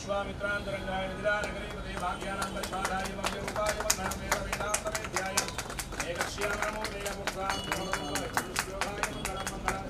విశ్వామిత్రాంతరంగాయ నిధిరానగరీపతే భాగ్యానాం పరిపాలాయ భవ్యోపాయ మంగళమేవ వేదాంతమేధ్యాయ ఏకశ్యామూర్తయ పుంసాం యోగాయ మంగళం మంగళం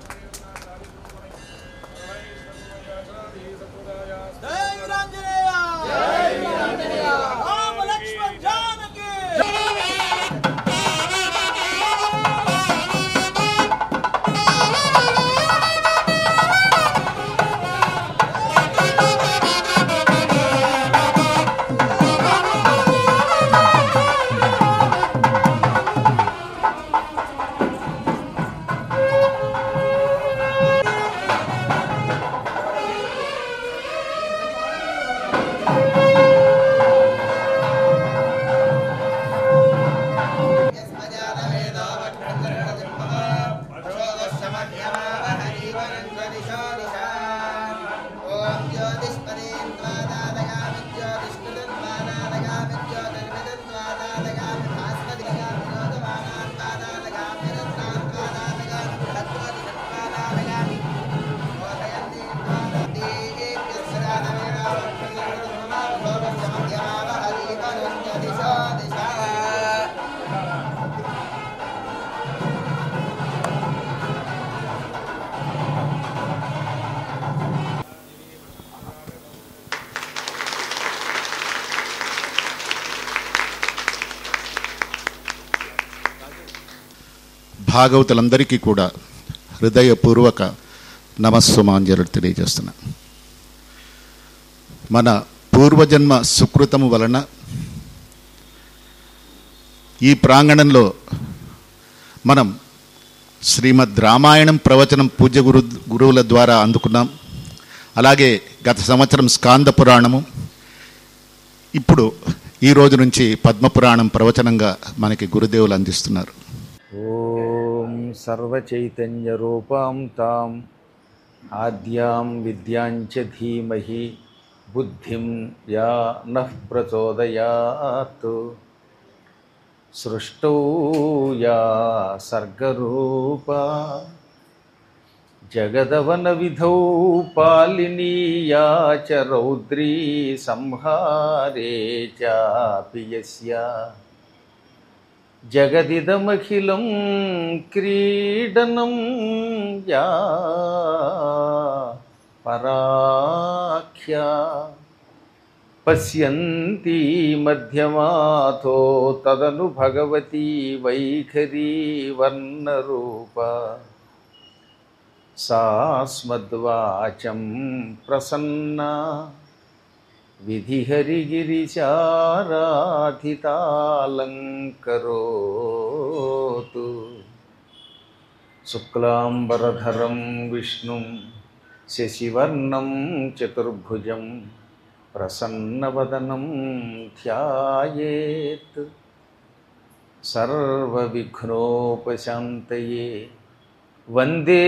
భాగవతులందరికీ కూడా హృదయపూర్వక నమస్సుమాంజలు తెలియజేస్తున్నా మన పూర్వజన్మ సుకృతము వలన ఈ ప్రాంగణంలో మనం శ్రీమద్ రామాయణం ప్రవచనం పూజ్య గురు గురువుల ద్వారా అందుకున్నాం అలాగే గత సంవత్సరం స్కాంద పురాణము ఇప్పుడు ఈ రోజు నుంచి పద్మపురాణం ప్రవచనంగా మనకి గురుదేవులు అందిస్తున్నారు ఓం సర్వచైతన్యరూపాం తాం ఆద్యాం విద్యాంచ ధీమహి బుద్ధిం యా నః ప్రచోదయాత్ సృష్టౌ యా సర్గరూపా జగదవన విధౌ పాలినీయా చ రౌద్రీ సంహారే చాపి యస్యా జగదిదమఖిలం క్రీడనం యా పరాఖ్యా పశ్యంతి మధ్యమాథో తదను భగవతి వైఖరీ వర్ణరూప సాస్మద్వాచం ప్రసన్నా విధిహరిగిరిచారాధితాలంకరోతు శుక్లాంబరధరం విష్ణుం శశివర్ణం చతుర్భుజం ప్రసన్నవదనం ధ్యాయేత్ సర్వవిఘ్నోపశాంతయే వందే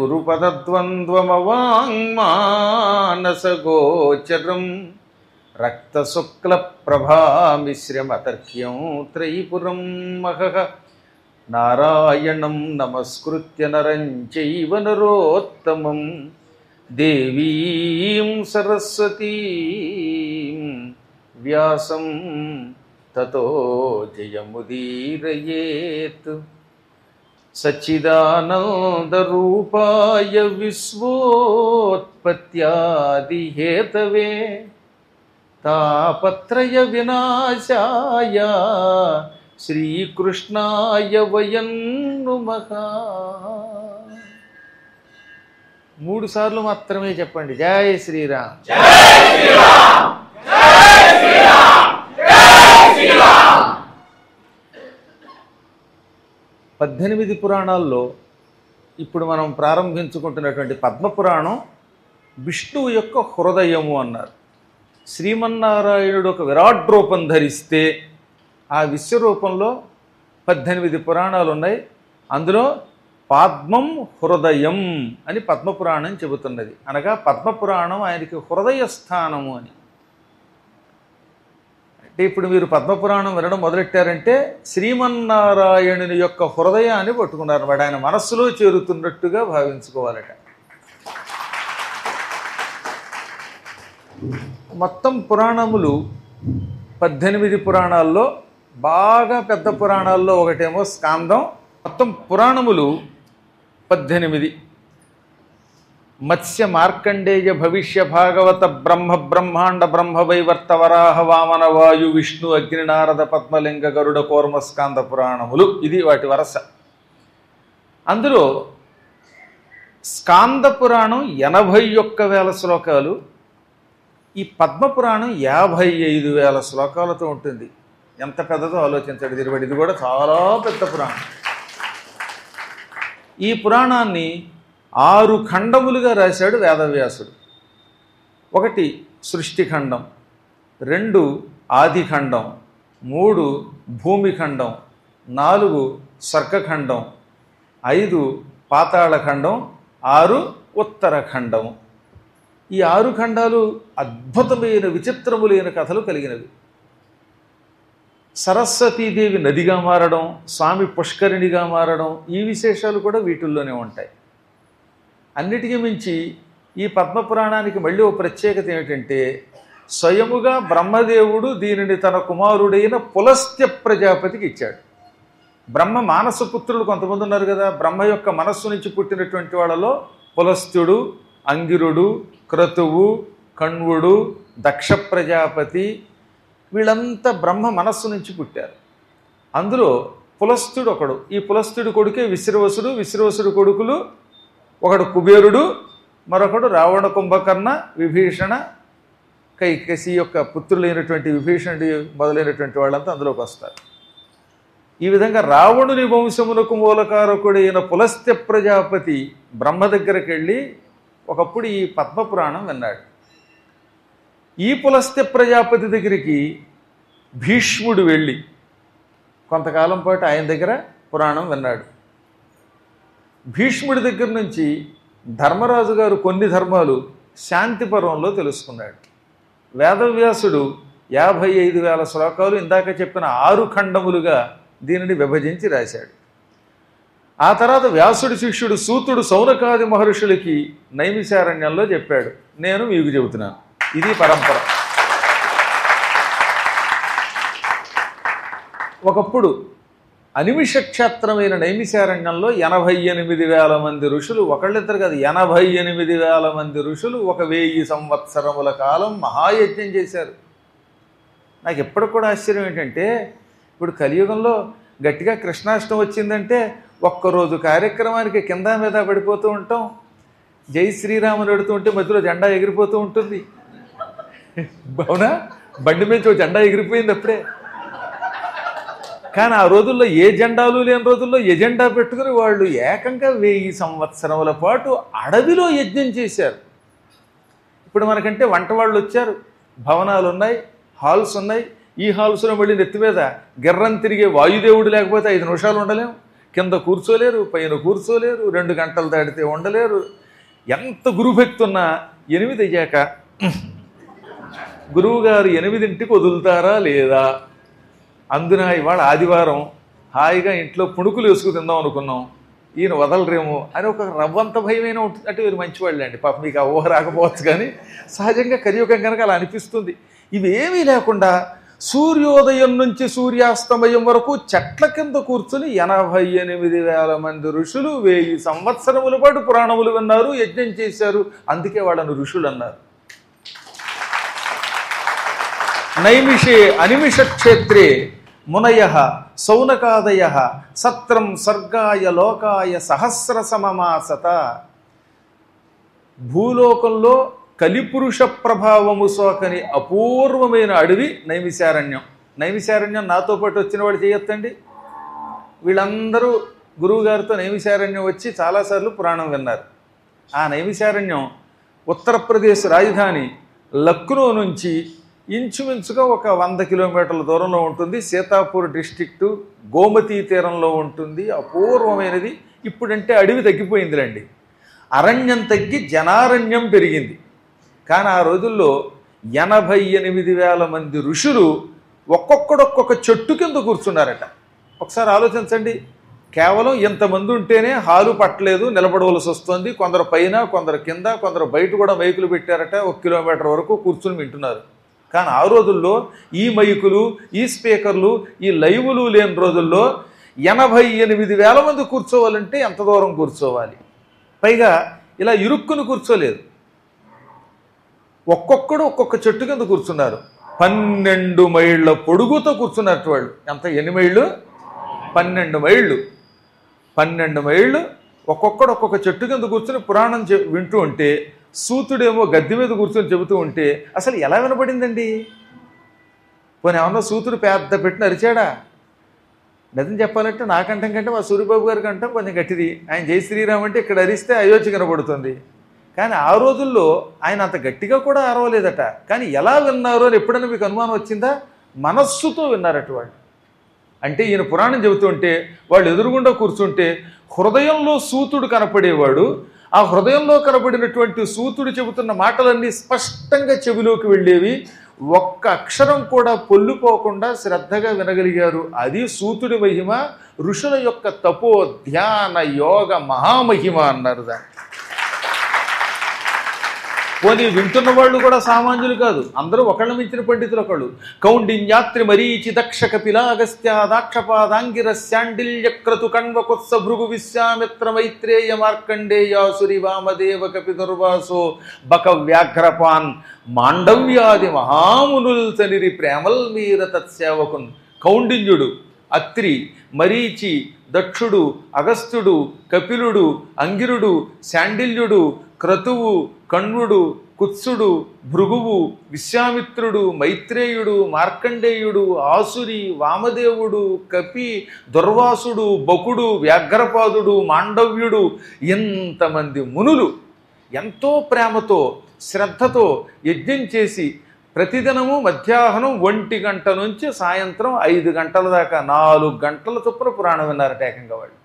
గురుపదద్వంద్వమవాङ्మానసగోచరం రక్తశుక్లప్రభామిశ్రమతర్క్యం త్రైపురం మహః నారాయణం నమస్కృత్య నరం చైవ నరోత్తమం దేవీం సరస్వతీం వ్యాసం తతో జయముదీరయేత్ సచ్చిదానందరూపాయ విశ్వోత్పత్యాదిహేతవే తాపత్రయ వినాశాయ శ్రీకృష్ణాయ వయం నుమః మూడు సార్లు మాత్రమే చెప్పండి జయ శ్రీరామ్ పద్దెనిమిది పురాణాల్లో ఇప్పుడు మనం ప్రారంభించుకుంటున్నటువంటి పద్మపురాణం విష్ణువు యొక్క హృదయము అన్నారు శ్రీమన్నారాయణుడు ఒక విరాట్ రూపం ధరిస్తే ఆ విశ్వరూపంలో పద్దెనిమిది పురాణాలు ఉన్నాయి అందులో పద్మం హృదయం అని పద్మపురాణం చెబుతున్నది అనగా పద్మపురాణం ఆయనకి హృదయ స్థానము అని అంటే ఇప్పుడు మీరు పద్మపురాణం వినడం మొదలెట్టారంటే శ్రీమన్నారాయణుని యొక్క హృదయాన్ని పట్టుకున్నారు వాడు ఆయన మనస్సులో చేరుతున్నట్టుగా భావించుకోవాలట మొత్తం పురాణములు పద్దెనిమిది పురాణాల్లో బాగా పెద్ద పురాణాల్లో ఒకటేమో స్కాందం మొత్తం పురాణములు పద్దెనిమిది మత్స్య మార్కండేయ భవిష్య భాగవత బ్రహ్మ బ్రహ్మాండ బ్రహ్మ వైవర్త వరాహ వామన వాయు విష్ణు అగ్ని నారద పద్మలింగ గరుడ కోర్మ స్కాంద పురాణములు ఇది వాటి వరస అందులో స్కాంద పురాణం ఎనభై ఒక్క వేల శ్లోకాలు ఈ పద్మ పురాణం యాభై ఐదు వేల శ్లోకాలతో ఉంటుంది ఎంత పెద్దదో ఆలోచించండి తిరుబడి ఇది కూడా చాలా పెద్ద పురాణం ఈ పురాణాన్ని ఆరు ఖండములుగా రాశాడు వేదవ్యాసుడు ఒకటి సృష్టి ఖండం రెండు ఆది ఖండం మూడు భూమి ఖండం నాలుగు స్వర్గఖండం ఐదు పాతాళ ఖండం ఆరు ఉత్తరఖండం ఈ ఆరు ఖండాలు అద్భుతమైన విచిత్రములైన కథలు కలిగినవి సరస్వతీదేవి నదిగా మారడం స్వామి పుష్కరిణిగా మారడం ఈ విశేషాలు కూడా వీటిల్లోనే ఉంటాయి అన్నిటికీ మించి ఈ పద్మపురాణానికి మళ్ళీ ఓ ప్రత్యేకత ఏమిటంటే స్వయముగా బ్రహ్మదేవుడు దీనిని తన కుమారుడైన పులస్త్య ప్రజాపతికి ఇచ్చాడు బ్రహ్మ మానస పుత్రులు కొంతమంది ఉన్నారు కదా బ్రహ్మ యొక్క మనస్సు నుంచి పుట్టినటువంటి వాళ్ళలో పులస్త్యుడు అంగిరుడు క్రతువు కణ్వుడు దక్ష ప్రజాపతి వీళ్ళంతా బ్రహ్మ మనస్సు నుంచి పుట్టారు అందులో పులస్తుడు ఒకడు ఈ పులస్తుడి కొడుకే విశ్రవసుడు విశ్రవసుడు కొడుకులు ఒకడు కుబేరుడు మరొకడు రావణ కుంభకర్ణ విభీషణ కైకసి యొక్క పుత్రులైనటువంటి విభీషణుడి మొదలైనటువంటి వాళ్ళంతా అందులోకి వస్తారు ఈ విధంగా రావణుని వంశమునకు మూలకారకుడైన పులస్త్య ప్రజాపతి బ్రహ్మ దగ్గరికి వెళ్ళి ఒకప్పుడు ఈ పద్మపురాణం విన్నాడు ఈ పులస్త్య ప్రజాపతి దగ్గరికి భీష్ముడు వెళ్ళి కొంతకాలం పాటు ఆయన దగ్గర పురాణం విన్నాడు భీష్ముడి దగ్గర నుంచి ధర్మరాజు గారు కొన్ని ధర్మాలు శాంతి పర్వంలో తెలుసుకున్నాడు వేదవ్యాసుడు యాభై ఐదు వేల శ్లోకాలు ఇందాక చెప్పిన ఆరు ఖండములుగా దీనిని విభజించి రాశాడు ఆ తర్వాత వ్యాసుడి శిష్యుడు సూతుడు సౌనకాది మహర్షులకి నైమిశారణ్యంలో చెప్పాడు నేను మీకు చెబుతున్నాను ఇది పరంపర ఒకప్పుడు అనిమిష క్షేత్రమైన నైమిశారణ్యంలో ఎనభై ఎనిమిది వేల మంది ఋషులు ఒకళ్ళిద్దరు కాదు ఎనభై ఎనిమిది వేల మంది ఋషులు ఒక వెయ్యి సంవత్సరముల కాలం మహాయజ్ఞం చేశారు నాకు ఎప్పటికి కూడా ఆశ్చర్యం ఏంటంటే ఇప్పుడు కలియుగంలో గట్టిగా కృష్ణాష్టమి వచ్చిందంటే ఒక్కరోజు కార్యక్రమానికి కింద మీద పడిపోతూ ఉంటాం జై శ్రీరాముని ఎడుతూ ఉంటే మధ్యలో జెండా ఎగిరిపోతూ ఉంటుంది అవునా బండి మీద ఓ జెండా ఎగిరిపోయింది అప్పుడే కానీ ఆ రోజుల్లో ఏ జెండాలు లేని రోజుల్లో ఎజెండా పెట్టుకుని వాళ్ళు ఏకంగా వెయ్యి సంవత్సరముల పాటు అడవిలో యజ్ఞం చేశారు ఇప్పుడు మనకంటే వంట వాళ్ళు వచ్చారు భవనాలు ఉన్నాయి హాల్స్ ఉన్నాయి ఈ హాల్స్లో మళ్ళీ నెత్తి మీద గిర్రం తిరిగే వాయుదేవుడు లేకపోతే ఐదు నిమిషాలు ఉండలేం కింద కూర్చోలేరు పైన కూర్చోలేరు రెండు గంటలు దాటితే ఉండలేరు ఎంత గురుభక్తి ఉన్నా ఎనిమిది అయ్యాక గురువుగారు ఎనిమిదింటికి వదులుతారా లేదా అందున ఇవాళ ఆదివారం హాయిగా ఇంట్లో పుణుకులు వేసుకు తిందాం అనుకున్నాం ఈయన వదలరేమో అని ఒక రవ్వంత భయమైన ఉంటుంది అంటే వీరు మంచివాళ్ళే అండి పాప మీకు ఆ ఊహ రాకపోవచ్చు కానీ సహజంగా కలియుగం కనుక అలా అనిపిస్తుంది ఇవేమీ లేకుండా సూర్యోదయం నుంచి సూర్యాస్తమయం వరకు చెట్ల కింద కూర్చుని ఎనభై ఎనిమిది వేల మంది ఋషులు వెయ్యి సంవత్సరముల పాటు పురాణములు విన్నారు యజ్ఞం చేశారు అందుకే వాళ్ళను ఋషులు అన్నారు నైమిషే అనిమిష క్షేత్రే మునయ సౌనకాదయ సత్రం స్వర్గాయ లోకాయ సహస్ర సమమాసత భూలోకంలో కలిపురుష ప్రభావము సోకని అపూర్వమైన అడవి నైమిశారణ్యం నైమిశారణ్యం నాతో పాటు వచ్చిన వాడు చేయొద్దండి వీళ్ళందరూ గురువుగారితో నైమిశారణ్యం వచ్చి చాలాసార్లు పురాణం విన్నారు ఆ నైమిశారణ్యం ఉత్తరప్రదేశ్ రాజధాని లక్నో నుంచి ఇంచుమించుగా ఒక వంద కిలోమీటర్ల దూరంలో ఉంటుంది సీతాపూర్ డిస్టిక్టు గోమతీ తీరంలో ఉంటుంది అపూర్వమైనది ఇప్పుడంటే అడవి తగ్గిపోయిందిలేండి అరణ్యం తగ్గి జనారణ్యం పెరిగింది కానీ ఆ రోజుల్లో ఎనభై ఎనిమిది వేల మంది ఋషులు ఒక్కొక్కడు ఒక్కొక్క చెట్టు కింద కూర్చున్నారట ఒకసారి ఆలోచించండి కేవలం ఇంతమంది ఉంటేనే హాలు పట్టలేదు నిలబడవలసి వస్తుంది కొందరు పైన కొందరు కింద కొందరు బయట కూడా మైకులు పెట్టారట ఒక కిలోమీటర్ వరకు కూర్చుని వింటున్నారు కానీ ఆ రోజుల్లో ఈ మైకులు ఈ స్పీకర్లు ఈ లైవులు లేని రోజుల్లో ఎనభై ఎనిమిది వేల మంది కూర్చోవాలంటే ఎంత దూరం కూర్చోవాలి పైగా ఇలా ఇరుక్కుని కూర్చోలేదు ఒక్కొక్కడు ఒక్కొక్క చెట్టు కింద కూర్చున్నారు పన్నెండు మైళ్ళ పొడుగుతో కూర్చున్నట్టు వాళ్ళు ఎంత ఎన్ని మైళ్ళు పన్నెండు మైళ్ళు పన్నెండు మైళ్ళు ఒక్కొక్కడు ఒక్కొక్క చెట్టు కింద కూర్చుని పురాణం చె- వింటూ ఉంటే సూతుడేమో గద్దె మీద కూర్చొని చెబుతూ ఉంటే అసలు ఎలా వినపడిందండి పోనీ ఏమన్నా సూతుడు పెద్ద పెట్టిన అరిచాడా నిజం చెప్పాలంటే నా కంఠం కంటే మా సూర్యబాబు గారి కంఠం కొంచెం గట్టిది ఆయన జై శ్రీరామ్ అంటే ఇక్కడ అరిస్తే అయోధ్య కనబడుతుంది కానీ ఆ రోజుల్లో ఆయన అంత గట్టిగా కూడా అరవలేదట కానీ ఎలా విన్నారు అని ఎప్పుడైనా మీకు అనుమానం వచ్చిందా మనస్సుతో విన్నారట వాళ్ళు అంటే ఈయన పురాణం చెబుతుంటే వాళ్ళు ఎదురుగుండా కూర్చుంటే హృదయంలో సూతుడు కనపడేవాడు ఆ హృదయంలో కనపడినటువంటి సూతుడు చెబుతున్న మాటలన్నీ స్పష్టంగా చెవిలోకి వెళ్ళేవి ఒక్క అక్షరం కూడా పొల్లుపోకుండా శ్రద్ధగా వినగలిగారు అది సూతుడి మహిమ ఋషుల యొక్క తపో ధ్యాన యోగ మహామహిమ అన్నారు దాన్ని పోనీ వింటున్న వాళ్ళు కూడా సామాన్యులు కాదు అందరూ ఒకళ్ళ మించిన పండితులు ఒకళ్ళు కౌండిన్యాత్రి మరీచి దక్ష కపిల అగస్త్య దాక్షపాదాంగిర శాండిల్య క్రతు కణ్వకుత్స భృగు విశ్వామిత్ర మైత్రేయ మార్కండేయాసురి వామదేవ కపి దుర్వాసో బక వ్యాఘ్రపాన్ మాండవ్యాది మహామునుల్ తనిరి ప్రేమల్ మీర తత్సేవకున్ కౌండిన్యుడు అత్రి మరీచి దక్షుడు అగస్త్యుడు కపిలుడు అంగిరుడు శాండిల్యుడు క్రతువు కణ్వుడు కుత్సుడు భృగువు విశ్వామిత్రుడు మైత్రేయుడు మార్కండేయుడు ఆసురి వామదేవుడు కపి దుర్వాసుడు బకుడు వ్యాఘ్రపాదుడు మాండవ్యుడు ఇంతమంది మునులు ఎంతో ప్రేమతో శ్రద్ధతో యజ్ఞం చేసి ప్రతిదినము మధ్యాహ్నం ఒంటి గంట నుంచి సాయంత్రం ఐదు గంటల దాకా నాలుగు గంటల చొప్పున పురాణం విన్నారట ఏకంగా వాళ్ళు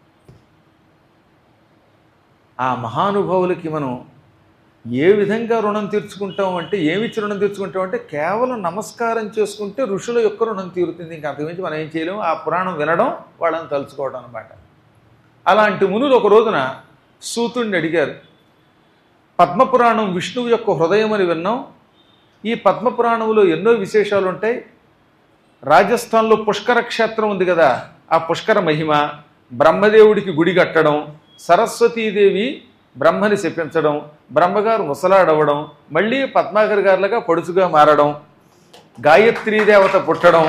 ఆ మహానుభావులకి మనం ఏ విధంగా రుణం తీర్చుకుంటాం అంటే ఏమిచ్చి రుణం తీర్చుకుంటాం అంటే కేవలం నమస్కారం చేసుకుంటే ఋషుల యొక్క రుణం తీరుతుంది ఇంకా అంతకుమించి మనం ఏం చేయలేము ఆ పురాణం వినడం వాళ్ళని తలుచుకోవడం అనమాట అలాంటి మునులు ఒక రోజున సూతుడిని అడిగారు పద్మపురాణం విష్ణువు యొక్క హృదయం అని విన్నాం ఈ పద్మపురాణంలో ఎన్నో విశేషాలు ఉంటాయి రాజస్థాన్లో పుష్కర క్షేత్రం ఉంది కదా ఆ పుష్కర మహిమ బ్రహ్మదేవుడికి గుడి కట్టడం సరస్వతీదేవి బ్రహ్మని శపించడం బ్రహ్మగారు ముసలాడవడం మళ్ళీ పద్మాకర్ గారులుగా పొడుచుగా మారడం గాయత్రీ దేవత పుట్టడం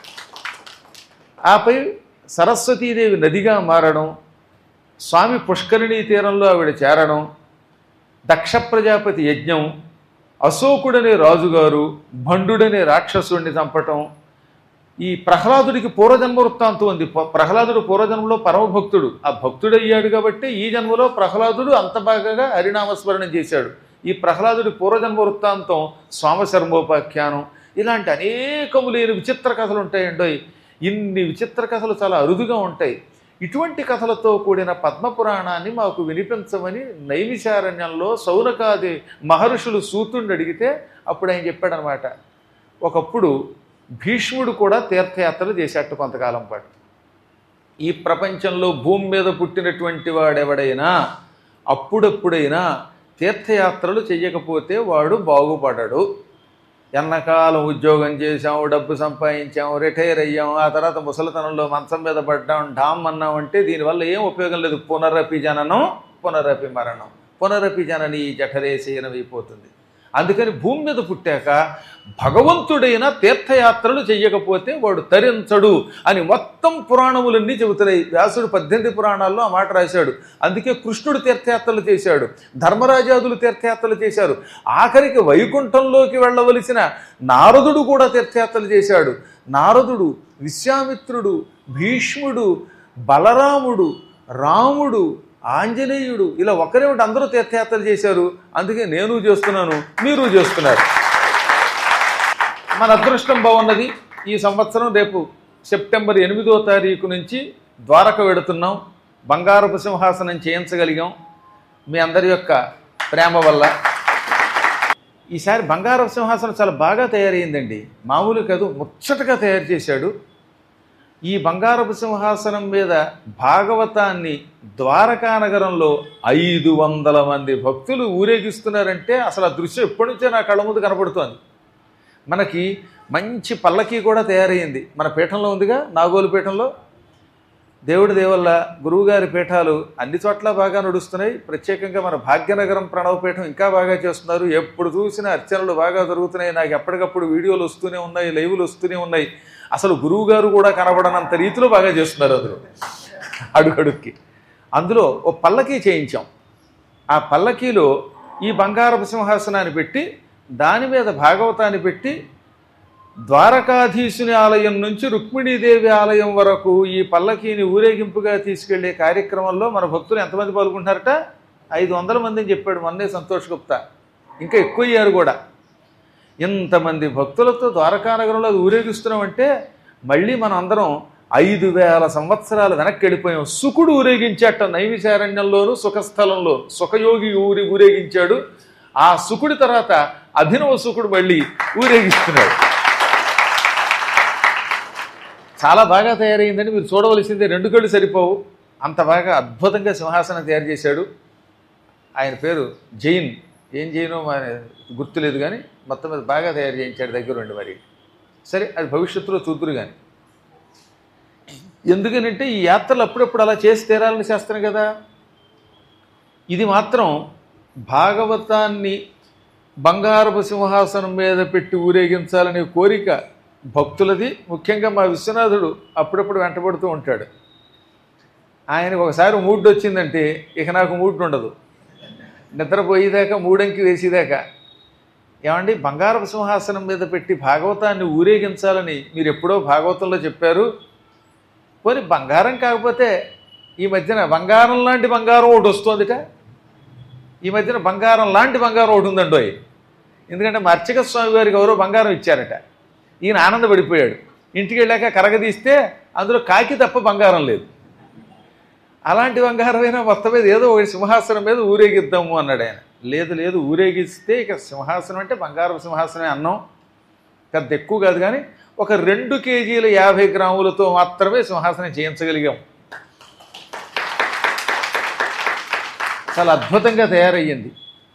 ఆపై సరస్వతీదేవి నదిగా మారడం స్వామి పుష్కరిణీ తీరంలో ఆవిడ చేరడం దక్ష ప్రజాపతి యజ్ఞం అశోకుడనే రాజుగారు భండుడనే రాక్షసుడిని చంపటం ఈ ప్రహ్లాదుడికి పూర్వజన్మ వృత్తాంతం ఉంది ప- ప్రహ్లాదుడు పూర్వజన్మలో పరమభక్తుడు ఆ భక్తుడు అయ్యాడు కాబట్టి ఈ జన్మలో ప్రహ్లాదుడు అంత బాగా హరినామస్మరణం చేశాడు ఈ ప్రహ్లాదుడి పూర్వజన్మ వృత్తాంతం సోమశర్మోపాఖ్యానం ఇలాంటి అనేకము లేని విచిత్ర కథలు ఉంటాయండోయ్ ఇన్ని విచిత్ర కథలు చాలా అరుదుగా ఉంటాయి ఇటువంటి కథలతో కూడిన పద్మపురాణాన్ని మాకు వినిపించమని నైమిషారణ్యంలో సౌనకాది మహర్షులు సూతుడిని అడిగితే అప్పుడు ఆయన చెప్పాడనమాట ఒకప్పుడు భీష్ముడు కూడా తీర్థయాత్రలు చేసేట్టు కొంతకాలం పాటు ఈ ప్రపంచంలో భూమి మీద పుట్టినటువంటి వాడెవడైనా అప్పుడప్పుడైనా తీర్థయాత్రలు చెయ్యకపోతే వాడు బాగుపడడు ఎన్నకాలం ఉద్యోగం చేసాం డబ్బు సంపాదించాం రిటైర్ అయ్యాం ఆ తర్వాత ముసలితనంలో మంచం మీద పడ్డాం డామ్ అన్నాం అంటే దీనివల్ల ఏం ఉపయోగం లేదు పునరపి జననం పునరపి మరణం పునరపి జనని జఠరే శయనమైపోతుంది అందుకని భూమి మీద పుట్టాక భగవంతుడైన తీర్థయాత్రలు చెయ్యకపోతే వాడు తరించడు అని మొత్తం పురాణములన్నీ చెబుతున్నాయి వ్యాసుడు పద్దెనిమిది పురాణాల్లో ఆ మాట రాశాడు అందుకే కృష్ణుడు తీర్థయాత్రలు చేశాడు ధర్మరాజాదులు తీర్థయాత్రలు చేశారు ఆఖరికి వైకుంఠంలోకి వెళ్ళవలసిన నారదుడు కూడా తీర్థయాత్రలు చేశాడు నారదుడు విశ్వామిత్రుడు భీష్ముడు బలరాముడు రాముడు ఆంజనేయుడు ఇలా ఒకరేమిటి అందరూ తీర్థయాత్రలు చేశారు అందుకే నేను చేస్తున్నాను మీరు చేస్తున్నారు మన అదృష్టం బాగున్నది ఈ సంవత్సరం రేపు సెప్టెంబర్ ఎనిమిదో తారీఖు నుంచి ద్వారక వెడుతున్నాం బంగారపు సింహాసనం చేయించగలిగాం మీ అందరి యొక్క ప్రేమ వల్ల ఈసారి బంగారపు సింహాసనం చాలా బాగా తయారైందండి మామూలు కాదు ముచ్చటగా తయారు చేశాడు ఈ బంగారపు సింహాసనం మీద భాగవతాన్ని ద్వారకా నగరంలో ఐదు వందల మంది భక్తులు ఊరేగిస్తున్నారంటే అసలు ఆ దృశ్యం ఎప్పటి నుంచో నా కళ్ళ ముందు కనపడుతోంది మనకి మంచి పల్లకి కూడా తయారయ్యింది మన పీఠంలో ఉందిగా నాగోలు పీఠంలో దేవుడి దేవల్ల గురువుగారి పీఠాలు అన్ని చోట్ల బాగా నడుస్తున్నాయి ప్రత్యేకంగా మన భాగ్యనగరం ప్రణవపీఠం ఇంకా బాగా చేస్తున్నారు ఎప్పుడు చూసినా అర్చనలు బాగా జరుగుతున్నాయి నాకు ఎప్పటికప్పుడు వీడియోలు వస్తూనే ఉన్నాయి లైవ్లు వస్తూనే ఉన్నాయి అసలు గురువుగారు కూడా కనబడనంత రీతిలో బాగా చేస్తున్నారు అందులో అడుగడుక్కి అందులో ఓ పల్లకీ చేయించాం ఆ పల్లకీలో ఈ బంగారపు సింహాసనాన్ని పెట్టి దాని మీద భాగవతాన్ని పెట్టి ద్వారకాధీశుని ఆలయం నుంచి రుక్మిణీదేవి ఆలయం వరకు ఈ పల్లకీని ఊరేగింపుగా తీసుకెళ్లే కార్యక్రమంలో మన భక్తులు ఎంతమంది పాల్గొంటున్నారట ఐదు వందల మంది అని చెప్పాడు మొన్నే సంతోష్ గుప్తా ఇంకా ఎక్కువ అయ్యారు కూడా ఇంతమంది భక్తులతో ద్వారకానగరంలో అది ఊరేగిస్తున్నామంటే మళ్ళీ మనం అందరం ఐదు వేల సంవత్సరాలు వెనక్కి వెళ్ళిపోయాం సుకుడు ఊరేగించాట నైవిశారణ్యంలోను సుఖస్థలంలో సుఖయోగి ఊరి ఊరేగించాడు ఆ సుకుడి తర్వాత అభినవ సుకుడు మళ్ళీ ఊరేగిస్తున్నాడు చాలా బాగా తయారైందని మీరు చూడవలసిందే రెండు కళ్ళు సరిపోవు అంత బాగా అద్భుతంగా సింహాసనం తయారు చేశాడు ఆయన పేరు జైన్ ఏం జైనో మన గుర్తులేదు కానీ మొత్తం మీద బాగా తయారు చేయించాడు దగ్గరుండి మరి సరే అది భవిష్యత్తులో చూద్దురు కానీ ఎందుకనంటే ఈ యాత్రలు అప్పుడప్పుడు అలా చేసి తీరాలని చేస్తాను కదా ఇది మాత్రం భాగవతాన్ని బంగారపు సింహాసనం మీద పెట్టి ఊరేగించాలనే కోరిక భక్తులది ముఖ్యంగా మా విశ్వనాథుడు అప్పుడప్పుడు వెంటబడుతూ ఉంటాడు ఆయనకు ఒకసారి మూడ్ వచ్చిందంటే ఇక నాకు మూడ్ ఉండదు నిద్రపోయేదాకా మూడంకి వేసేదాకా ఏమండి బంగారపు సింహాసనం మీద పెట్టి భాగవతాన్ని ఊరేగించాలని మీరు ఎప్పుడో భాగవతంలో చెప్పారు పోనీ బంగారం కాకపోతే ఈ మధ్యన బంగారం లాంటి బంగారం ఒకటి వస్తుందిట ఈ మధ్యన బంగారం లాంటి బంగారం ఒకటి ఉందండో ఎందుకంటే మా అర్చక స్వామి వారికి ఎవరో బంగారం ఇచ్చారట ఈయన ఆనందపడిపోయాడు ఇంటికి వెళ్ళాక కరగదీస్తే అందులో కాకి తప్ప బంగారం లేదు అలాంటి బంగారమైనా మొత్తం మీద ఏదో ఒక సింహాసనం మీద ఊరేగిద్దాము అన్నాడు ఆయన లేదు లేదు ఊరేగిస్తే ఇక సింహాసనం అంటే బంగారం సింహాసనమే అన్నాం పెద్ద ఎక్కువ కాదు కానీ ఒక రెండు కేజీల యాభై గ్రాములతో మాత్రమే సింహాసనం చేయించగలిగాం చాలా అద్భుతంగా తయారయ్యింది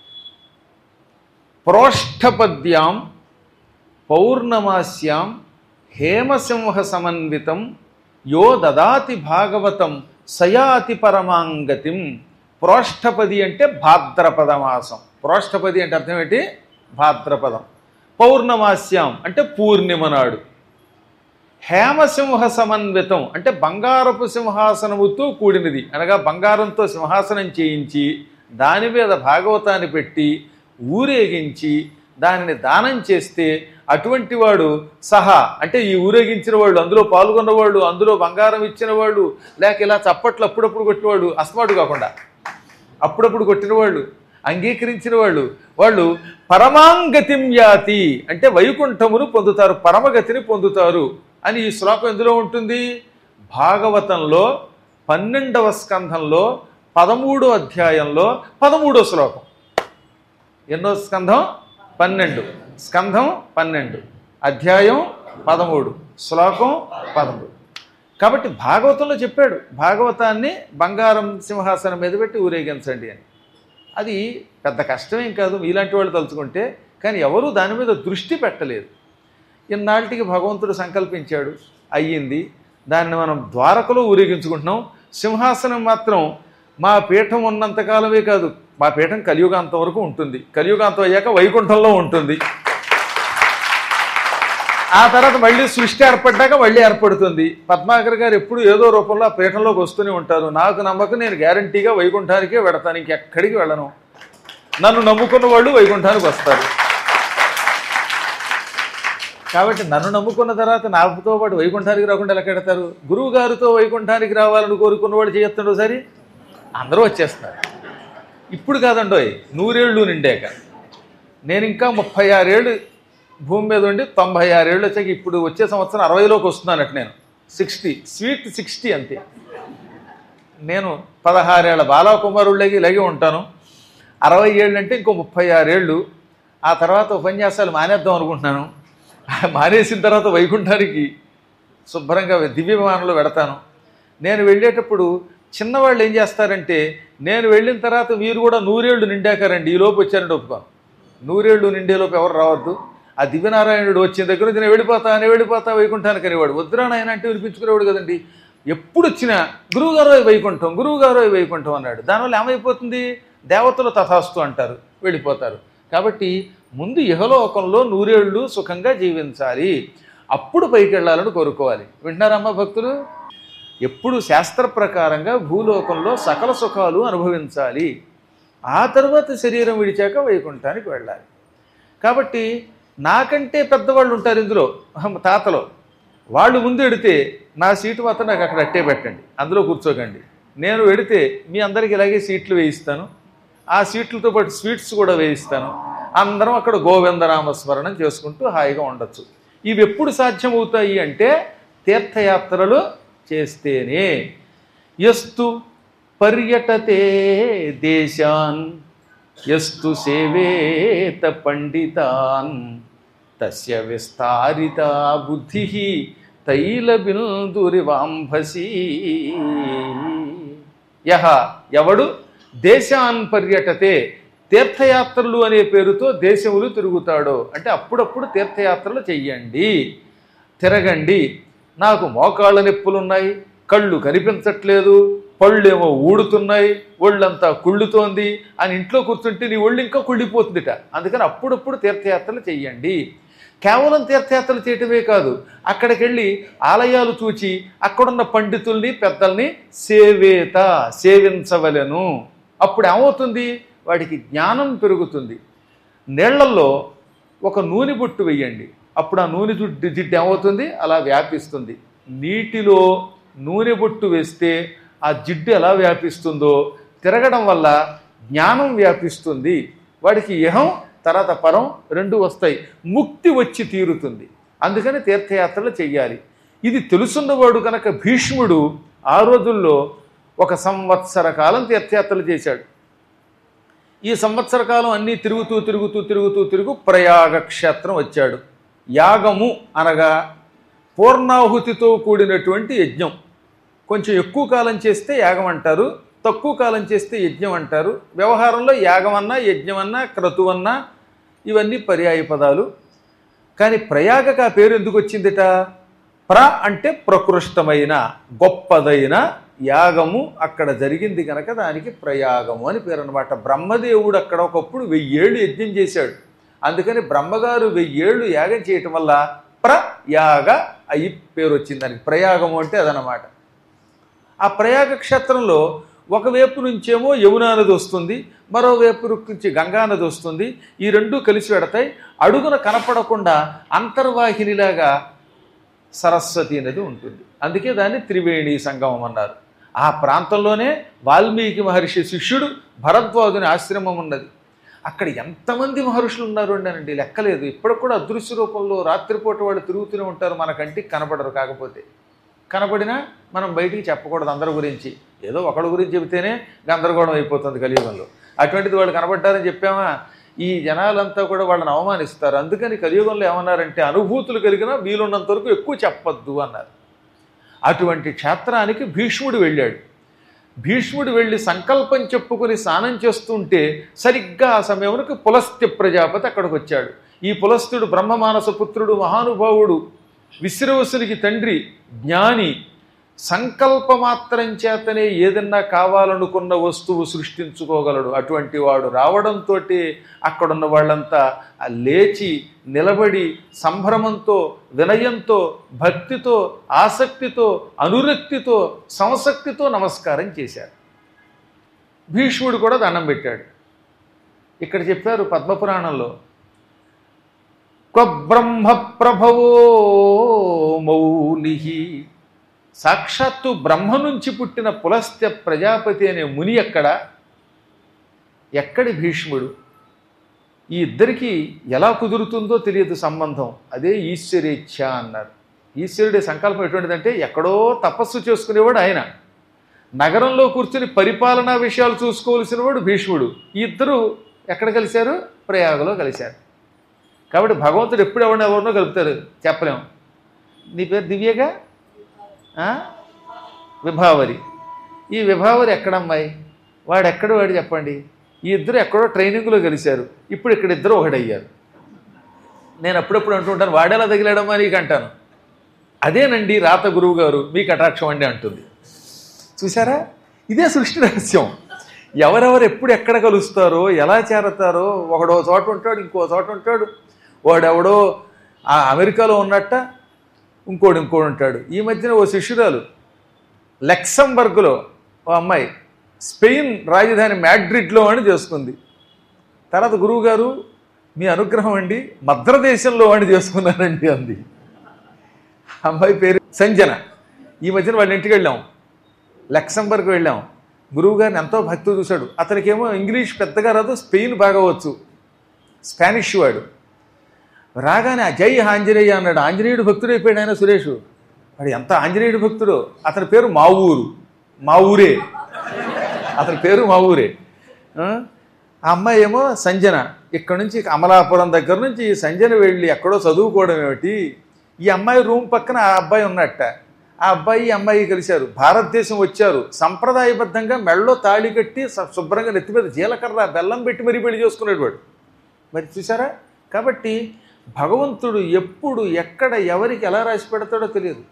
ప్రోష్ఠపద్యాం పౌర్ణమాస్యాం హేమసింహ సమన్వితం యో దదాతి భాగవతం సయాతి పరమాంగతిం ప్రోష్ఠపది అంటే భాద్రపద మాసం ప్రోష్ఠపది అంటే అర్థం ఏంటి భాద్రపదం పౌర్ణమాస్యాం అంటే పూర్ణిమ నాడు హేమసింహ సమన్వితం అంటే బంగారపు సింహాసనముతో కూడినది అనగా బంగారంతో సింహాసనం చేయించి దాని మీద భాగవతాన్ని పెట్టి ఊరేగించి దానిని దానం చేస్తే అటువంటి వాడు సహా అంటే ఈ ఊరేగించిన వాళ్ళు అందులో పాల్గొన్న వాళ్ళు అందులో బంగారం ఇచ్చిన వాళ్ళు లేక ఇలా చప్పట్లు అప్పుడప్పుడు కొట్టినవాడు అస్మాడు కాకుండా అప్పుడప్పుడు కొట్టిన వాళ్ళు అంగీకరించిన వాళ్ళు వాళ్ళు పరమాంగతిం యాతి అంటే వైకుంఠమును పొందుతారు పరమగతిని పొందుతారు అని ఈ శ్లోకం ఎందులో ఉంటుంది భాగవతంలో పన్నెండవ స్కంధంలో పదమూడో అధ్యాయంలో పదమూడో శ్లోకం ఎన్నో స్కంధం పన్నెండు స్కంధం పన్నెండు అధ్యాయం పదమూడు శ్లోకం పదమూడు కాబట్టి భాగవతంలో చెప్పాడు భాగవతాన్ని బంగారం సింహాసనం మీద పెట్టి ఊరేగించండి అని అది పెద్ద కష్టమేం కాదు మీలాంటి వాళ్ళు తలుచుకుంటే కానీ ఎవరూ దాని మీద దృష్టి పెట్టలేదు ఇన్నాళ్ళకి భగవంతుడు సంకల్పించాడు అయ్యింది దానిని మనం ద్వారకలో ఊరేగించుకుంటున్నాం సింహాసనం మాత్రం మా పీఠం ఉన్నంతకాలమే కాదు మా పీఠం కలియుగాంతం వరకు ఉంటుంది కలియుగాంతం అయ్యాక వైకుంఠంలో ఉంటుంది ఆ తర్వాత మళ్ళీ సృష్టి ఏర్పడ్డాక మళ్ళీ ఏర్పడుతుంది పద్మాకర్ గారు ఎప్పుడు ఏదో రూపంలో ఆ పీఠంలోకి వస్తూనే ఉంటారు నాకు నమ్మకం నేను గ్యారంటీగా వైకుంఠానికే వెడతాను ఇంకెక్కడికి వెళ్ళను నన్ను నమ్ముకున్న వాళ్ళు వైకుంఠానికి వస్తారు కాబట్టి నన్ను నమ్ముకున్న తర్వాత నాతో పాటు వైకుంఠానికి రాకుండా ఎలా కడతారు గురువు గారితో వైకుంఠానికి రావాలని కోరుకున్న వాడు చేయొస్తుండో సరి అందరూ వచ్చేస్తారు ఇప్పుడు కాదండోయ్ నూరేళ్ళు నిండాక నేను ఇంకా ముప్పై ఆరేళ్ళు భూమి మీద ఉండి తొంభై ఆరేళ్ళు వచ్చాక ఇప్పుడు వచ్చే సంవత్సరం అరవైలోకి వస్తున్నానట నేను సిక్స్టీ స్వీట్ సిక్స్టీ అంతే నేను పదహారేళ్ల బాలకుమారుళ్ళకి ఇలాగే ఉంటాను అరవై ఏళ్ళు అంటే ఇంకో ముప్పై ఆరేళ్ళు ఆ తర్వాత ఉపన్యాసాలు మానేద్దాం అనుకుంటున్నాను మానేసిన తర్వాత వైకుంఠానికి శుభ్రంగా దివ్య విమానంలో వెడతాను నేను వెళ్ళేటప్పుడు చిన్నవాళ్ళు ఏం చేస్తారంటే నేను వెళ్ళిన తర్వాత మీరు కూడా నూరేళ్లు నిండాకారండి ఈ లోపు వచ్చారంటే ఒప్పుకోను నూరేళ్లు నిండేలోపు ఎవరు రావద్దు ఆ దివ్యనారాయణుడు వచ్చిన దగ్గర నుంచి నేను వెళ్ళిపోతా నేను వెళ్ళిపోతా వైకుంఠానికి అనేవాడు వద్దురా నాయన అంటే వినిపించుకునేవాడు కదండి ఎప్పుడు వచ్చినా గురువుగారు వైకుంఠం గురువుగారు వైకుంఠం అన్నాడు దానివల్ల ఏమైపోతుంది దేవతలు తథాస్తు అంటారు వెళ్ళిపోతారు కాబట్టి ముందు ఇహలోకంలో నూరేళ్లు సుఖంగా జీవించాలి అప్పుడు పైకి వెళ్ళాలని కోరుకోవాలి వింటున్నారమ్మా భక్తులు ఎప్పుడు శాస్త్ర ప్రకారంగా భూలోకంలో సకల సుఖాలు అనుభవించాలి ఆ తర్వాత శరీరం విడిచాక వైకుంఠానికి వెళ్ళాలి కాబట్టి నాకంటే పెద్దవాళ్ళు ఉంటారు ఇందులో అహం, తాతలో వాళ్ళు ముందు ఎడితే నా సీటు మాత్రం నాకు అక్కడ అట్టే పెట్టండి అందులో కూర్చోకండి నేను వెడితే మీ అందరికి ఇలాగే సీట్లు వేయిస్తాను ఆ సీట్లతో పాటు స్వీట్స్ కూడా వేయిస్తాను అందరం అక్కడ గోవిందనామ స్మరణం చేసుకుంటూ హాయిగా ఉండొచ్చు ఇవి ఎప్పుడు సాధ్యమవుతాయి అంటే తీర్థయాత్రలు చేస్తేనే ఎస్తు పర్యటతే దేశాన్ ఎస్తు సేవేత పండితాన్ తస్య విస్తారిత బుద్ధి తైలబిందురివాంభసి యహ ఎవడు దేశాన్ పర్యటతే తీర్థయాత్రలు అనే పేరుతో దేశములు తిరుగుతాడో అంటే అప్పుడప్పుడు తీర్థయాత్రలు చెయ్యండి తిరగండి నాకు మోకాళ్ళ నొప్పులున్నాయి కళ్ళు కనిపించట్లేదు పళ్ళేమో ఊడుతున్నాయి ఒళ్ళంతా కుళ్ళుతోంది అని ఇంట్లో కూర్చుంటే నీ ఒళ్ళు ఇంకా కుళ్ళిపోతుందిట అందుకని అప్పుడప్పుడు తీర్థయాత్రలు చెయ్యండి కేవలం తీర్థయాత్రలు చేయటమే కాదు అక్కడికి వెళ్ళి ఆలయాలు చూచి అక్కడున్న పండితుల్ని పెద్దల్ని సేవేత సేవించవలెను అప్పుడు ఏమవుతుంది వాడికి జ్ఞానం పెరుగుతుంది నీళ్లలో ఒక నూనె బొట్టు వెయ్యండి అప్పుడు ఆ నూనె జుడ్డు జిడ్డు ఏమవుతుంది అలా వ్యాపిస్తుంది నీటిలో నూనె బొట్టు వేస్తే ఆ జిడ్డు ఎలా వ్యాపిస్తుందో తిరగడం వల్ల జ్ఞానం వ్యాపిస్తుంది వాడికి ఇహం తర్వాత పరం రెండు వస్తాయి ముక్తి వచ్చి తీరుతుంది అందుకని తీర్థయాత్రలు చెయ్యాలి ఇది తెలుసున్నవాడు కనుక భీష్ముడు ఆ రోజుల్లో ఒక సంవత్సర కాలం తీర్థయాత్రలు చేశాడు ఈ సంవత్సర కాలం అన్నీ తిరుగుతూ తిరుగుతూ తిరుగుతూ తిరుగు ప్రయాగ క్షేత్రం వచ్చాడు యాగము అనగా పూర్ణాహుతితో కూడినటువంటి యజ్ఞం కొంచెం ఎక్కువ కాలం చేస్తే యాగం అంటారు తక్కువ కాలం చేస్తే యజ్ఞం అంటారు వ్యవహారంలో యాగం అన్నా యజ్ఞం అన్నా క్రతువన్నా ఇవన్నీ పర్యాయ పదాలు కానీ ప్రయాగకు ఆ పేరు ఎందుకు వచ్చిందిట ప్ర అంటే ప్రకృష్టమైన గొప్పదైన యాగము అక్కడ జరిగింది కనుక దానికి ప్రయాగము అని పేరు అనమాట బ్రహ్మదేవుడు అక్కడ ఒకప్పుడు వెయ్యేళ్ళు యజ్ఞం చేశాడు అందుకని బ్రహ్మగారు వెయ్యేళ్ళు యాగం చేయటం వల్ల ప్రయాగ అయి పేరు వచ్చింది దానికి ప్రయాగము అంటే అదనమాట ఆ ప్రయాగ క్షేత్రంలో ఒకవైపు నుంచేమో యమునా నది వస్తుంది మరోవైపు నుంచి గంగా నది వస్తుంది ఈ రెండు కలిసి పెడతాయి అడుగున కనపడకుండా అంతర్వాహినిలాగా సరస్వతి నది ఉంటుంది అందుకే దాన్ని త్రివేణి సంగమం అన్నారు ఆ ప్రాంతంలోనే వాల్మీకి మహర్షి శిష్యుడు భరద్వాజుని ఆశ్రమం ఉన్నది అక్కడ ఎంతమంది మహర్షులు ఉన్నారు అండి లెక్కలేదు ఇప్పటికి కూడా అదృశ్య రూపంలో రాత్రిపూట వాళ్ళు తిరుగుతూనే ఉంటారు మన కంటికి కనపడరు కాకపోతే కనపడినా మనం బయటికి చెప్పకూడదు అందరి గురించి ఏదో ఒకళ్ళ గురించి చెబితేనే గందరగోళం అయిపోతుంది కలియుగంలో అటువంటిది వాళ్ళు కనపడ్డారని చెప్పామా ఈ జనాలంతా కూడా వాళ్ళని అవమానిస్తారు అందుకని కలియుగంలో ఏమన్నారంటే అనుభూతులు కలిగిన వీలున్నంత వరకు ఎక్కువ చెప్పొద్దు అన్నారు అటువంటి క్షేత్రానికి భీష్ముడు వెళ్ళాడు భీష్ముడు వెళ్ళి సంకల్పం చెప్పుకొని స్నానం చేస్తుంటే సరిగ్గా ఆ సమయంలో పులస్త్య ప్రజాపతి అక్కడికి వచ్చాడు ఈ పులస్తుడు బ్రహ్మమానస పుత్రుడు మహానుభావుడు విశ్రవసునికి తండ్రి జ్ఞాని సంకల్పమాత్రం చేతనే ఏదన్నా కావాలనుకున్న వస్తువు సృష్టించుకోగలడు అటువంటి వాడు రావడంతో అక్కడున్న వాళ్ళంతా ఆ లేచి నిలబడి సంభ్రమంతో వినయంతో భక్తితో ఆసక్తితో అనురక్తితో సంసక్తితో నమస్కారం చేశారు భీష్ముడు కూడా దండం పెట్టాడు ఇక్కడ చెప్పారు పద్మపురాణంలో క్వబ్రహ్మ ప్రభవో మౌని సాక్షాత్తు బ్రహ్మ నుంచి పుట్టిన పులస్త్య ప్రజాపతి అనే ముని ఎక్కడ ఎక్కడి భీష్ముడు ఈ ఇద్దరికి ఎలా కుదురుతుందో తెలియదు సంబంధం అదే ఈశ్వరేచ్ఛ అన్నారు ఈశ్వరుడి సంకల్పం ఎటువంటిదంటే ఎక్కడో తపస్సు చేసుకునేవాడు ఆయన నగరంలో కూర్చుని పరిపాలనా విషయాలు చూసుకోవలసిన వాడు భీష్ముడు ఈ ఇద్దరు ఎక్కడ కలిశారు ప్రయాగలో కలిశారు కాబట్టి భగవంతుడు ఎప్పుడు ఎవరిని ఎవరినో కలుపుతారు చెప్పలేము నీ పేరు దివ్యగా ఆ? విభావరి ఈ విభావరి ఎక్కడమ్మాయి వాడు ఎక్కడ వాడు చెప్పండి ఈ ఇద్దరు ఎక్కడో ట్రైనింగ్లో కలిశారు ఇప్పుడు ఇక్కడ ఇద్దరు ఒకటయ్యారు నేను అప్పుడప్పుడు అంటుంటాను వాడేలా తగిలాడమ్మా నీకు అంటాను అదేనండి రాత గురువు గారు మీ కటాక్షం అండి అంటుంది చూసారా ఇదే సృష్టి రహస్యం ఎవరెవరు ఎప్పుడు ఎక్కడ కలుస్తారో ఎలా చేరతారో ఒకడో చోట ఉంటాడు ఇంకో చోట ఉంటాడు వాడెవడో ఆ అమెరికాలో ఉన్నట్ట ఇంకోడు ఇంకోడు ఉంటాడు ఈ మధ్యన ఓ శిష్యురాలు లెక్సంబర్గ్లో ఓ అమ్మాయి స్పెయిన్ రాజధాని మ్యాడ్రిడ్లో అని చేసుకుంది తర్వాత గురువు గారు మీ అనుగ్రహం అండి మద్రదేశంలో అని చేసుకున్నారండి అంది అమ్మాయి పేరు సంజన ఈ మధ్యన వాళ్ళ ఇంటికి వెళ్ళాం లక్సంబర్గ్ వెళ్ళాం గురువు గారిని ఎంతో భక్తి చూశాడు అతనికేమో ఇంగ్లీష్ పెద్దగా రాదు స్పెయిన్ బాగా వచ్చు స్పానిష్ వాడు రాగానే ఆ జై ఆంజనేయ అన్నాడు ఆంజనేయుడు భక్తుడు అయిపోయాడు ఆయన సురేష్ వాడు ఎంత ఆంజనేయుడు భక్తుడు అతని పేరు మా ఊరు మా ఊరే అతని పేరు మా ఊరే ఆ? ఆ అమ్మాయి ఏమో సంజన ఇక్కడ నుంచి అమలాపురం దగ్గర నుంచి ఈ సంజన వెళ్ళి ఎక్కడో చదువుకోవడం ఏమిటి ఈ అమ్మాయి రూమ్ పక్కన ఆ అబ్బాయి ఉన్నట్ట ఆ అబ్బాయి ఈ అమ్మాయి కలిశారు భారతదేశం వచ్చారు సంప్రదాయబద్ధంగా మెళ్ళో తాళి కట్టి శ- శుభ్రంగా నెత్తి మీద జీలకర్ర బెల్లం పెట్టి మరీ పెళ్లి చేసుకునేడు వాడు మరి చూసారా కాబట్టి భగవంతుడు ఎప్పుడు ఎక్కడ ఎవరికి ఎలా రాసి పెడతాడో తెలియదు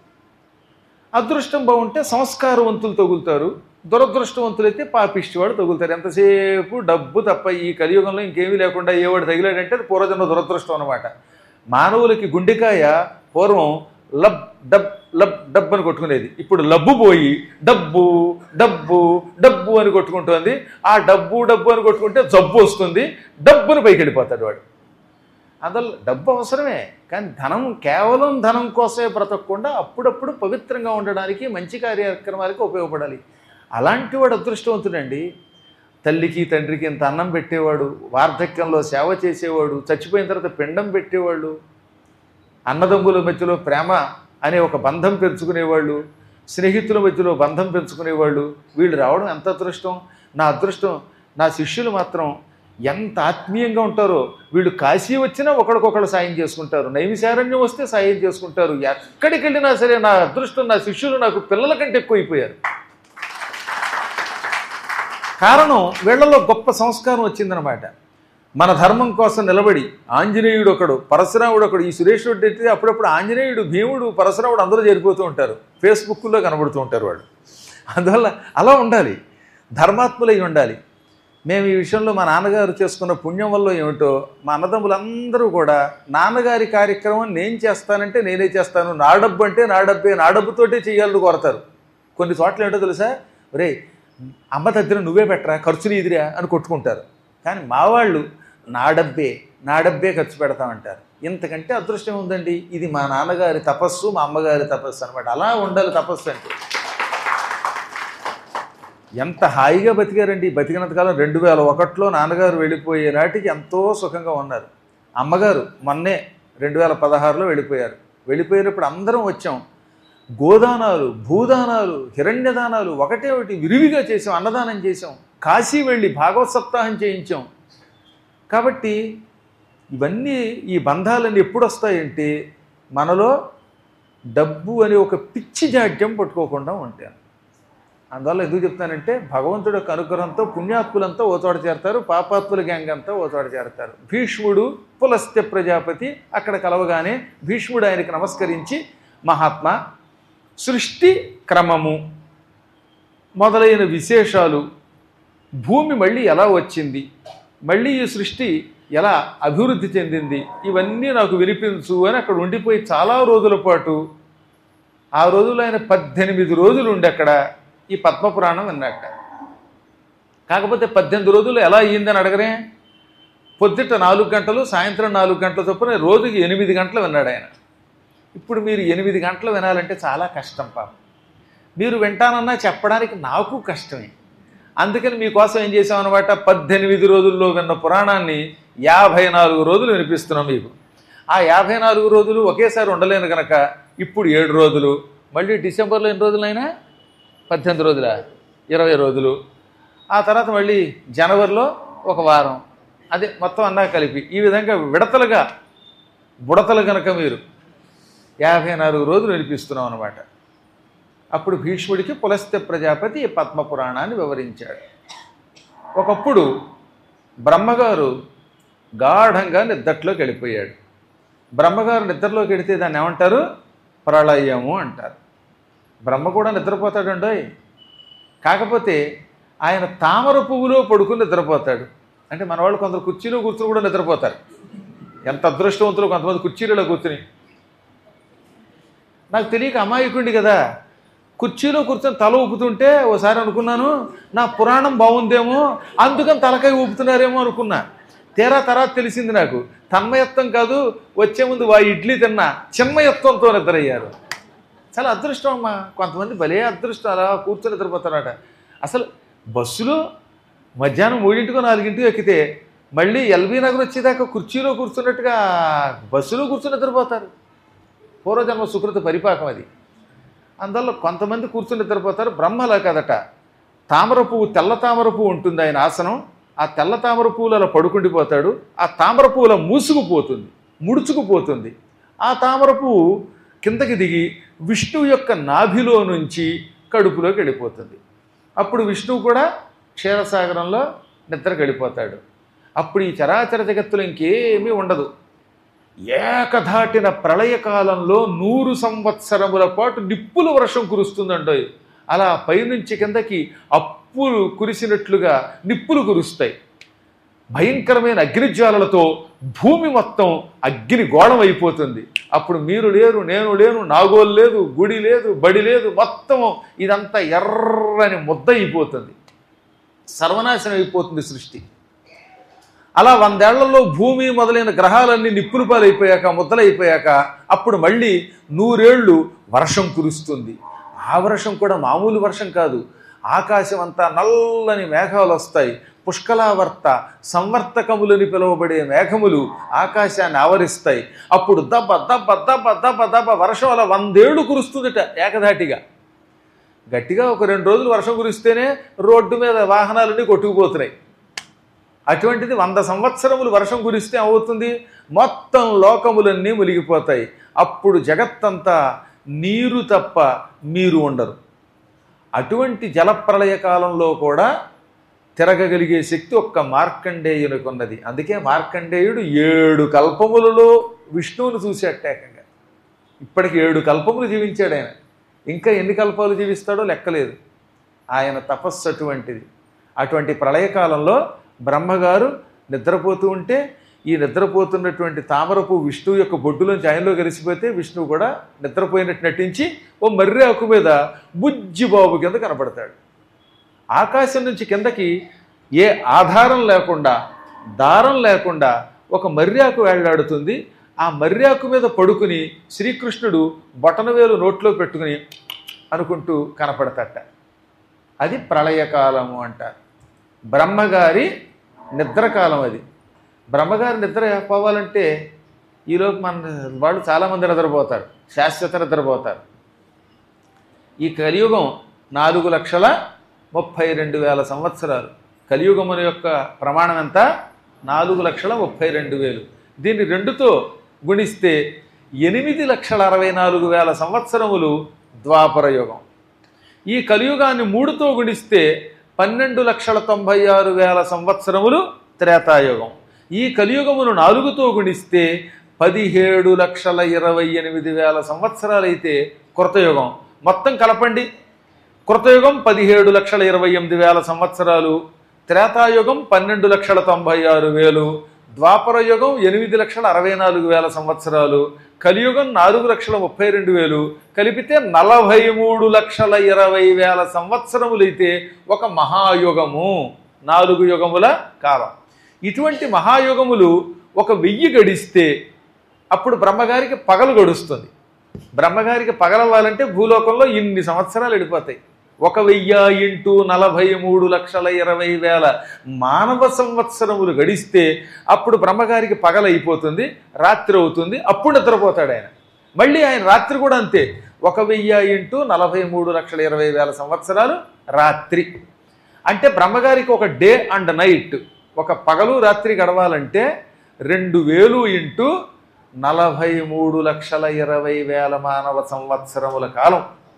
అదృష్టం బాగుంటే సంస్కారవంతులు తగులుతారు దురదృష్టవంతులైతే పాపిష్టివాడు తగులుతారు ఎంతసేపు డబ్బు తప్ప ఈ కలియుగంలో ఇంకేమీ లేకుండా ఏవాడు తగిలాడంటే అది పూర్వజన్మ దురదృష్టం అనమాట మానవులకి గుండెకాయ పూర్వం లబ్ డబ్ లబ్ డబ్ అని కొట్టుకునేది ఇప్పుడు లబ్బు పోయి డబ్బు డబ్బు డబ్బు అని కొట్టుకుంటుంది ఆ డబ్బు డబ్బు అని కొట్టుకుంటే జబ్బు వస్తుంది డబ్బుని పైకి వెళ్ళిపోతాడు వాడు అందులో డబ్బు అవసరమే కానీ ధనం కేవలం ధనం కోసమే బ్రతకకుండా అప్పుడప్పుడు పవిత్రంగా ఉండడానికి మంచి కార్యక్రమాలకి ఉపయోగపడాలి అలాంటి వాడు అదృష్టవంతుడండి తల్లికి తండ్రికి ఇంత అన్నం పెట్టేవాడు వార్ధక్యంలో సేవ చేసేవాడు చచ్చిపోయిన తర్వాత పిండం పెట్టేవాళ్ళు అన్నదమ్ముల మధ్యలో ప్రేమ అనే ఒక బంధం పెంచుకునేవాళ్ళు స్నేహితుల మధ్యలో బంధం పెంచుకునేవాళ్ళు వీళ్ళు రావడం ఎంత అదృష్టం నా అదృష్టం నా శిష్యులు మాత్రం ఎంత ఆత్మీయంగా ఉంటారో వీళ్ళు కాశీ వచ్చినా ఒకరికొకరు సాయం చేసుకుంటారు నైమిశారణ్యం వస్తే సాయం చేసుకుంటారు ఎక్కడికి వెళ్ళినా సరే నా అదృష్టం నా శిష్యులు నాకు పిల్లల కంటే ఎక్కువైపోయారు కారణం వీళ్ళలో గొప్ప సంస్కారం వచ్చిందనమాట మన ధర్మం కోసం నిలబడి ఆంజనేయుడు ఒకడు పరశురాముడు ఒకడు ఈ సురేష్ రెడ్డి అయితే అప్పుడప్పుడు ఆంజనేయుడు భీముడు పరశురాముడు అందరూ చేరిపోతూ ఉంటారు ఫేస్బుక్లో కనబడుతూ ఉంటారు వాడు అందువల్ల అలా ఉండాలి ధర్మాత్ములై ఉండాలి మేము ఈ విషయంలో మా నాన్నగారు చేసుకున్న పుణ్యం వల్ల ఏమిటో మా అన్నదమ్ములందరూ కూడా నాన్నగారి కార్యక్రమం నేను చేస్తానంటే నేనే చేస్తాను నా డబ్బు అంటే నా డబ్బే నా డబ్బుతోటే చేయాలని కోరతారు కొన్ని చోట్ల ఏంటో తెలుసా ఒరే అమ్మ దగ్గర నువ్వే పెట్టరా ఖర్చు నీదిరా అని కొట్టుకుంటారు కానీ మా వాళ్ళు నా డబ్బే నా డబ్బే ఖర్చు పెడతామంటారు ఇంతకంటే అదృష్టం ఉందండి ఇది మా నాన్నగారి తపస్సు మా అమ్మగారి తపస్సు అనమాట అలా ఉండాలి తపస్సు అంటే ఎంత హాయిగా బతికారండి బతికినంత కాలం రెండు వేల ఒకటిలో నాన్నగారు వెళ్ళిపోయే నాటికి ఎంతో సుఖంగా ఉన్నారు అమ్మగారు మొన్నే రెండు వేల పదహారులో వెళ్ళిపోయారు వెళ్ళిపోయినప్పుడు అందరం వచ్చాం గోదానాలు భూదానాలు హిరణ్యదానాలు ఒకటే ఒకటి విరివిగా చేసాం అన్నదానం చేసాం కాశీ వెళ్ళి భాగవత్ సప్తాహం చేయించాం కాబట్టి ఇవన్నీ ఈ బంధాలన్నీ ఎప్పుడు వస్తాయంటే మనలో డబ్బు అనే ఒక పిచ్చి జాడ్యం పట్టుకోకుండా ఉంటాను అందువల్ల ఎందుకు చెప్తానంటే భగవంతుడి యొక్క అనుగ్రహంతో పుణ్యాత్ములంతా ఓ చోట చేరతారు పాపాత్ముల గ్యాంగ్ అంతా ఓ చోట చేరతారు భీష్ముడు పులస్త్య ప్రజాపతి అక్కడ కలవగానే భీష్ముడు ఆయనకి నమస్కరించి మహాత్మా సృష్టి క్రమము మొదలైన విశేషాలు భూమి మళ్ళీ ఎలా వచ్చింది మళ్ళీ ఈ సృష్టి ఎలా అభివృద్ధి చెందింది ఇవన్నీ నాకు వినిపించు అని అక్కడ ఉండిపోయి చాలా రోజుల పాటు ఆ రోజుల్లో ఆయన పద్దెనిమిది రోజులు ఉండి అక్కడ ఈ పద్మపురాణం విన్నట్ట కాకపోతే పద్దెనిమిది రోజులు ఎలా అయ్యిందని అడగరే పొద్దుట నాలుగు గంటలు సాయంత్రం నాలుగు గంటల చొప్పున రోజుకి ఎనిమిది గంటలు విన్నాడు ఆయన ఇప్పుడు మీరు ఎనిమిది గంటలు వినాలంటే చాలా కష్టం పాపం మీరు వింటానన్నా చెప్పడానికి నాకు కష్టమే అందుకని మీకోసం ఏం చేసాం అనమాట పద్దెనిమిది రోజుల్లో విన్న పురాణాన్ని యాభై నాలుగు రోజులు వినిపిస్తున్నాం మీకు ఆ యాభై నాలుగు రోజులు ఒకేసారి ఉండలేను కనుక ఇప్పుడు ఏడు రోజులు మళ్ళీ డిసెంబర్లో ఎన్ని రోజులైనా పద్దెనిమిది రోజుల ఇరవై రోజులు ఆ తర్వాత మళ్ళీ జనవరిలో ఒక వారం అదే మొత్తం అన్నా కలిపి ఈ విధంగా విడతలుగా బుడతలు కనుక మీరు యాభై నాలుగు రోజులు వినిపిస్తున్నాం అనమాట అప్పుడు భీష్ముడికి పులస్త్య ప్రజాపతి ఈ పద్మ పురాణాన్ని వివరించాడు ఒకప్పుడు బ్రహ్మగారు గాఢంగా నిద్రలోకి వెళ్ళిపోయాడు బ్రహ్మగారు నిద్రలోకి వెళితే దాన్ని ఏమంటారు ప్రళయము అంటారు బ్రహ్మ కూడా నిద్రపోతాడండోయ్ కాకపోతే ఆయన తామర పువ్వులో పడుకుని నిద్రపోతాడు అంటే మన వాళ్ళు కొందరు కుర్చీలో కూర్చుని కూడా నిద్రపోతారు ఎంత అదృష్టవంతులు కొంతమంది కుర్చీలలో కూర్చుని నాకు తెలియక అమాయకుండి కదా కుర్చీలో కూర్చొని తల ఊపుతుంటే ఓసారి అనుకున్నాను నా పురాణం బాగుందేమో అందుకని తలకాయ ఊపుతున్నారేమో అనుకున్నా తీరా తర్వాత తెలిసింది నాకు తన్మయత్వం కాదు వచ్చే ముందు వా ఇడ్లీ తిన్నా చిన్మయత్వంతో నిద్రయ్యారు చాలా అదృష్టం అమ్మా కొంతమంది భలే అదృష్టం అలా కూర్చొని నిద్రపోతారట అసలు బస్సులో మధ్యాహ్నం మూడింటికో నాలుగింటికో ఎక్కితే మళ్ళీ ఎల్బీ నగర్ వచ్చేదాకా కుర్చీలో కూర్చున్నట్టుగా బస్సులో కూర్చొని నిద్రపోతారు పూర్వజన్మ సుకృత పరిపాకం అది అందువల్ల కొంతమంది కూర్చుని నిద్రపోతారు బ్రహ్మలా కదట తామర పువ్వు తెల్ల తామర పువ్వు ఉంటుంది ఆయన ఆసనం ఆ తెల్ల తామర పువ్వులు అలా పడుకుండిపోతాడు ఆ తామర పువ్వుల మూసుకుపోతుంది ముడుచుకుపోతుంది ఆ తామర పువ్వు కిందకి దిగి విష్ణువు యొక్క నాభిలో నుంచి కడుపులోకి వెళ్ళిపోతుంది అప్పుడు విష్ణువు కూడా క్షీరసాగరంలో నిద్రకు వెళ్ళిపోతాడు అప్పుడు ఈ చరాచర జగత్తులో ఇంకేమీ ఉండదు ఏకధాటిన ప్రళయకాలంలో నూరు సంవత్సరముల పాటు నిప్పుల వర్షం కురుస్తుందండోయ్ అలా పైనుంచి కిందకి అప్పులు కురిసినట్లుగా నిప్పులు కురుస్తాయి భయంకరమైన అగ్నిజ్వాలలతో భూమి మొత్తం అగ్ని గోళం అయిపోతుంది అప్పుడు మీరు లేరు నేను లేను నాగోలు లేదు గుడి లేదు బడి లేదు మొత్తం ఇదంతా ఎర్రని ముద్ద అయిపోతుంది సర్వనాశనం అయిపోతుంది సృష్టి అలా వందేళ్లలో భూమి మొదలైన గ్రహాలన్నీ నిప్పులు పాలైపోయాక ముద్దలైపోయాక అప్పుడు మళ్ళీ నూరేళ్లు వర్షం కురుస్తుంది ఆ వర్షం కూడా మామూలు వర్షం కాదు ఆకాశం అంతా నల్లని మేఘాలు వస్తాయి పుష్కలావర్త సంవర్తకములని పిలువబడే మేఘములు ఆకాశాన్ని ఆవరిస్తాయి అప్పుడు దబ్బ దబ్బ దబ్బ దబ్బ దబ్బ వర్షం అలా వందేళ్లు కురుస్తుందిట ఏకధాటిగా గట్టిగా ఒక రెండు రోజులు వర్షం కురిస్తేనే రోడ్డు మీద వాహనాలన్నీ కొట్టుకుపోతున్నాయి అటువంటిది వంద సంవత్సరములు వర్షం కురిస్తే అవుతుంది మొత్తం లోకములన్నీ మునిగిపోతాయి అప్పుడు జగత్తంతా నీరు తప్ప మీరు ఉండరు అటువంటి జలప్రళయ కాలంలో కూడా తిరగగలిగే శక్తి ఒక్క మార్కండేయునికి ఉన్నది అందుకే మార్కండేయుడు ఏడు కల్పములలో విష్ణువును చూసేటేకంగా ఇప్పటికి ఏడు కల్పములు జీవించాడు ఆయన ఇంకా ఎన్ని కల్పాలు జీవిస్తాడో లెక్కలేదు ఆయన తపస్సు అటువంటిది అటువంటి ప్రళయకాలంలో బ్రహ్మగారు నిద్రపోతూ ఉంటే ఈ నిద్రపోతున్నటువంటి తామరపు విష్ణువు యొక్క బొడ్డులోంచి ఆయనలో కలిసిపోతే విష్ణువు కూడా నిద్రపోయినట్టు నటించి ఓ మర్రి ఆకు మీద బుజ్జిబాబు కింద కనపడతాడు ఆకాశం నుంచి కిందకి ఏ ఆధారం లేకుండా దారం లేకుండా ఒక మర్యాకు వేళ్లాడుతుంది ఆ మర్యాకు మీద పడుకుని శ్రీకృష్ణుడు బొటనవేలు నోట్లో పెట్టుకుని అనుకుంటూ కనపడతట అది ప్రళయకాలము అంటారు బ్రహ్మగారి నిద్రకాలం అది బ్రహ్మగారి నిద్ర పోవాలంటే ఈలోపు మన వాళ్ళు చాలామంది నిద్రపోతారు శాశ్వత నిద్రపోతారు ఈ కలియుగం నాలుగు లక్షల ముప్పై రెండు వేల సంవత్సరాలు కలియుగమున యొక్క ప్రమాణం ఎంత నాలుగు లక్షల ముప్పై రెండు వేలు దీన్ని రెండుతో గుణిస్తే ఎనిమిది లక్షల అరవై నాలుగు వేల సంవత్సరములు ద్వాపర యుగం ఈ కలియుగాన్ని మూడుతో గుణిస్తే పన్నెండు లక్షల తొంభై ఆరు వేల సంవత్సరములు త్రేతాయుగం ఈ కలియుగమును నాలుగుతో గుణిస్తే పదిహేడు లక్షల ఇరవై ఎనిమిది వేల సంవత్సరాలైతే కృతయుగం మొత్తం కలపండి కృతయుగం పదిహేడు లక్షల ఇరవై ఎనిమిది వేల సంవత్సరాలు త్రేతాయుగం పన్నెండు లక్షల తొంభై ఆరు వేలు ద్వాపర యుగం ఎనిమిది లక్షల అరవై నాలుగు వేల సంవత్సరాలు కలియుగం నాలుగు లక్షల ముప్పై రెండు వేలు కలిపితే నలభై మూడు లక్షల ఇరవై వేల సంవత్సరములైతే ఒక మహాయుగము నాలుగు యుగముల కాలం ఇటువంటి మహాయుగములు ఒక వెయ్యి గడిస్తే అప్పుడు బ్రహ్మగారికి పగలు గడుస్తుంది బ్రహ్మగారికి పగలవ్వాలంటే భూలోకంలో ఇన్ని సంవత్సరాలు వెళ్ళిపోతాయి ఒక వెయ్యి ఇంటూ నలభై మూడు లక్షల ఇరవై వేల మానవ సంవత్సరములు గడిస్తే అప్పుడు బ్రహ్మగారికి పగలైపోతుంది రాత్రి అవుతుంది అప్పుడు నిద్రపోతాడు ఆయన మళ్ళీ ఆయన రాత్రి కూడా అంతే ఒక వెయ్యి ఇంటూ నలభై మూడు లక్షల ఇరవై వేల సంవత్సరాలు రాత్రి అంటే బ్రహ్మగారికి ఒక డే అండ్ నైట్ ఒక పగలు రాత్రి గడవాలంటే రెండు వేలు ఇంటూ నలభై మూడు లక్షల ఇరవై వేల మానవ సంవత్సరముల కాలం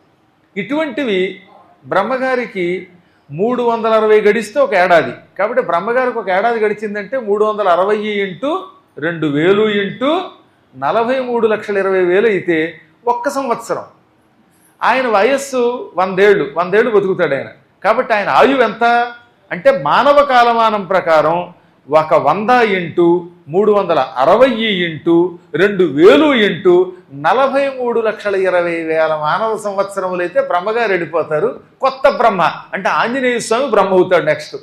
ఇటువంటివి బ్రహ్మగారికి మూడు వందల అరవై గడిస్తే ఒక ఏడాది కాబట్టి బ్రహ్మగారికి ఒక ఏడాది గడిచిందంటే మూడు వందల అరవై ఇంటూ రెండు వేలు ఇంటూ నలభై మూడు లక్షల ఇరవై వేలు అయితే ఒక్క సంవత్సరం ఆయన వయస్సు వందేళ్ళు వందేళ్ళు బతుకుతాడు ఆయన కాబట్టి ఆయన ఆయువు ఎంత అంటే మానవ కాలమానం ప్రకారం ఒక వంద ఇంటూ మూడు వందల అరవై ఇంటూ రెండు వేలు ఇంటూ నలభై మూడు లక్షల ఇరవై వేల మానవ సంవత్సరములు అయితే బ్రహ్మగారు వెళ్ళిపోతారు కొత్త బ్రహ్మ అంటే ఆంజనేయ స్వామి బ్రహ్మ అవుతాడు నెక్స్ట్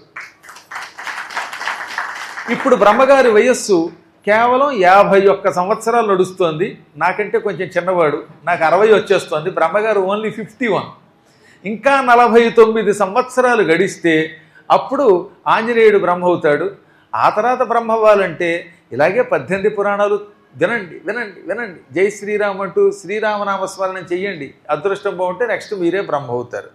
ఇప్పుడు బ్రహ్మగారి వయస్సు కేవలం యాభై ఒక్క సంవత్సరాలు నడుస్తోంది నాకంటే కొంచెం చిన్నవాడు నాకు అరవై వచ్చేస్తోంది బ్రహ్మగారు ఓన్లీ ఫిఫ్టీ వన్ ఇంకా నలభై తొమ్మిది సంవత్సరాలు గడిస్తే అప్పుడు ఆంజనేయుడు బ్రహ్మ అవుతాడు ఆ తర్వాత బ్రహ్మ అవ్వాలంటే ఇలాగే పద్దెనిమిది పురాణాలు వినండి వినండి వినండి జై శ్రీరామ్ అంటూ శ్రీరామనామస్మరణం చెయ్యండి అదృష్టం బాగుంటే నెక్స్ట్ మీరే బ్రహ్మ అవుతారు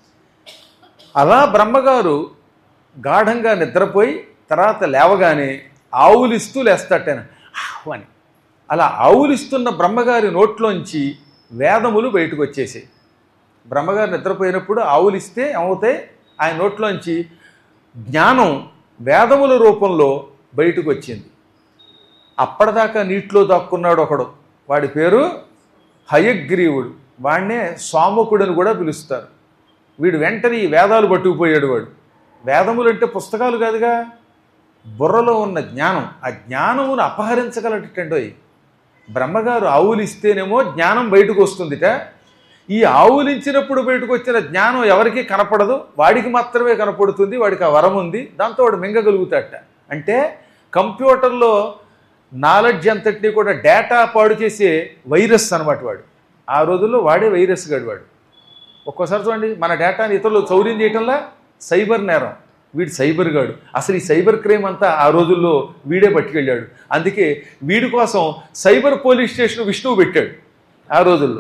అలా బ్రహ్మగారు గాఢంగా నిద్రపోయి తర్వాత లేవగానే ఆవులిస్తూ లేస్తాటైన అని అలా ఆవులిస్తున్న బ్రహ్మగారి నోట్లోంచి వేదములు బయటకు వచ్చేసాయి బ్రహ్మగారు నిద్రపోయినప్పుడు ఆవులిస్తే ఏమవుతాయి ఆయన నోట్లోంచి జ్ఞానం వేదముల రూపంలో బయటకు వచ్చింది అప్పటిదాకా నీటిలో దాక్కున్నాడు ఒకడు వాడి పేరు హయగ్రీవుడు వాడినే సోమకుడని కూడా పిలుస్తారు వీడు వెంటనే ఈ వేదాలు పట్టుకుపోయాడు వాడు వేదములు అంటే పుస్తకాలు కాదుగా బుర్రలో ఉన్న జ్ఞానం ఆ జ్ఞానమును అపహరించగలటండోయ్ బ్రహ్మగారు ఆవులిస్తేనేమో జ్ఞానం బయటకు వస్తుందిట ఈ ఆవులించినప్పుడు బయటకు వచ్చిన జ్ఞానం ఎవరికి కనపడదు వాడికి మాత్రమే కనపడుతుంది వాడికి ఆ వరం ఉంది దాంతో వాడు మింగగలుగుతాడట అంటే కంప్యూటర్లో నాలెడ్జ్ అంతటినీ కూడా డేటా పాడు చేసే వైరస్ అనమాట వాడు ఆ రోజుల్లో వాడే వైరస్ గాడు వాడు ఒక్కోసారి చూడండి మన డేటాని ఇతరులు చౌర్యం చేయటంలా సైబర్ నేరం వీడు సైబర్ గాడు అసలు ఈ సైబర్ క్రైమ్ అంతా ఆ రోజుల్లో వీడే పట్టుకెళ్ళాడు అందుకే వీడి కోసం సైబర్ పోలీస్ స్టేషన్ విష్ణువు పెట్టాడు ఆ రోజుల్లో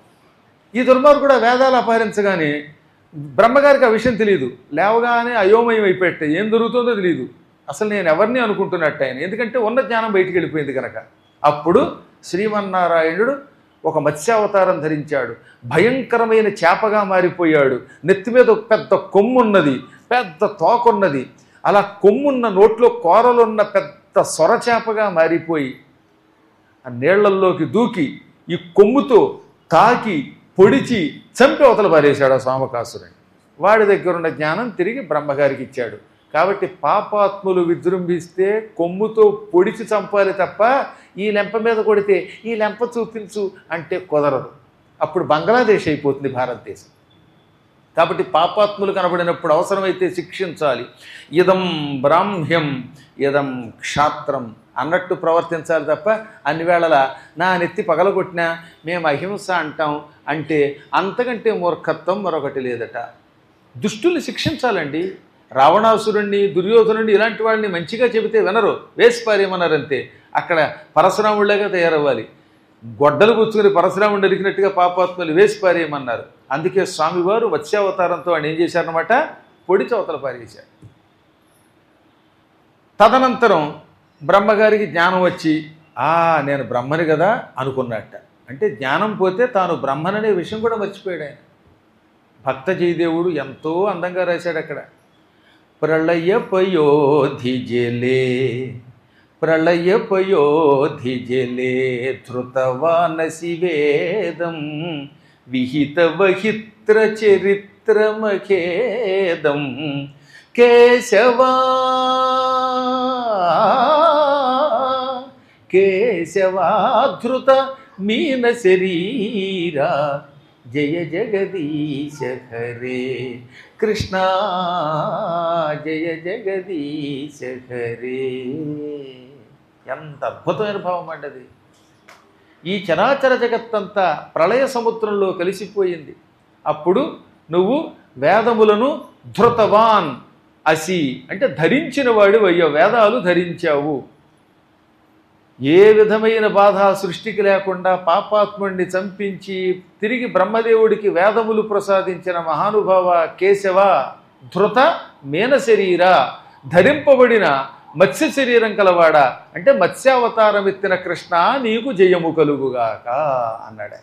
ఈ దుర్మార్గుడు కూడా వేదాలు అపహరించగానే బ్రహ్మగారికి ఆ విషయం తెలియదు లేవగానే అయోమయం అయిపోయాట ఏం జరుగుతుందో తెలియదు అసలు నేను ఎవరిని అనుకుంటున్నట్టు ఆయన ఎందుకంటే ఉన్న జ్ఞానం బయటికి వెళ్ళిపోయింది కనుక అప్పుడు శ్రీమన్నారాయణుడు ఒక మత్స్యావతారం ధరించాడు భయంకరమైన చేపగా మారిపోయాడు నెత్తి మీద ఒక పెద్ద కొమ్మున్నది పెద్ద తోకున్నది అలా కొమ్మున్న నోట్లో కోరలున్న పెద్ద సొరచేపగా మారిపోయి ఆ నీళ్లల్లోకి దూకి ఈ కొమ్ముతో తాకి పొడిచి చంపి అవతల పారేశాడు ఆ సోమకాసురుని వాడి దగ్గర ఉన్న జ్ఞానం తిరిగి బ్రహ్మగారికి ఇచ్చాడు కాబట్టి పాపాత్ములు విజృంభిస్తే కొమ్ముతో పొడిచి చంపాలి తప్ప ఈ లెంప మీద కొడితే ఈ లెంప చూపించు అంటే కుదరదు అప్పుడు బంగ్లాదేశ్ అయిపోతుంది భారతదేశం కాబట్టి పాపాత్ములు కనబడినప్పుడు అవసరమైతే శిక్షించాలి ఇదం బ్రాహ్మ్యం ఇదం క్షాత్రం అన్నట్టు ప్రవర్తించాలి తప్ప అన్ని వేళలా నా నెత్తి పగలగొట్టినా మేము అహింస అంటాం అంటే అంతకంటే మూర్ఖత్వం మరొకటి లేదట దుష్టుల్ని శిక్షించాలండి రావణాసురుణ్ణి దుర్యోధనుడిని ఇలాంటి వాళ్ళని మంచిగా చెబితే వినరు వేసి పారేయమన్నారంతే అక్కడ పరశురాముళ్ళగా తయారవ్వాలి గొడ్డలు పుచ్చుకుని పరశురాముడు నరికినట్టుగా పాపాత్మలు వేసి పారేయమన్నారు అందుకే స్వామివారు మత్స్యావతారంతో ఆయన ఏం చేశారనమాట పొడి చవతల పారేశారు తదనంతరం బ్రహ్మగారికి జ్ఞానం వచ్చి ఆ నేను బ్రహ్మని కదా అనుకున్నట్ట అంటే జ్ఞానం పోతే తాను బ్రహ్మననే విషయం కూడా మర్చిపోయాడు ఆయన భక్త జయదేవుడు ఎంతో అందంగా రాశాడు అక్కడ ప్రళయ పయోధిజలే ప్రళయ పయోధిజలే ధృతవానసి వేదం విహిత వహిత్ర చరిత్రమఖేదం కేశవా కేశవాధృత మీన శరీరా జయ జగదీశ హరే కృష్ణ జయ జగదీశ హరే ఎంత అద్భుతమైన భావం అండి ఈ చరాచర జగత్తంతా ప్రళయ సముద్రంలో కలిసిపోయింది అప్పుడు నువ్వు వేదములను ధృతవాన్ అసి అంటే ధరించిన వాడు అయ్యో వేదాలు ధరించావు ఏ విధమైన బాధ సృష్టికి లేకుండా పాపాత్ముడిని చంపించి తిరిగి బ్రహ్మదేవుడికి వేదములు ప్రసాదించిన మహానుభావ కేశవ ధృత మేన శరీర ధరింపబడిన మత్స్య శరీరం కలవాడ అంటే మత్స్యావతారం ఎత్తిన కృష్ణ నీకు జయము కలుగుగాక అన్నాడు ఆయన.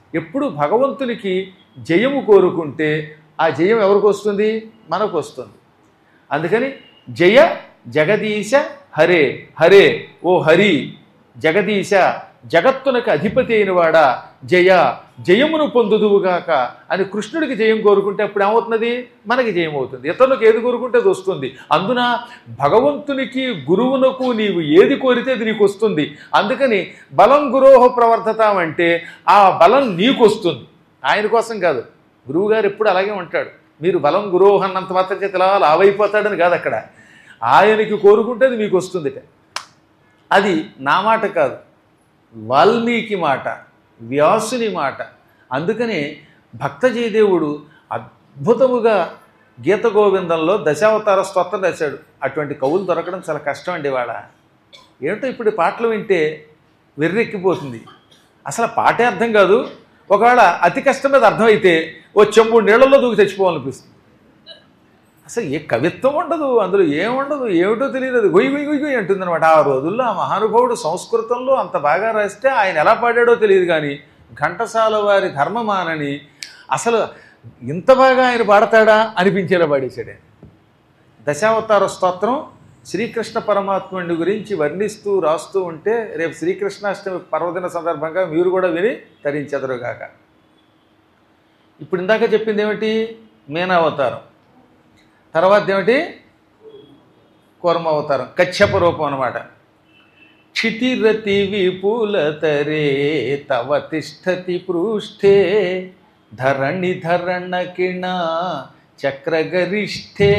ఎప్పుడు భగవంతునికి జయము కోరుకుంటే ఆ జయం ఎవరికి వస్తుంది మనకు వస్తుంది అందుకని జయ జగదీశ హరే హరే ఓ హరి జగదీశ జగత్తునకు అధిపతి అయినవాడా జయ జయమును పొందుదువుగాక అని కృష్ణుడికి జయం కోరుకుంటే అప్పుడు ఏమవుతున్నది మనకి జయం అవుతుంది ఇతరులకు ఏది కోరుకుంటే అది వస్తుంది అందున భగవంతునికి గురువునకు నీవు ఏది కోరితే అది నీకు వస్తుంది అందుకని బలం గురోహ ప్రవర్తతం అంటే ఆ బలం నీకు వస్తుంది ఆయన కోసం కాదు గురువుగారు ఎప్పుడు అలాగే ఉంటాడు మీరు బలం గురోహ అన్నంత మాత్రం చేత ఇలా లావైపోతాడని కాదు అక్కడ ఆయనకి కోరుకుంటే అది మీకు వస్తుందిట అది నా మాట కాదు వాల్మీకి మాట వ్యాసుని మాట అందుకనే భక్త జయదేవుడు అద్భుతముగా గీత గోవిందంలో దశావతార స్తోత్రం రాశాడు అటువంటి కవులు దొరకడం చాలా కష్టం అండి వాళ్ళ ఏమిటో ఇప్పుడు ఈ పాటలు వింటే వెర్రెక్కిపోతుంది అసలు ఆ పాటే అర్థం కాదు ఒకవేళ అతి కష్టం మీద అర్థమైతే ఓ చెంబు నీళ్ళలో దూకి చచ్చిపోవాలనిపిస్తుంది అసలు ఏ కవిత్వం ఉండదు అందులో ఏముండదు ఏమిటో తెలియదు అది గొయ్యి గొయ్యి గొయ్యి గొయ్యి అంటుంది అనమాట ఆ రోజుల్లో ఆ మహానుభావుడు సంస్కృతంలో అంత బాగా రాస్తే ఆయన ఎలా పాడాడో తెలియదు కానీ ఘంటసాల వారి ధర్మమానని అసలు ఇంత బాగా ఆయన పాడతాడా అనిపించేలా పాడేశాడు ఆయన దశావతార స్తోత్రం శ్రీకృష్ణ పరమాత్ముడి గురించి వర్ణిస్తూ రాస్తూ ఉంటే రేపు శ్రీకృష్ణాష్టమి పర్వదిన సందర్భంగా మీరు కూడా విని తరించెదరుగాక ఇప్పుడు ఇందాక చెప్పింది ఏమిటి మీనావతారం తర్వాత ఏమిటి కూర్మ అవతారం కశ్యప రూపం అనమాట క్షితిరతి విపులతరే తవ తిష్టతి పృష్ఠే ధరణి ధరణ కిణ చక్రగరిష్ఠే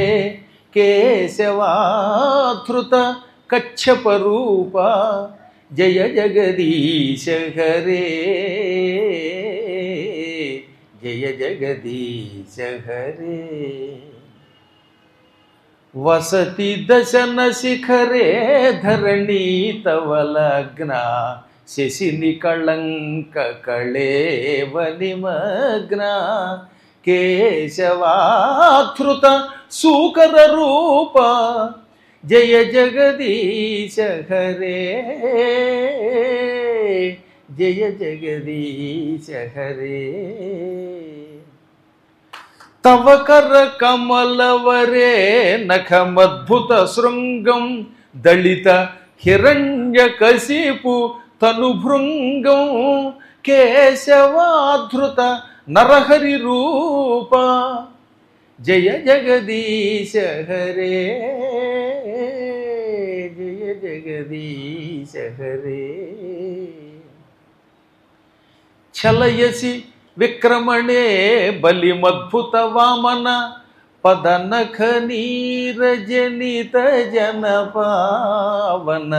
కేశవాధృత కచ్చప రూప జయ జగదీశ హరే జయ జగదీశ హరే వసతి దశన శిఖరే ధరణీ తవ లగ్న శశిని కళంక కళేవ నిమగ్న కేశవాధృత సూకర రూప జయ జగదీశ హరే జయ జగదీశ హరే తవ కర కమలవరే నఖమద్భుత శృంగం దళిత హిరణ్యకశిపు తనుభృంగం కేశవాధృత నరహరి రూప జయ జగదీశ హరే జయ జగదీశ హరే చలయసి విక్రమణే బలిమద్భుత వామన పదనఖ నీరజనిత జన పావన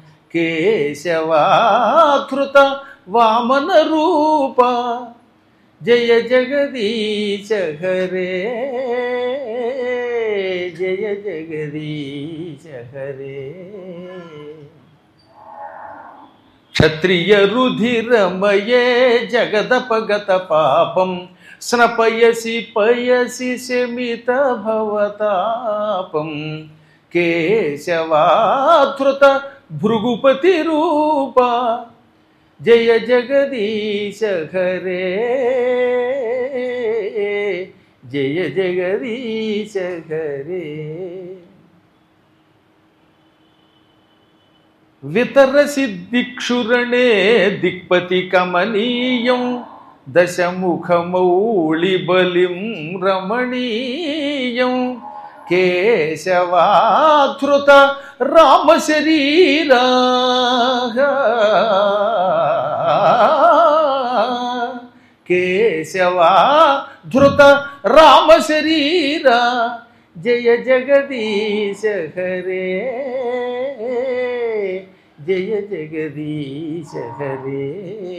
కేశవాధృత వామన రూప జయ జగదీశ హరే జయ జగదీశ హరే క్షత్రియ రుధిరమయే జగదపగత పాపం స్నపయసి పయసి శమిత భవతాపం కేశవాధృత భృగుపతి రూప జయ జగదీశ హరే జయ జగదీశ హరే వితరసి దిక్షురణే దిక్పతి కమనీయం దశముఖమౌళి బలిం రమణీయం కేశవాధృత రామ శరీరా కేశవాధృత రామ శరీరా జయ జగదీశ హరే జయ జగదీశ హరే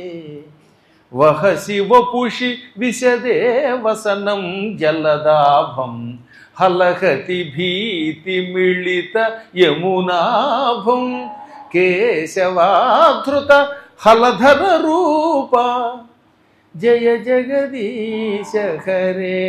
వహసి వపుషి విశదే వసనం జలదాభం హలహతి భీతి మిళిత యమునాభం కేశవాధృత హలధర రూప జయ జగదీశ హరే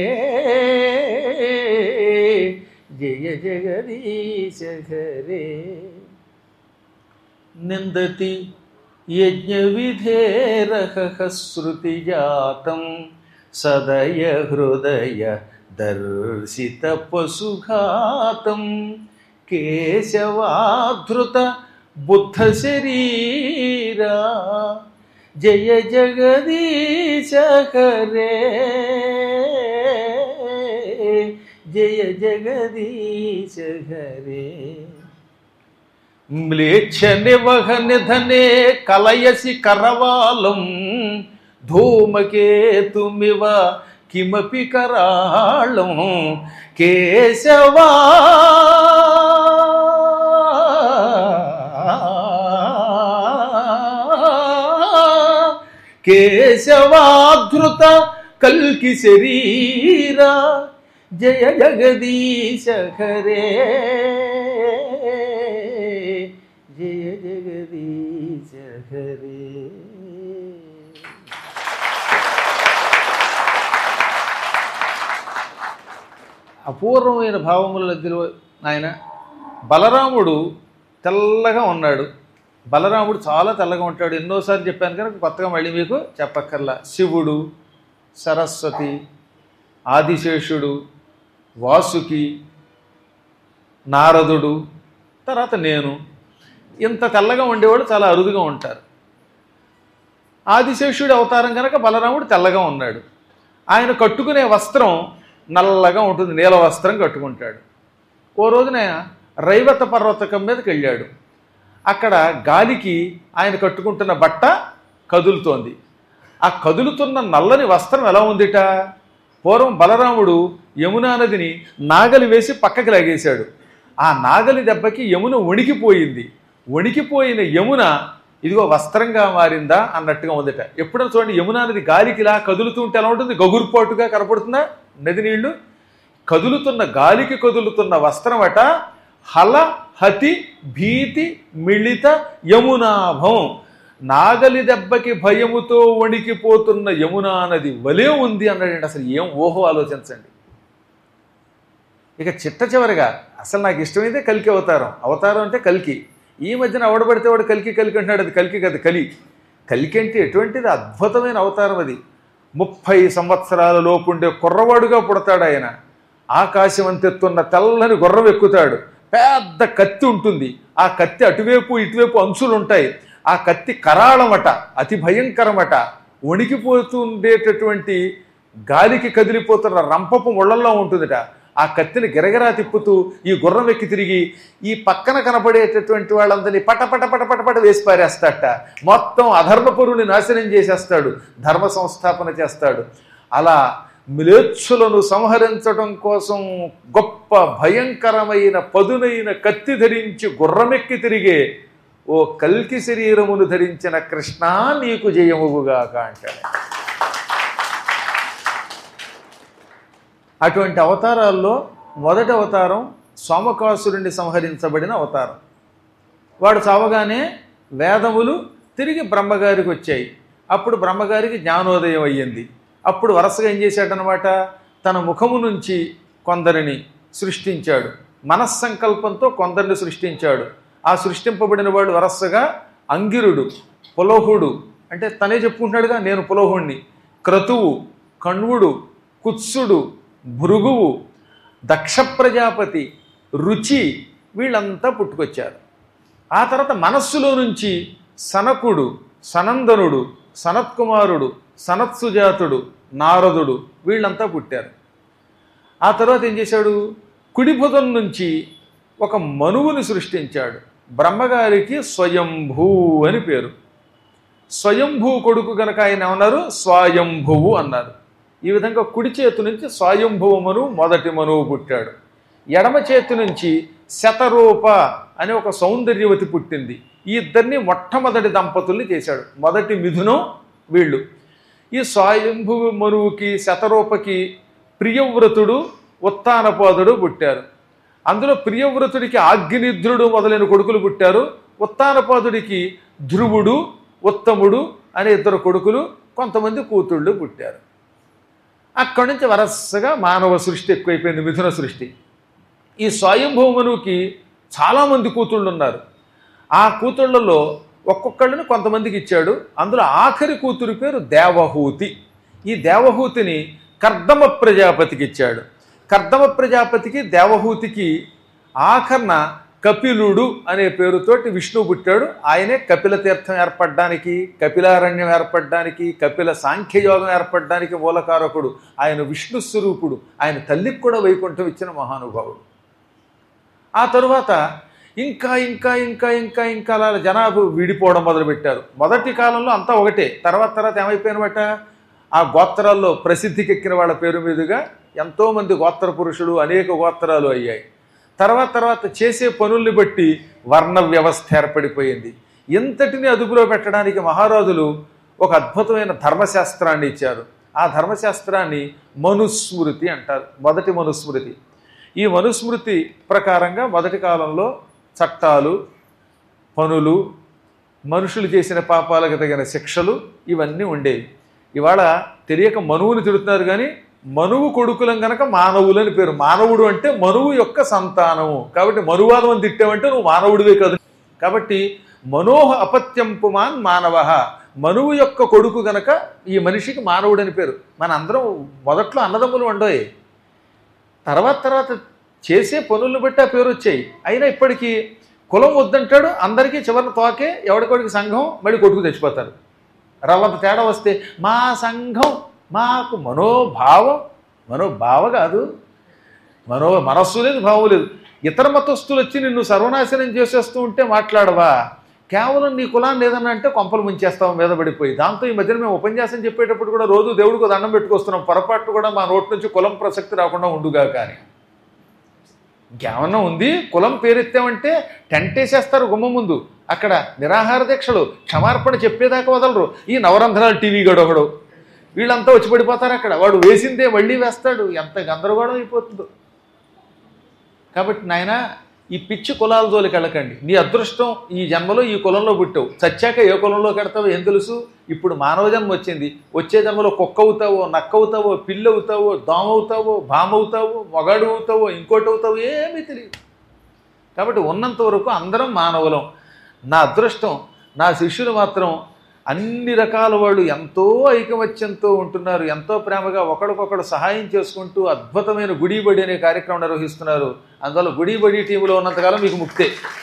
జయ జగదీశ హరే నిందతి యజ్ఞవిధేరహ శృతిజాతం సదయ హృదయ దర్శిత పశుఘాతం కేశవాధృత బుద్ధ శరీరా జయ జగదీశ హరే జయ జగదీశ హరే మ్లేచ్ఛ నివహ నిధనే కలయసి కరవాలం ధూమకేతుమివ కిమపి కరాళం కేశవా కేశవాధృత కల్కి శరీరా జయ జగదీశ హరే జయ జగదీశ హరే అపూర్వమైన భావముల మధ్యలో ఆయన బలరాముడు తెల్లగా ఉన్నాడు బలరాముడు చాలా తెల్లగా ఉంటాడు ఎన్నోసార్లు చెప్పాను కనుక కొత్తగా మళ్ళీ మీకు చెప్పక్కర్లా శివుడు సరస్వతి ఆదిశేషుడు వాసుకి నారదుడు తర్వాత నేను ఇంత తెల్లగా ఉండేవాడు చాలా అరుదుగా ఉంటారు ఆదిశేషుడి అవతారం కనుక బలరాముడు తెల్లగా ఉన్నాడు ఆయన కట్టుకునే వస్త్రం నల్లగా ఉంటుంది నీల వస్త్రం కట్టుకుంటాడు ఓ రోజున రైవత పర్వతకం మీదకి వెళ్ళాడు అక్కడ గాలికి ఆయన కట్టుకుంటున్న బట్ట కదులుతోంది ఆ కదులుతున్న నల్లని వస్త్రం ఎలా ఉందిట పూర్వం బలరాముడు యమునా నదిని నాగలి వేసి పక్కకి లాగేశాడు ఆ నాగలి దెబ్బకి యమున వణికిపోయింది వణికిపోయిన యమున ఇదిగో వస్త్రంగా మారిందా అన్నట్టుగా ఉందట ఎప్పుడైనా చూడండి యమునా నది గాలికి ఇలా కదులుతూ ఉంటే ఎలా ఉంటుంది గగురుపాటుగా కనపడుతుందా నది నీళ్లు కదులుతున్న గాలికి కదులుతున్న వస్త్రం అట హల హతి భీతి మిళిత యమునాభం నాగలి దెబ్బకి భయముతో వణికిపోతున్న యమునా నది వలే ఉంది అన్నాడండి అసలు ఏం ఓహో ఆలోచించండి ఇక చిట్ట చివరిగా అసలు నాకు ఇష్టమైతే కలికి అవతారం అవతారం అంటే కలికి ఈ మధ్యన అవడబడితే వాడు కలికి కలికి అంటున్నాడు అది కలికి కదా కలి కలికి అంటే ఎటువంటిది అద్భుతమైన అవతారం అది ముప్పై సంవత్సరాల లోపుండే కుర్రవాడుగా పుడతాడు ఆయన ఆకాశం అంతెత్తున్న తెల్లని గుర్రం ఎక్కుతాడు పెద్ద కత్తి ఉంటుంది ఆ కత్తి అటువైపు ఇటువైపు అంచులు ఉంటాయి ఆ కత్తి కరాళమట అతి భయంకరమట వణికిపోతుండేటటువంటి గాలికి కదిలిపోతున్న రంపపు ముళ్ళల్లో ఉంటుందిట ఆ కత్తిని గిరగిరా తిప్పుతూ ఈ గుర్రం ఎక్కి తిరిగి ఈ పక్కన కనపడేటటువంటి వాళ్ళందరినీ పట పట పట పట పట వేసి పారేస్తాడట మొత్తం అధర్మపురుని నాశనం చేసేస్తాడు ధర్మ సంస్థాపన చేస్తాడు అలా మిలేచ్ఛులను సంహరించడం కోసం గొప్ప భయంకరమైన పదునైన కత్తి ధరించి గుర్రమెక్కి తిరిగే ఓ కల్కి శరీరమును ధరించిన కృష్ణ నీకు జయముగుగాక అంటాడు అటువంటి అవతారాల్లో మొదటి అవతారం సోమకాసురుణ్ణి సంహరించబడిన అవతారం వాడు చావగానే వేదములు తిరిగి బ్రహ్మగారికి వచ్చాయి అప్పుడు బ్రహ్మగారికి జ్ఞానోదయం అయ్యింది అప్పుడు వరుసగా ఏం చేశాడనమాట తన ముఖము నుంచి కొందరిని సృష్టించాడు మనస్సంకల్పంతో కొందరిని సృష్టించాడు ఆ సృష్టింపబడిన వాడు వరసగా అంగిరుడు పులోహుడు అంటే తనే చెప్పుకుంటున్నాడుగా నేను పులోహుణ్ణి క్రతువు కణ్వుడు కుత్సుడు భృగువు దక్ష ప్రజాపతి రుచి వీళ్ళంతా పుట్టుకొచ్చారు ఆ తర్వాత మనస్సులో నుంచి సనకుడు సనందనుడు సనత్కుమారుడు సనత్సుజాతుడు నారదుడు వీళ్ళంతా పుట్టారు ఆ తర్వాత ఏం చేశాడు కుడిభుజం నుంచి ఒక మనువుని సృష్టించాడు బ్రహ్మగారికి స్వయంభూ అని పేరు స్వయంభూ కొడుకు గనక ఆయన ఏమన్నారు స్వయంభువు అన్నారు ఈ విధంగా కుడి చేతి నుంచి స్వయంభువ మనువు మొదటి మనువు పుట్టాడు ఎడమ చేతి నుంచి శతరూప అనే ఒక సౌందర్యవతి పుట్టింది ఈ ఇద్దరిని మొట్టమొదటి దంపతుల్ని చేశాడు మొదటి మిథునం వీళ్ళు ఈ స్వయంభు మనువుకి శతరూపకి ప్రియవ్రతుడు ఉత్తానపాదుడు పుట్టారు అందులో ప్రియవ్రతుడికి ఆగ్నిద్రుడు మొదలైన కొడుకులు పుట్టారు ఉత్తానపాదుడికి ధ్రువుడు ఉత్తముడు అనే ఇద్దరు కొడుకులు కొంతమంది కూతుళ్ళు పుట్టారు అక్కడి నుంచి వరసగా మానవ సృష్టి ఎక్కువైపోయింది మిథున సృష్టి ఈ స్వయంభూమనుకి చాలామంది కూతుళ్ళు ఉన్నారు ఆ కూతుళ్ళలో ఒక్కొక్కళ్ళని కొంతమందికి ఇచ్చాడు అందులో ఆఖరి కూతురి పేరు దేవహూతి ఈ దేవహూతిని కర్దమ ప్రజాపతికి ఇచ్చాడు కర్దమ ప్రజాపతికి దేవహూతికి ఆఖరణ కపిలుడు అనే పేరుతోటి విష్ణువు పుట్టాడు ఆయనే కపిల తీర్థం ఏర్పడడానికి కపిలారణ్యం ఏర్పడడానికి కపిల సాంఖ్యయోగం ఏర్పడడానికి మూలకారకుడు ఆయన విష్ణు స్వరూపుడు ఆయన తల్లికి కూడా వైకుంఠం ఇచ్చిన మహానుభావుడు ఆ తరువాత ఇంకా ఇంకా ఇంకా ఇంకా ఇంకా అలా జనాభా విడిపోవడం మొదలుపెట్టారు మొదటి కాలంలో అంతా ఒకటే తర్వాత తర్వాత ఏమైపోయినబట్ట ఆ గోత్రాల్లో ప్రసిద్ధికి ఎక్కిన వాళ్ళ పేరు మీదుగా ఎంతోమంది గోత్ర పురుషులు అనేక గోత్రాలు అయ్యాయి తర్వాత తర్వాత చేసే పనుల్ని బట్టి వర్ణ వ్యవస్థ ఏర్పడిపోయింది ఇంతటిని అదుపులో పెట్టడానికి మహారాజులు ఒక అద్భుతమైన ధర్మశాస్త్రాన్ని ఇచ్చారు ఆ ధర్మశాస్త్రాన్ని మనుస్మృతి అంటారు మొదటి మనుస్మృతి ఈ మనుస్మృతి ప్రకారంగా మొదటి కాలంలో చట్టాలు పనులు మనుషులు చేసిన పాపాలకు తగిన శిక్షలు ఇవన్నీ ఉండేవి ఇవాళ తెలియక మనువుని తిడుతున్నారు కానీ మనువు కొడుకులం గనక మానవులని పేరు మానవుడు అంటే మనువు యొక్క సంతానము కాబట్టి మనువాదం అని తిట్టావంటే నువ్వు మానవుడివే కాదు కాబట్టి మనోహ అపత్యం పుమాన్ మానవ మనువు యొక్క కొడుకు గనక ఈ మనిషికి మానవుడని పేరు మన అందరం మొదట్లో అన్నదమ్ములు వండోయే తర్వాత తర్వాత చేసే పనులను బట్టి ఆ పేరు వచ్చాయి అయినా ఇప్పటికీ కులం వద్దంటాడు అందరికీ చివరిన తోకే ఎవడికొడికి సంఘం మళ్ళీ కొట్టుకు తెచ్చిపోతారు రవ్వంత తేడా వస్తే మా సంఘం మాకు మనోభావం మనోభావ కాదు మనో మనస్సు లేదు భావం లేదు ఇతర మతస్థులు వచ్చి నిన్ను సర్వనాశనం చేసేస్తూ ఉంటే మాట్లాడవా కేవలం నీ కులాన్ని ఏదన్నా అంటే కొంపలు ముంచేస్తాం మీద పడిపోయి దాంతో ఈ మధ్యన మేము ఉపన్యాసం చెప్పేటప్పుడు కూడా రోజు దేవుడికి దండం పెట్టుకొస్తున్నాం పొరపాటు కూడా మా నోటి నుంచి కులం ప్రసక్తి రాకుండా ఉండుగా కానీ ఇంకేమన్నా ఉంది కులం పేరెత్తామంటే టెంట్ వేసేస్తారు గుమ్మ ముందు అక్కడ నిరాహార దీక్షలు క్షమార్పణ చెప్పేదాకా వదలరు ఈ నవరంధ్రాలు టీవీ గడొకడు వీళ్ళంతా వచ్చి పడిపోతారు అక్కడ వాడు వేసిందే మళ్ళీ వేస్తాడు ఎంత గందరగోళం అయిపోతుందో కాబట్టి నాయన ఈ పిచ్చి కులాల జోలికి వెళ్ళకండి నీ అదృష్టం ఈ జన్మలో ఈ కులంలో పుట్టావు చచ్చాక ఏ కులంలో కడతావో ఏం తెలుసు ఇప్పుడు మానవ జన్మ వచ్చింది వచ్చే జన్మలో కుక్క అవుతావో నక్క అవుతావో పిల్లి అవుతావో దోమ అవుతావో భామ అవుతావో మొగాడు అవుతావో ఇంకోటి అవుతావో ఏమీ తెలియదు కాబట్టి ఉన్నంత వరకు అందరం మానవులం నా అదృష్టం నా శిష్యులు మాత్రం అన్ని రకాల వాళ్ళు ఎంతో ఐకమత్యంతో ఉంటున్నారు ఎంతో ప్రేమగా ఒకరికొకరు సహాయం చేసుకుంటూ అద్భుతమైన గుడిబడి అనే కార్యక్రమం నిర్వహిస్తున్నారు అందువల్ల గుడిబడి టీంలో ఉన్నంతకాలం మీకు ముక్తే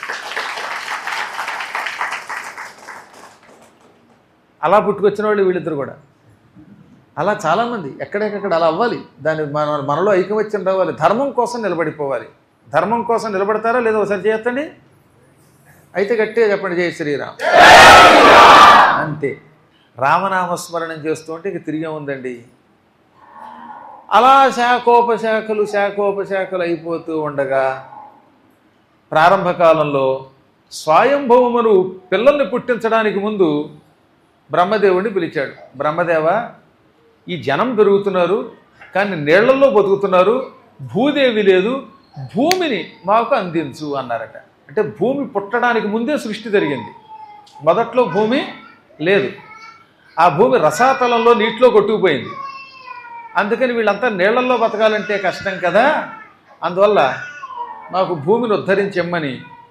అలా పుట్టుకొచ్చిన వాళ్ళు వీళ్ళిద్దరు కూడా అలా చాలామంది ఎక్కడెక్కడ అలా అవ్వాలి దాని మన మనలో ఐకమత్యం రావాలి ధర్మం కోసం నిలబడిపోవాలి ధర్మం కోసం నిలబడతారా లేదా ఒకసారి చేయొద్దండి అయితే గట్టిగా చెప్పండి జయ శ్రీరామ్ అంతే రామనామస్మరణం చేస్తూ ఉంటే ఇక తిరిగే ఉందండి అలా శాఖోపశాఖలు శాఖోపశాఖలు అయిపోతూ ఉండగా ప్రారంభ కాలంలో స్వయంభవమును పిల్లల్ని పుట్టించడానికి ముందు బ్రహ్మదేవుడిని పిలిచాడు బ్రహ్మదేవ ఈ జనం పెరుగుతున్నారు కానీ నీళ్లలో బతుకుతున్నారు భూదేవి లేదు భూమిని మాకు అందించు అన్నారట అంటే భూమి పుట్టడానికి ముందే సృష్టి జరిగింది మొదట్లో భూమి లేదు ఆ భూమి రసాతలంలో నీటిలో కొట్టుకుపోయింది అందుకని వీళ్ళంతా నీళ్లలో బతకాలంటే కష్టం కదా అందువల్ల మాకు భూమిని ఉద్ధరించమ్మని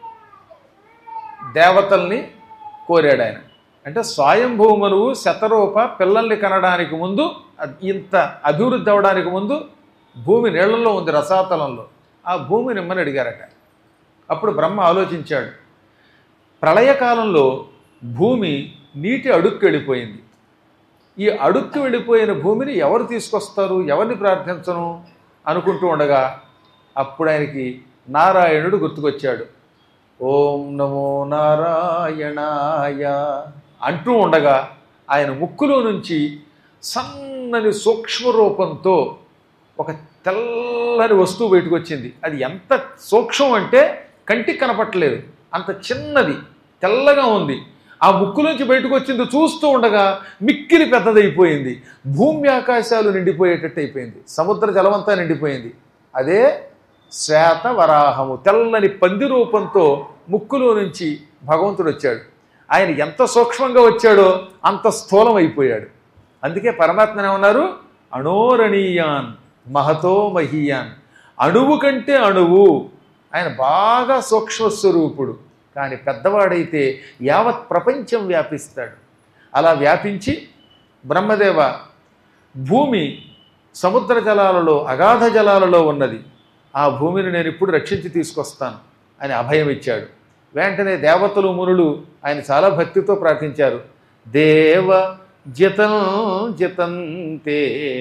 దేవతల్ని కోరాడు ఆయన అంటే స్వయంభూమనువు శతరూప పిల్లల్ని కనడానికి ముందు అద్- ఇంత అభివృద్ధి అవడానికి ముందు భూమి నీళ్లలో ఉంది రసాతలంలో ఆ భూమిని ఇమ్మని అడిగారట అప్పుడు బ్రహ్మ ఆలోచించాడు ప్రళయకాలంలో భూమి నీటి అడుక్కు వెళ్ళిపోయింది ఈ అడుక్కు వెళ్ళిపోయిన భూమిని ఎవరు తీసుకొస్తారు ఎవరిని ప్రార్థించను అనుకుంటూ ఉండగా అప్పుడు ఆయనకి నారాయణుడు గుర్తుకొచ్చాడు ఓం నమో నారాయణాయ అంటూ ఉండగా ఆయన ముక్కులో నుంచి సన్నని సూక్ష్మ రూపంతో ఒక తెల్లని వస్తువు బయటకు వచ్చింది అది ఎంత సూక్ష్మం అంటే కంటికి కనపట్టలేదు అంత చిన్నది తెల్లగా ఉంది ఆ ముక్కులోంచి బయటకు వచ్చింది చూస్తూ ఉండగా మిక్కిలి పెద్దదైపోయింది భూమి ఆకాశాలు నిండిపోయేటట్టు అయిపోయింది సముద్ర జలమంతా నిండిపోయింది అదే శ్వేత వరాహము తెల్లని పంది రూపంతో ముక్కులో నుంచి భగవంతుడు వచ్చాడు ఆయన ఎంత సూక్ష్మంగా వచ్చాడో అంత స్థూలం అయిపోయాడు అందుకే పరమాత్మనే ఉన్నారు అణోరణీయాన్ మహతో మహీయాన్ అణువు కంటే అణువు ఆయన బాగా సూక్ష్మ స్వరూపుడు కానీ పెద్దవాడైతే యావత్ ప్రపంచం వ్యాపిస్తాడు అలా వ్యాపించి బ్రహ్మదేవ భూమి సముద్ర జలాలలో అగాధ జలాలలో ఉన్నది ఆ భూమిని నేను ఇప్పుడు రక్షించి తీసుకొస్తాను అని అభయం ఇచ్చాడు వెంటనే దేవతలు మునులు ఆయన చాలా భక్తితో ప్రార్థించారు దేవ జితం జితంతే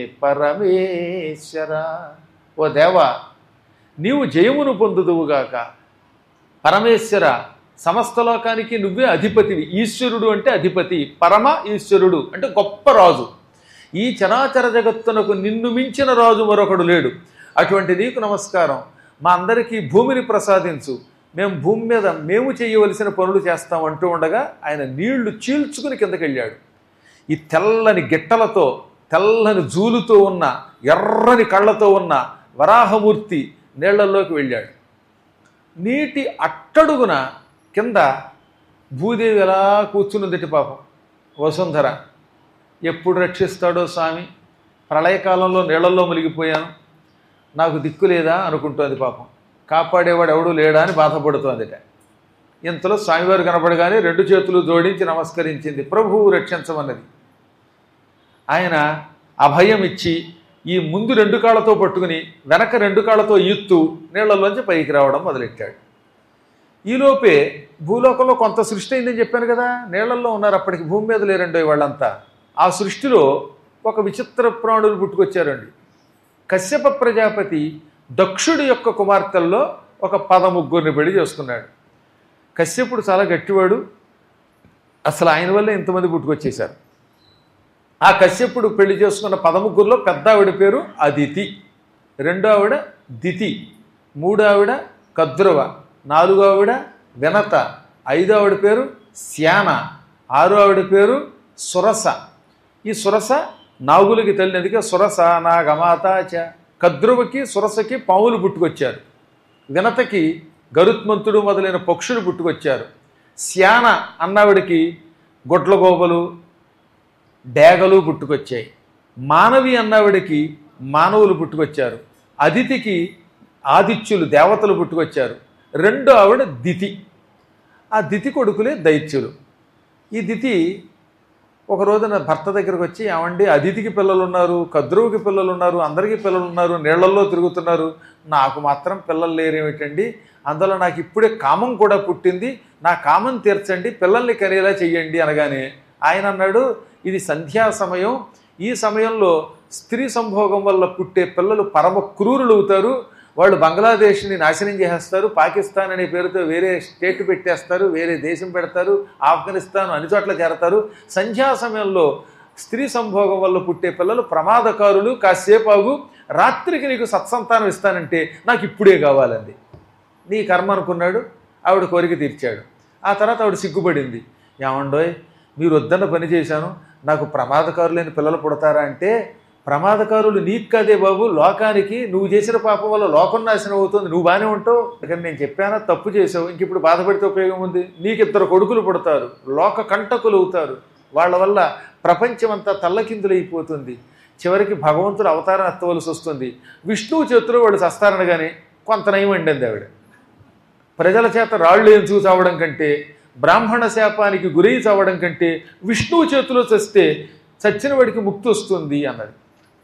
పరమేశ్వర ఓ దేవ నీవు జయమును పొందుదువుగాక పరమేశ్వర సమస్త లోకానికి నువ్వే అధిపతివి ఈశ్వరుడు అంటే అధిపతి పరమ ఈశ్వరుడు అంటే గొప్ప రాజు ఈ చరాచర జగత్తునకు నిన్ను మించిన రాజు మరొకడు లేడు అటువంటి నీకు నమస్కారం మా అందరికీ భూమిని ప్రసాదించు మేము భూమి మీద మేము చేయవలసిన పనులు చేస్తాం అంటూ ఉండగా ఆయన నీళ్లు చీల్చుకుని కిందకి వెళ్ళాడు ఈ తెల్లని గిట్టలతో తెల్లని జూలుతో ఉన్న ఎర్రని కళ్ళతో ఉన్న వరాహమూర్తి నీళ్లలోకి వెళ్ళాడు నీటి అట్టడుగున కింద భూదేవి ఎలా కూర్చున్నదిటి పాపం వసుంధర ఎప్పుడు రక్షిస్తాడో స్వామి ప్రళయకాలంలో నీళ్లలో మునిగిపోయాను నాకు దిక్కు లేదా అనుకుంటోంది పాపం కాపాడేవాడు ఎవడూ లేడా అని బాధపడుతోందిట ఇంతలో స్వామివారు కనపడగానే రెండు చేతులు జోడించి నమస్కరించింది ప్రభువు రక్షించమన్నది ఆయన అభయం ఇచ్చి ఈ ముందు రెండు కాళ్ళతో పట్టుకుని వెనక రెండు కాళ్ళతో ఈత్తు నీళ్లలోంచి పైకి రావడం మొదలెట్టాడు ఈలోపే భూలోకంలో కొంత సృష్టి అయిందని చెప్పాను కదా నీళ్లలో ఉన్నారు అప్పటికి భూమి మీద లేరండి వాళ్ళంతా ఆ సృష్టిలో ఒక విచిత్ర ప్రాణులు పుట్టుకొచ్చారండి కశ్యప ప్రజాపతి దక్షుడి యొక్క కుమార్తెల్లో ఒక పదముగ్గురిని పెళ్లి చేసుకున్నాడు కశ్యపుడు చాలా గట్టివాడు అసలు ఆయన వల్లే ఇంతమంది పుట్టుకొచ్చేశారు ఆ కశ్యపుడు పెళ్లి చేసుకున్న పదముగ్గురులో పెద్ద ఆవిడ పేరు అదితి రెండో ఆవిడ దితి మూడో ఆవిడ కద్రువ నాలుగో ఆవిడ వినత ఐదో ఆవిడ పేరు శ్యాన ఆరో ఆవిడ పేరు సురస ఈ సురస నాగులకి తల్లినదిగా సురస నాగమాతాచ కద్రువకి సురసకి పావులు పుట్టుకొచ్చారు వినతకి గరుత్మంతుడు మొదలైన పక్షులు పుట్టుకొచ్చారు శ్యాన అన్నవిడికి గొడ్లగోబలు డేగలు పుట్టుకొచ్చాయి మానవి అన్నవిడికి మానవులు పుట్టుకొచ్చారు అదితికి ఆదిత్యులు దేవతలు పుట్టుకొచ్చారు రెండో ఆవిడ దితి ఆ దితి కొడుకులే దైత్యులు ఈ దితి ఒక రోజున భర్త దగ్గరకు వచ్చి ఏమండి అదితికి పిల్లలు ఉన్నారు కద్రువుకి పిల్లలు ఉన్నారు అందరికీ పిల్లలు ఉన్నారు నీళ్లలో తిరుగుతున్నారు నాకు మాత్రం పిల్లలు లేరేమిటండి అందులో నాకు ఇప్పుడే కామం కూడా పుట్టింది నా కామం తీర్చండి పిల్లల్ని కనేలా చెయ్యండి అనగానే ఆయన అన్నాడు ఇది సంధ్యా సమయం ఈ సమయంలో స్త్రీ సంభోగం వల్ల పుట్టే పిల్లలు పరమ క్రూరులు అవుతారు వాళ్ళు బంగ్లాదేశ్ని నాశనం చేసేస్తారు పాకిస్తాన్ అనే పేరుతో వేరే స్టేట్ పెట్టేస్తారు వేరే దేశం పెడతారు ఆఫ్ఘనిస్తాన్ అన్ని చోట్ల చేరతారు సంధ్యా సమయంలో స్త్రీ సంభోగం వల్ల పుట్టే పిల్లలు ప్రమాదకారులు కాసేపు ఆగు రాత్రికి నీకు సత్సంతానం ఇస్తానంటే నాకు ఇప్పుడే కావాలండి నీ కర్మ అనుకున్నాడు ఆవిడ కోరిక తీర్చాడు ఆ తర్వాత ఆవిడ సిగ్గుపడింది ఏమండోయ్ మీరు వద్దన్న పని చేశాను నాకు ప్రమాదకారులైన పిల్లలు పుడతారా అంటే ప్రమాదకారులు నీకు కాదే బాబు లోకానికి నువ్వు చేసిన పాపం వల్ల లోకం నాశనం అవుతుంది నువ్వు బాగానే ఉంటావు ఇక్కడ నేను చెప్పానా తప్పు చేసావు ఇంక ఇప్పుడు బాధపడితే ఉపయోగం ఉంది నీకు ఇద్దరు కొడుకులు పుడతారు లోక కంటకులు అవుతారు వాళ్ళ వల్ల ప్రపంచం అంతా తల్లకిందులైపోతుంది చివరికి భగవంతుడు అవతారం ఎత్తవలసి వస్తుంది విష్ణువు చేతిలో వాళ్ళు చస్తారనగానే కొంత నయం వండింది ఆవిడ ప్రజల చేత రాళ్ళు ఏం చూసి అవడం కంటే బ్రాహ్మణ శాపానికి గురై చావడం కంటే విష్ణువు చేతిలో చస్తే చచ్చిన వాడికి ముక్తి వస్తుంది అన్నది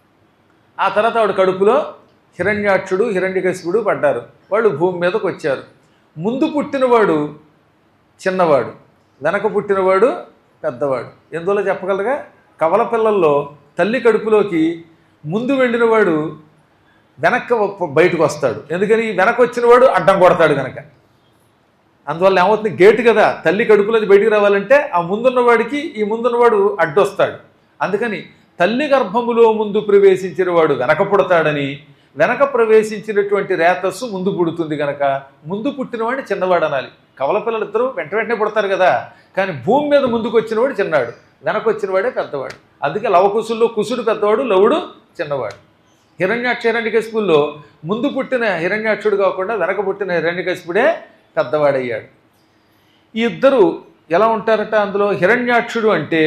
ఆ తర్వాత ఆవిడ కడుపులో హిరణ్యాక్షుడు హిరణ్యకశిపుడు పడ్డారు వాళ్ళు భూమి మీదకి వచ్చారు ముందు పుట్టినవాడు చిన్నవాడు వెనక పుట్టినవాడు పెద్దవాడు ఎందులో చెప్పగలగా కవల పిల్లల్లో తల్లి కడుపులోకి ముందు వెళ్ళినవాడు వెనక్కి బయటకు వస్తాడు ఎందుకని వెనక వచ్చినవాడు అడ్డం కొడతాడు కనుక అందువల్ల ఏమవుతుంది గేటు కదా తల్లి కడుపులోంచి బయటికి రావాలంటే ఆ ముందున్నవాడికి ఈ ముందున్నవాడు అడ్డొస్తాడు అందుకని తల్లి గర్భములో ముందు ప్రవేశించిన వాడు వెనక పుడతాడని వెనక ప్రవేశించినటువంటి రేతస్సు ముందు పుడుతుంది గనక ముందు పుట్టినవాడిని చిన్నవాడు అనాలి కవల పిల్లలిద్దరూ వెంట వెంటనే పుడతారు కదా కానీ భూమి మీద ముందుకు వచ్చినవాడు చిన్నాడు వెనక వచ్చినవాడే పెద్దవాడు అందుకే లవకుశుల్లో కుసుడు పెద్దవాడు లవుడు చిన్నవాడు హిరణ్యాక్ష హిరణ్యకశిపుల్లో ముందు పుట్టిన హిరణ్యాక్షుడు కాకుండా వెనక పుట్టిన హిరణ్యకశిపుడే పెద్దవాడయ్యాడు ఈ ఇద్దరు ఎలా ఉంటారట అందులో హిరణ్యాక్షుడు అంటే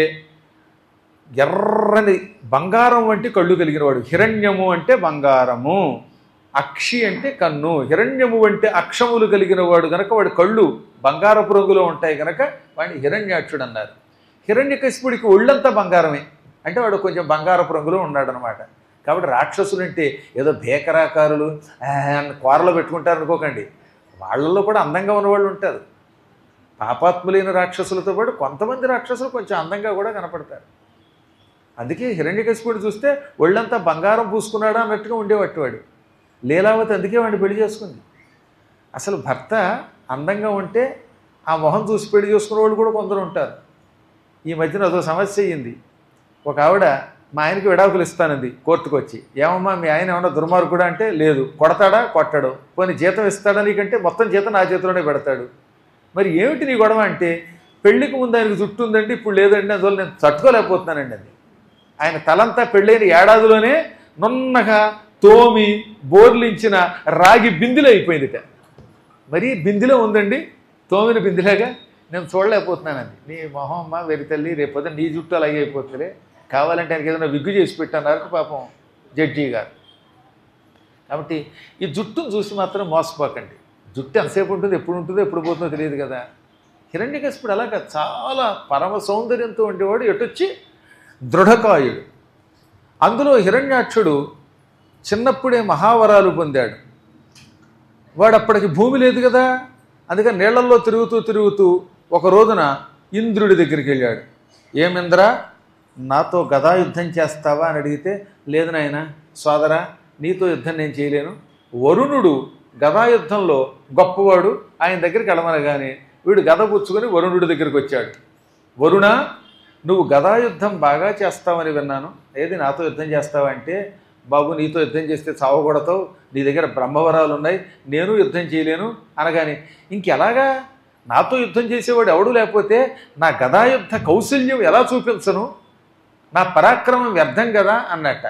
ఎర్రని బంగారం వంటి కళ్ళు కలిగినవాడు హిరణ్యము అంటే బంగారము అక్షి అంటే కన్ను హిరణ్యము అంటే అక్షములు కలిగిన వాడు గనక వాడి కళ్ళు బంగారపు రంగులో ఉంటాయి గనక వాడిని హిరణ్యాక్షుడు అన్నారు హిరణ్యకశిపుడికి ఒళ్ళంతా బంగారమే అంటే వాడు కొంచెం బంగారపు రంగులో ఉన్నాడనమాట కాబట్టి రాక్షసులు అంటే ఏదో భేకరాకారులు ఆ, అని కూరలో పెట్టుకుంటారు అనుకోకండి వాళ్ళల్లో కూడా అందంగా ఉన్నవాళ్ళు ఉంటారు పాపాత్ములైన రాక్షసులతో పాటు కొంతమంది రాక్షసులు కొంచెం అందంగా కూడా కనపడతారు అందుకే హిరణ్యకశిపుడు చూస్తే ఒళ్ళంతా బంగారం పూసుకున్నాడా అన్నట్టుగా ఉండేవాటి వాడు లీలావతి అందుకే వాడిని పెళ్లి చేసుకుంది అసలు భర్త అందంగా ఉంటే ఆ మొహం చూసి పెళ్లి చేసుకునే వాళ్ళు కూడా కొందరు ఉంటారు ఈ మధ్యన అదో సమస్య అయ్యింది ఒక ఆవిడ మా ఆయనకి విడాకులు ఇస్తానంది కోర్టుకు వచ్చి ఏమమ్మా మీ ఆయన ఏమన్నా దుర్మార్గుడా అంటే లేదు కొడతాడా కొట్టడు పోనీ జీతం ఇస్తాడా నీకంటే మొత్తం జీతం నా చేతిలోనే పెడతాడు మరి ఏమిటి నీ గొడవ అంటే పెళ్లికి ముందు ఆయనకు జుట్టు ఉందండి ఇప్పుడు లేదండి అందువల్ల నేను తట్టుకోలేకపోతున్నానండి అది ఆయన తలంతా పెళ్ళైన ఏడాదిలోనే నున్నగా తోమి బోర్లించిన రాగి బిందులు అయిపోయిందిట మరి బిందులో ఉందండి తోమిన బిందులాగా నేను చూడలేకపోతున్నానండి నీ మొహం అమ్మ వెరి తల్లి రేపొద్దు నీ జుట్టు అలాగే అయిపోతుంది కావాలంటే ఆయనకి ఏదైనా విగ్గు చేసి పెట్టన్నారు పాపం జడ్జి గారు కాబట్టి ఈ జుట్టును చూసి మాత్రం మోసపోకండి జుట్టు ఎంతసేపు ఉంటుంది ఎప్పుడు ఉంటుందో ఎప్పుడు పోతుందో తెలియదు కదా హిరణ్యకశిపుడు అలాగా చాలా పరమ సౌందర్యంతో ఉండేవాడు ఎటొచ్చి దృఢకాయుడు అందులో హిరణ్యాక్షుడు చిన్నప్పుడే మహావరాలు పొందాడు వాడు అప్పటికి భూమి లేదు కదా అందుకని నీళ్లలో తిరుగుతూ తిరుగుతూ ఒక రోజున ఇంద్రుడి దగ్గరికి వెళ్ళాడు ఏమింద్ర నాతో గదా యుద్ధం చేస్తావా అని అడిగితే లేదు నాయన సోదరా నీతో యుద్ధం నేను చేయలేను వరుణుడు గదా యుద్ధంలో గొప్పవాడు ఆయన దగ్గరికి వెళ్ళమనగానే వీడు గద పుచ్చుకొని వరుణుడి దగ్గరికి వచ్చాడు వరుణ నువ్వు గదా యుద్ధం బాగా చేస్తావని విన్నాను ఏది నాతో యుద్ధం చేస్తావా అంటే బాబు నీతో యుద్ధం చేస్తే చావకూడతావు నీ దగ్గర బ్రహ్మవరాలు ఉన్నాయి నేను యుద్ధం చేయలేను అనగానే ఇంకెలాగా నాతో యుద్ధం చేసేవాడు ఎవడు లేకపోతే నా గదా యుద్ధ కౌశల్యం ఎలా చూపించను నా పరాక్రమం వ్యర్థం కదా అన్నట్ట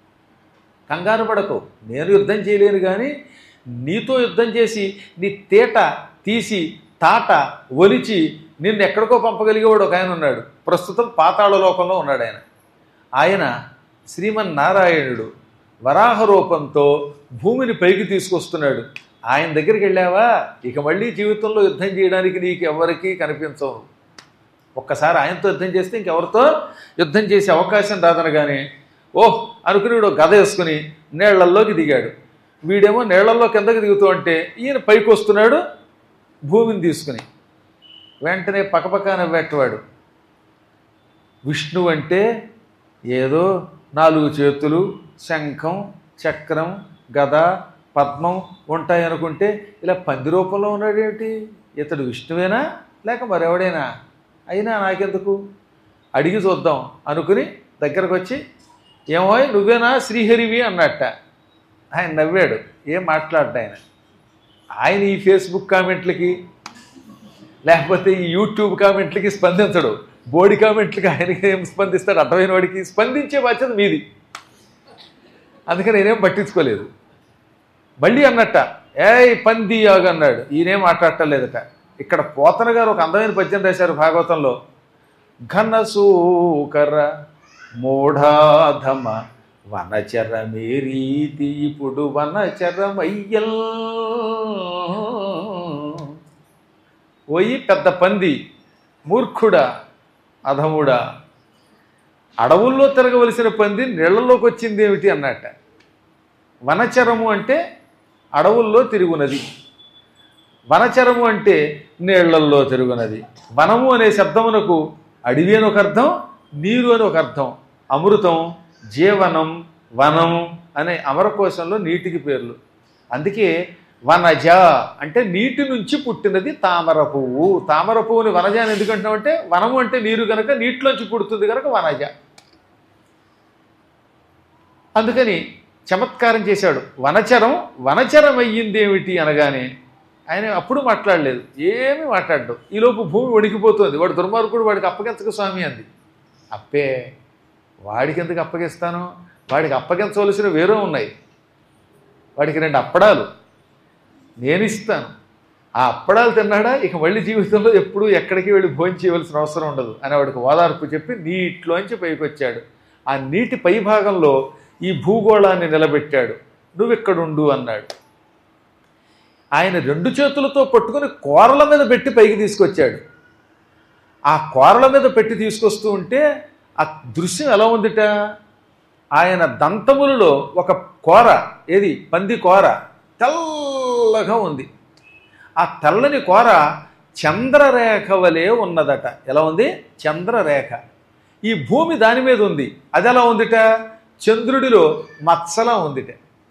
కంగారు పడకు నేను యుద్ధం చేయలేను కానీ నీతో యుద్ధం చేసి నీ తేట తీసి తాట ఒలిచి నిన్ను ఎక్కడికో పంపగలిగేవాడు ఒక ఆయన ఉన్నాడు ప్రస్తుతం పాతాళ లోకంలో ఉన్నాడు ఆయన ఆయన శ్రీమన్నారాయణుడు వరాహ రూపంతో భూమిని పైకి తీసుకొస్తున్నాడు ఆయన దగ్గరికి వెళ్ళావా ఇక మళ్ళీ జీవితంలో యుద్ధం చేయడానికి నీకు ఎవరికీ కనిపించవు ఒక్కసారి ఆయనతో యుద్ధం చేస్తే ఇంకెవరితో యుద్ధం చేసే అవకాశం రాదనగానే ఓహ్ అనుకుని వీడు గద వేసుకుని నీళ్లల్లోకి దిగాడు వీడేమో నీళ్లలో కిందకి దిగుతూ అంటే ఈయన పైకి వస్తున్నాడు భూమిని తీసుకుని వెంటనే పక్కపక్క నవ్వేటవాడు విష్ణు అంటే ఏదో నాలుగు చేతులు శంఖం చక్రం గద పద్మం ఉంటాయి అనుకుంటే ఇలా పంది రూపంలో ఉన్నాడేమిటి ఇతడు విష్ణువేనా లేక మరెవడైనా అయినా నాకెందుకు అడిగి చూద్దాం అనుకుని దగ్గరకు వచ్చి ఏమో నువ్వేనా శ్రీహరివి అన్నట్ట ఆయన నవ్వాడు ఏం మాట్లాడ్డా ఆయన ఆయన ఈ ఫేస్బుక్ కామెంట్లకి లేకపోతే ఈ యూట్యూబ్ కామెంట్లకి స్పందించడు బోడి కామెంట్లకి ఆయనకి ఏం స్పందిస్తాడు అర్థమైన వాడికి స్పందించే బాధ్యత మీది అందుకని నేనేం పట్టించుకోలేదు మళ్ళీ అన్నట్ట ఏయ్ పంది యాగ అన్నాడు ఈయనేం మాట్లాడటం లేదట ఇక్కడ పోతన గారు ఒక అందమైన పద్యం రాశారు భాగవతంలో ఘనసూకర మూఢాధమ వనచర రీతి ఇప్పుడు వనచరమయ్యల్ ఓయి పెద్ద పంది మూర్ఖుడా అధముడా అడవుల్లో తిరగవలసిన పంది నీళ్లలోకి వచ్చింది ఏమిటి అన్నట్ట వనచరము అంటే అడవుల్లో తిరుగునది వనచరము అంటే నీళ్లల్లో తిరుగునది వనము అనే శబ్దమునకు అడవి అని ఒక అర్థం నీరు అని ఒక అర్థం అమృతం జీవనం వనం అనే అమరకోశంలో నీటికి పేర్లు అందుకే వనజ అంటే నీటి నుంచి పుట్టినది తామర పువ్వు తామర పువ్వుని వనజ అని ఎందుకంటున్నాం అంటే వనము అంటే నీరు కనుక నీటిలోంచి పుడుతుంది కనుక వనజ అందుకని చమత్కారం చేశాడు వనచరం వనచరం అయ్యింది ఏమిటి అనగానే ఆయన అప్పుడు మాట్లాడలేదు ఏమీ మాట్లాడడం ఈలోపు భూమి వణికిపోతుంది వాడు దుర్మార్గుడు వాడికి అప్పగించక స్వామి అంది అప్పే వాడికి ఎందుకు అప్పగిస్తాను వాడికి అప్పగించవలసిన వేరే ఉన్నాయి వాడికి రెండు అప్పడాలు నేను ఇస్తాను ఆ అప్పడాలు తిన్నాడా ఇక మళ్ళీ జీవితంలో ఎప్పుడూ ఎక్కడికి వెళ్ళి భోజనం చేయవలసిన అవసరం ఉండదు అని వాడికి ఓదార్పు చెప్పి నీటిలోంచి పైకి వచ్చాడు ఆ నీటి పై భాగంలో ఈ భూగోళాన్ని నిలబెట్టాడు నువ్వు ఇక్కడుండు అన్నాడు ఆయన రెండు చేతులతో పట్టుకుని కూరల మీద పెట్టి పైకి తీసుకొచ్చాడు ఆ కూరల మీద పెట్టి తీసుకొస్తూ ఉంటే ఆ దృశ్యం ఎలా ఉందిట ఆయన దంతములలో ఒక కూర ఏది పంది కూర తెల్లగా ఉంది ఆ తెల్లని కూర చంద్రరేఖ వలె ఉన్నదట ఎలా ఉంది చంద్రరేఖ ఈ భూమి దాని మీద ఉంది అది ఎలా ఉందిట చంద్రుడిలో మత్సలా ఉందిట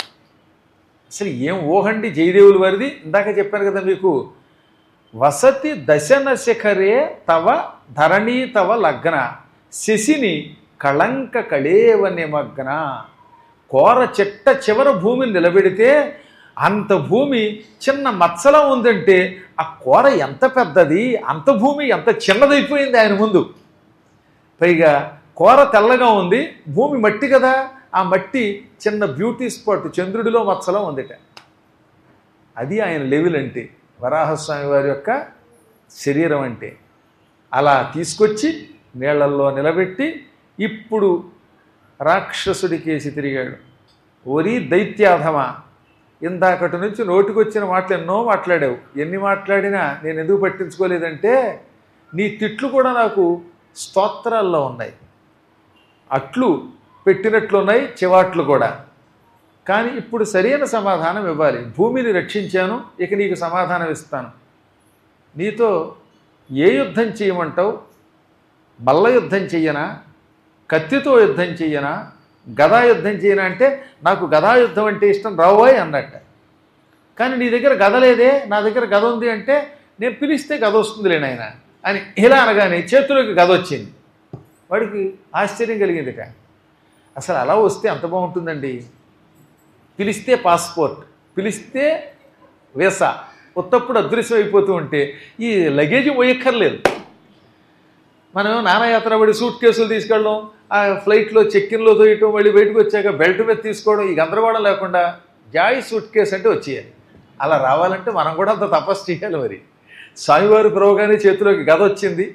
అసలు ఏం ఊహండి జయదేవుల వారిది ఇందాక చెప్పాను కదా మీకు వసతి దశన శిఖరే తవ ధరణీ తవ లగ్న శశిని కళంక కళేవ నిమగ్న కోర చెట్ట చివర భూమిని నిలబెడితే అంత భూమి చిన్న మత్సలా ఉందంటే ఆ కూర ఎంత పెద్దది అంత భూమి ఎంత చిన్నదైపోయింది ఆయన ముందు పైగా కూర తెల్లగా ఉంది భూమి మట్టి కదా ఆ మట్టి చిన్న బ్యూటీ స్పాట్ చంద్రుడిలో మత్సలో ఉందిట అది ఆయన లెవెల్ అంటే వరాహస్వామి వారి యొక్క శరీరం అంటే అలా తీసుకొచ్చి నీళ్లల్లో నిలబెట్టి ఇప్పుడు రాక్షసుడి కేసి తిరిగాడు ఒరి దైత్యాధమా ఇందాకటి నుంచి నోటికొచ్చిన మాటలు ఎన్నో మాట్లాడావు ఎన్ని మాట్లాడినా నేను ఎందుకు పట్టించుకోలేదంటే నీ తిట్లు కూడా నాకు స్తోత్రాల్లో ఉన్నాయి అట్లు పెట్టినట్లున్నాయి చివాట్లు కూడా కానీ ఇప్పుడు సరైన సమాధానం ఇవ్వాలి భూమిని రక్షించాను ఇక నీకు సమాధానం ఇస్తాను నీతో ఏ యుద్ధం చేయమంటావు మల్ల యుద్ధం చెయ్యనా కత్తితో యుద్ధం చెయ్యనా గదా యుద్ధం చేయనా అంటే నాకు గదా యుద్ధం అంటే ఇష్టం రావోయ్ అన్నట్ట కానీ నీ దగ్గర గద లేదే నా దగ్గర గద ఉంది అంటే నేను పిలిస్తే గద వస్తుందిలే నాయన అని ఇలా అనగానే చేతిలోకి గద వచ్చింది వాడికి ఆశ్చర్యం కలిగిందిట అసలు అలా వస్తే ఎంత బాగుంటుందండి పిలిస్తే పాస్పోర్ట్ పిలిస్తే వీసా ఉత్తప్పుడు అదృశ్యం అయిపోతూ ఉంటే ఈ లగేజ్ పోయక్కర్లేదు మనం నానాయాత్ర పడి సూట్ కేసులు తీసుకెళ్ళడం ఆ ఫ్లైట్లో చెక్కిన్లో తోయటం మళ్ళీ బయటకు వచ్చాక బెల్ట్ మీద తీసుకోవడం ఈ గందరగోళం లేకుండా జాయ్ సూట్ కేసు అంటే వచ్చేయాలి అలా రావాలంటే మనం కూడా అంత తపస్సు చేయాలి మరి స్వామివారి ప్రవగానే చేతిలోకి గద వచ్చింది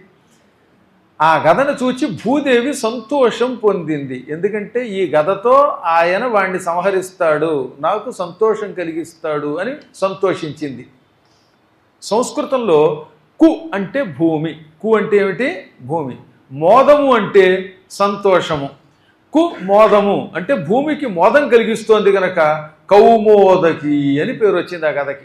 ఆ గదను చూచి భూదేవి సంతోషం పొందింది ఎందుకంటే ఈ గదతో ఆయన వాణ్ణి సంహరిస్తాడు నాకు సంతోషం కలిగిస్తాడు అని సంతోషించింది సంస్కృతంలో కు అంటే భూమి కు అంటే ఏమిటి భూమి మోదము అంటే సంతోషము కు మోదము అంటే భూమికి మోదం కలిగిస్తోంది గనక కౌమోదకి అని పేరు వచ్చింది ఆ కథకి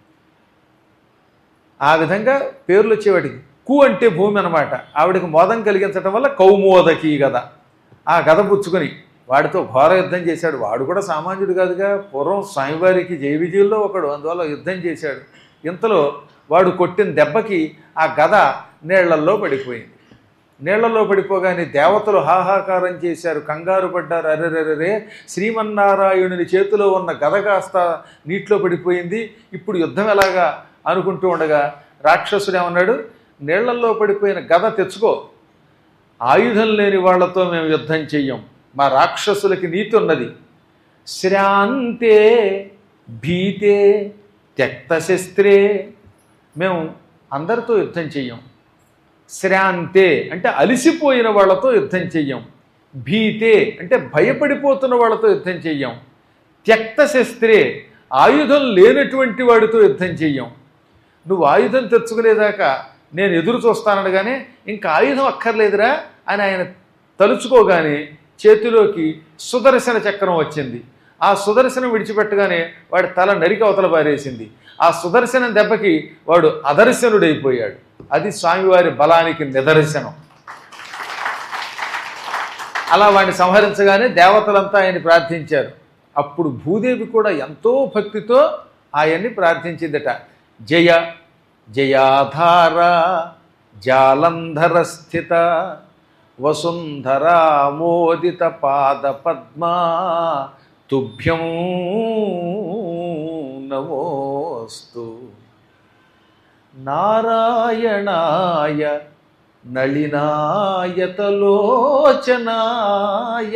ఆ విధంగా పేర్లు వచ్చేవాడికి కు అంటే భూమి అనమాట ఆవిడకి మోదం కలిగించడం వల్ల కౌమోదకి గద ఆ గద పుచ్చుకొని వాడితో ఘోర యుద్ధం చేశాడు వాడు కూడా సామాన్యుడు కాదుగా పూర్వం స్వామివారికి జయ విజయుల్లో ఒకడు అందువల్ల యుద్ధం చేశాడు ఇంతలో వాడు కొట్టిన దెబ్బకి ఆ గద నీళ్లల్లో పడిపోయింది నీళ్లలో పడిపోగానే దేవతలు హాహాకారం చేశారు కంగారు పడ్డారు అరెరెరే శ్రీమన్నారాయణుని చేతిలో ఉన్న గద కాస్త నీటిలో పడిపోయింది ఇప్పుడు యుద్ధం ఎలాగా అనుకుంటూ ఉండగా రాక్షసుడు ఏమన్నాడు నీళ్లల్లో పడిపోయిన గద తెచ్చుకో ఆయుధం లేని వాళ్ళతో మేము యుద్ధం చెయ్యం మా రాక్షసులకి నీతి ఉన్నది శ్రాంతే భీతే త్యక్త శస్త్రే మేము అందరితో యుద్ధం చెయ్యం శ్రాంతే అంటే అలిసిపోయిన వాళ్ళతో యుద్ధం చెయ్యం భీతే అంటే భయపడిపోతున్న వాళ్ళతో యుద్ధం చెయ్యం త్యక్త శస్త్రే ఆయుధం లేనటువంటి వాడితో యుద్ధం చెయ్యం నువ్వు ఆయుధం తెచ్చుకునేదాకా నేను ఎదురు చూస్తానడగానే ఇంకా ఆయుధం అక్కర్లేదురా అని ఆయన తలుచుకోగానే చేతిలోకి సుదర్శన చక్రం వచ్చింది ఆ సుదర్శనం విడిచిపెట్టగానే వాడి తల నరికి అవతల పారేసింది ఆ సుదర్శనం దెబ్బకి వాడు అదర్శనుడైపోయాడు అది స్వామివారి బలానికి నిదర్శనం అలా వాడిని సంహరించగానే దేవతలంతా ఆయన్ని ప్రార్థించారు అప్పుడు భూదేవి కూడా ఎంతో భక్తితో ఆయన్ని ప్రార్థించిందట జయ జయాధార జాలంధర స్థిత వసుంధరామోదిత పాద పద్మా తుభ్యం నమోస్తు నారాయణాయ నళినాయతలోచనాయ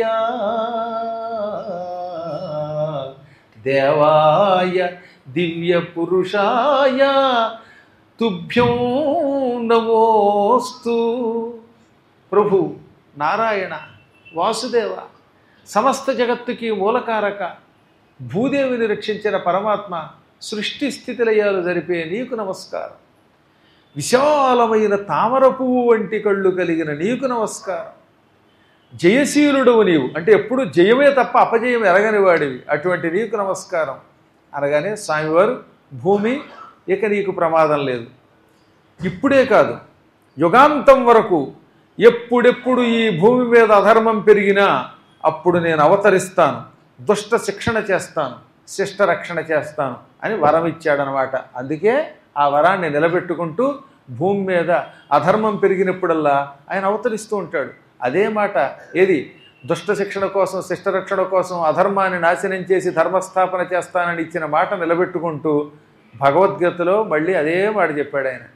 దేవాయ దివ్య పురుషాయ తుభ్యం నమోస్తు ప్రభు నారాయణ వాసుదేవ సమస్త జగత్తుకి మూలకారక భూదేవిని రక్షించిన పరమాత్మ సృష్టి స్థితిలయాలు జరిపే నీకు నమస్కారం విశాలమైన తామర పువ్వు వంటి కళ్ళు కలిగిన నీకు నమస్కారం జయశీలుడవు నీవు అంటే ఎప్పుడు జయమే తప్ప అపజయం ఎరగని వాడివి అటువంటి నీకు నమస్కారం అనగానే స్వామివారు భూమి ఇక నీకు ప్రమాదం లేదు ఇప్పుడే కాదు యుగాంతం వరకు ఎప్పుడెప్పుడు ఈ భూమి మీద అధర్మం పెరిగినా అప్పుడు నేను అవతరిస్తాను దుష్ట శిక్షణ చేస్తాను శిష్ట రక్షణ చేస్తాను అని వరం ఇచ్చాడనమాట అందుకే ఆ వరాన్ని నిలబెట్టుకుంటూ భూమి మీద అధర్మం పెరిగినప్పుడల్లా ఆయన అవతరిస్తూ ఉంటాడు అదే మాట ఏది దుష్ట శిక్షణ కోసం శిష్ట రక్షణ కోసం అధర్మాన్ని నాశనం చేసి ధర్మస్థాపన చేస్తానని ఇచ్చిన మాట నిలబెట్టుకుంటూ భగవద్గీతలో మళ్ళీ అదే మాట చెప్పాడు ఆయన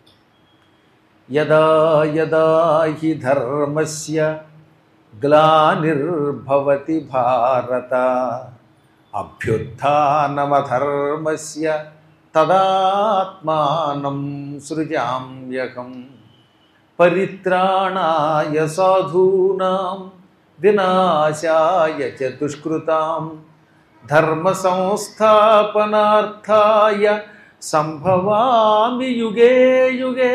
యదా యదా హి ధర్మస్య గ్లానిర్భవతి భారత అభ్యుత్నమధర్మస్య తదాత్మానం సృజామ్యకం పరిత్రాణాయ సాధూనాం వినాశాయ చ దుష్కృతాం ధర్మ సంస్థాపనార్థాయ సంభవామి యుగే యుగే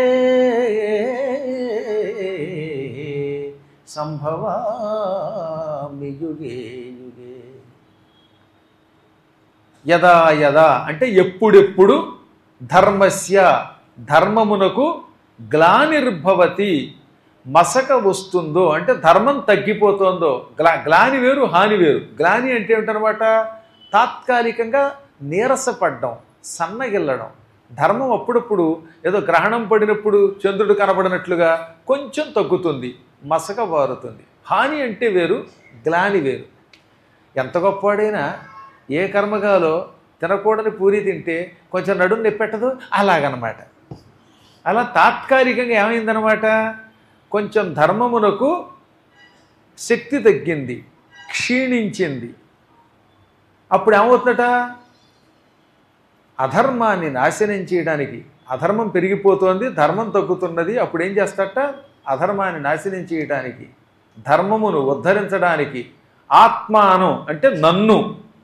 సంభవామి యుగే యుగే యదా యదా అంటే ఎప్పుడెప్పుడు ధర్మస్య ధర్మమునకు గ్లానిర్భవతి మసక వస్తుందో అంటే ధర్మం తగ్గిపోతుందో గ్లా గ్లాని వేరు హాని వేరు గ్లాని అంటే ఏమిటనమాట తాత్కాలికంగా నీరసపడ్డం సన్నగిల్లడం ధర్మం అప్పుడప్పుడు ఏదో గ్రహణం పడినప్పుడు చంద్రుడు కనబడినట్లుగా కొంచెం తగ్గుతుంది మసక వారుతుంది హాని అంటే వేరు గ్లాని వేరు ఎంత గొప్పవాడైనా ఏ కర్మగాలో తినకూడని పూరి తింటే కొంచెం నడుము నొప్పెట్టదు అలాగనమాట అలా తాత్కాలికంగా ఏమైందనమాట కొంచెం ధర్మమునకు శక్తి తగ్గింది క్షీణించింది అప్పుడు ఏమవుతుందట అధర్మాన్ని నాశనం చేయడానికి అధర్మం పెరిగిపోతోంది ధర్మం తగ్గుతున్నది అప్పుడు ఏం చేస్తాట అధర్మాన్ని నాశనం చేయడానికి ధర్మమును ఉద్ధరించడానికి ఆత్మానం అంటే నన్ను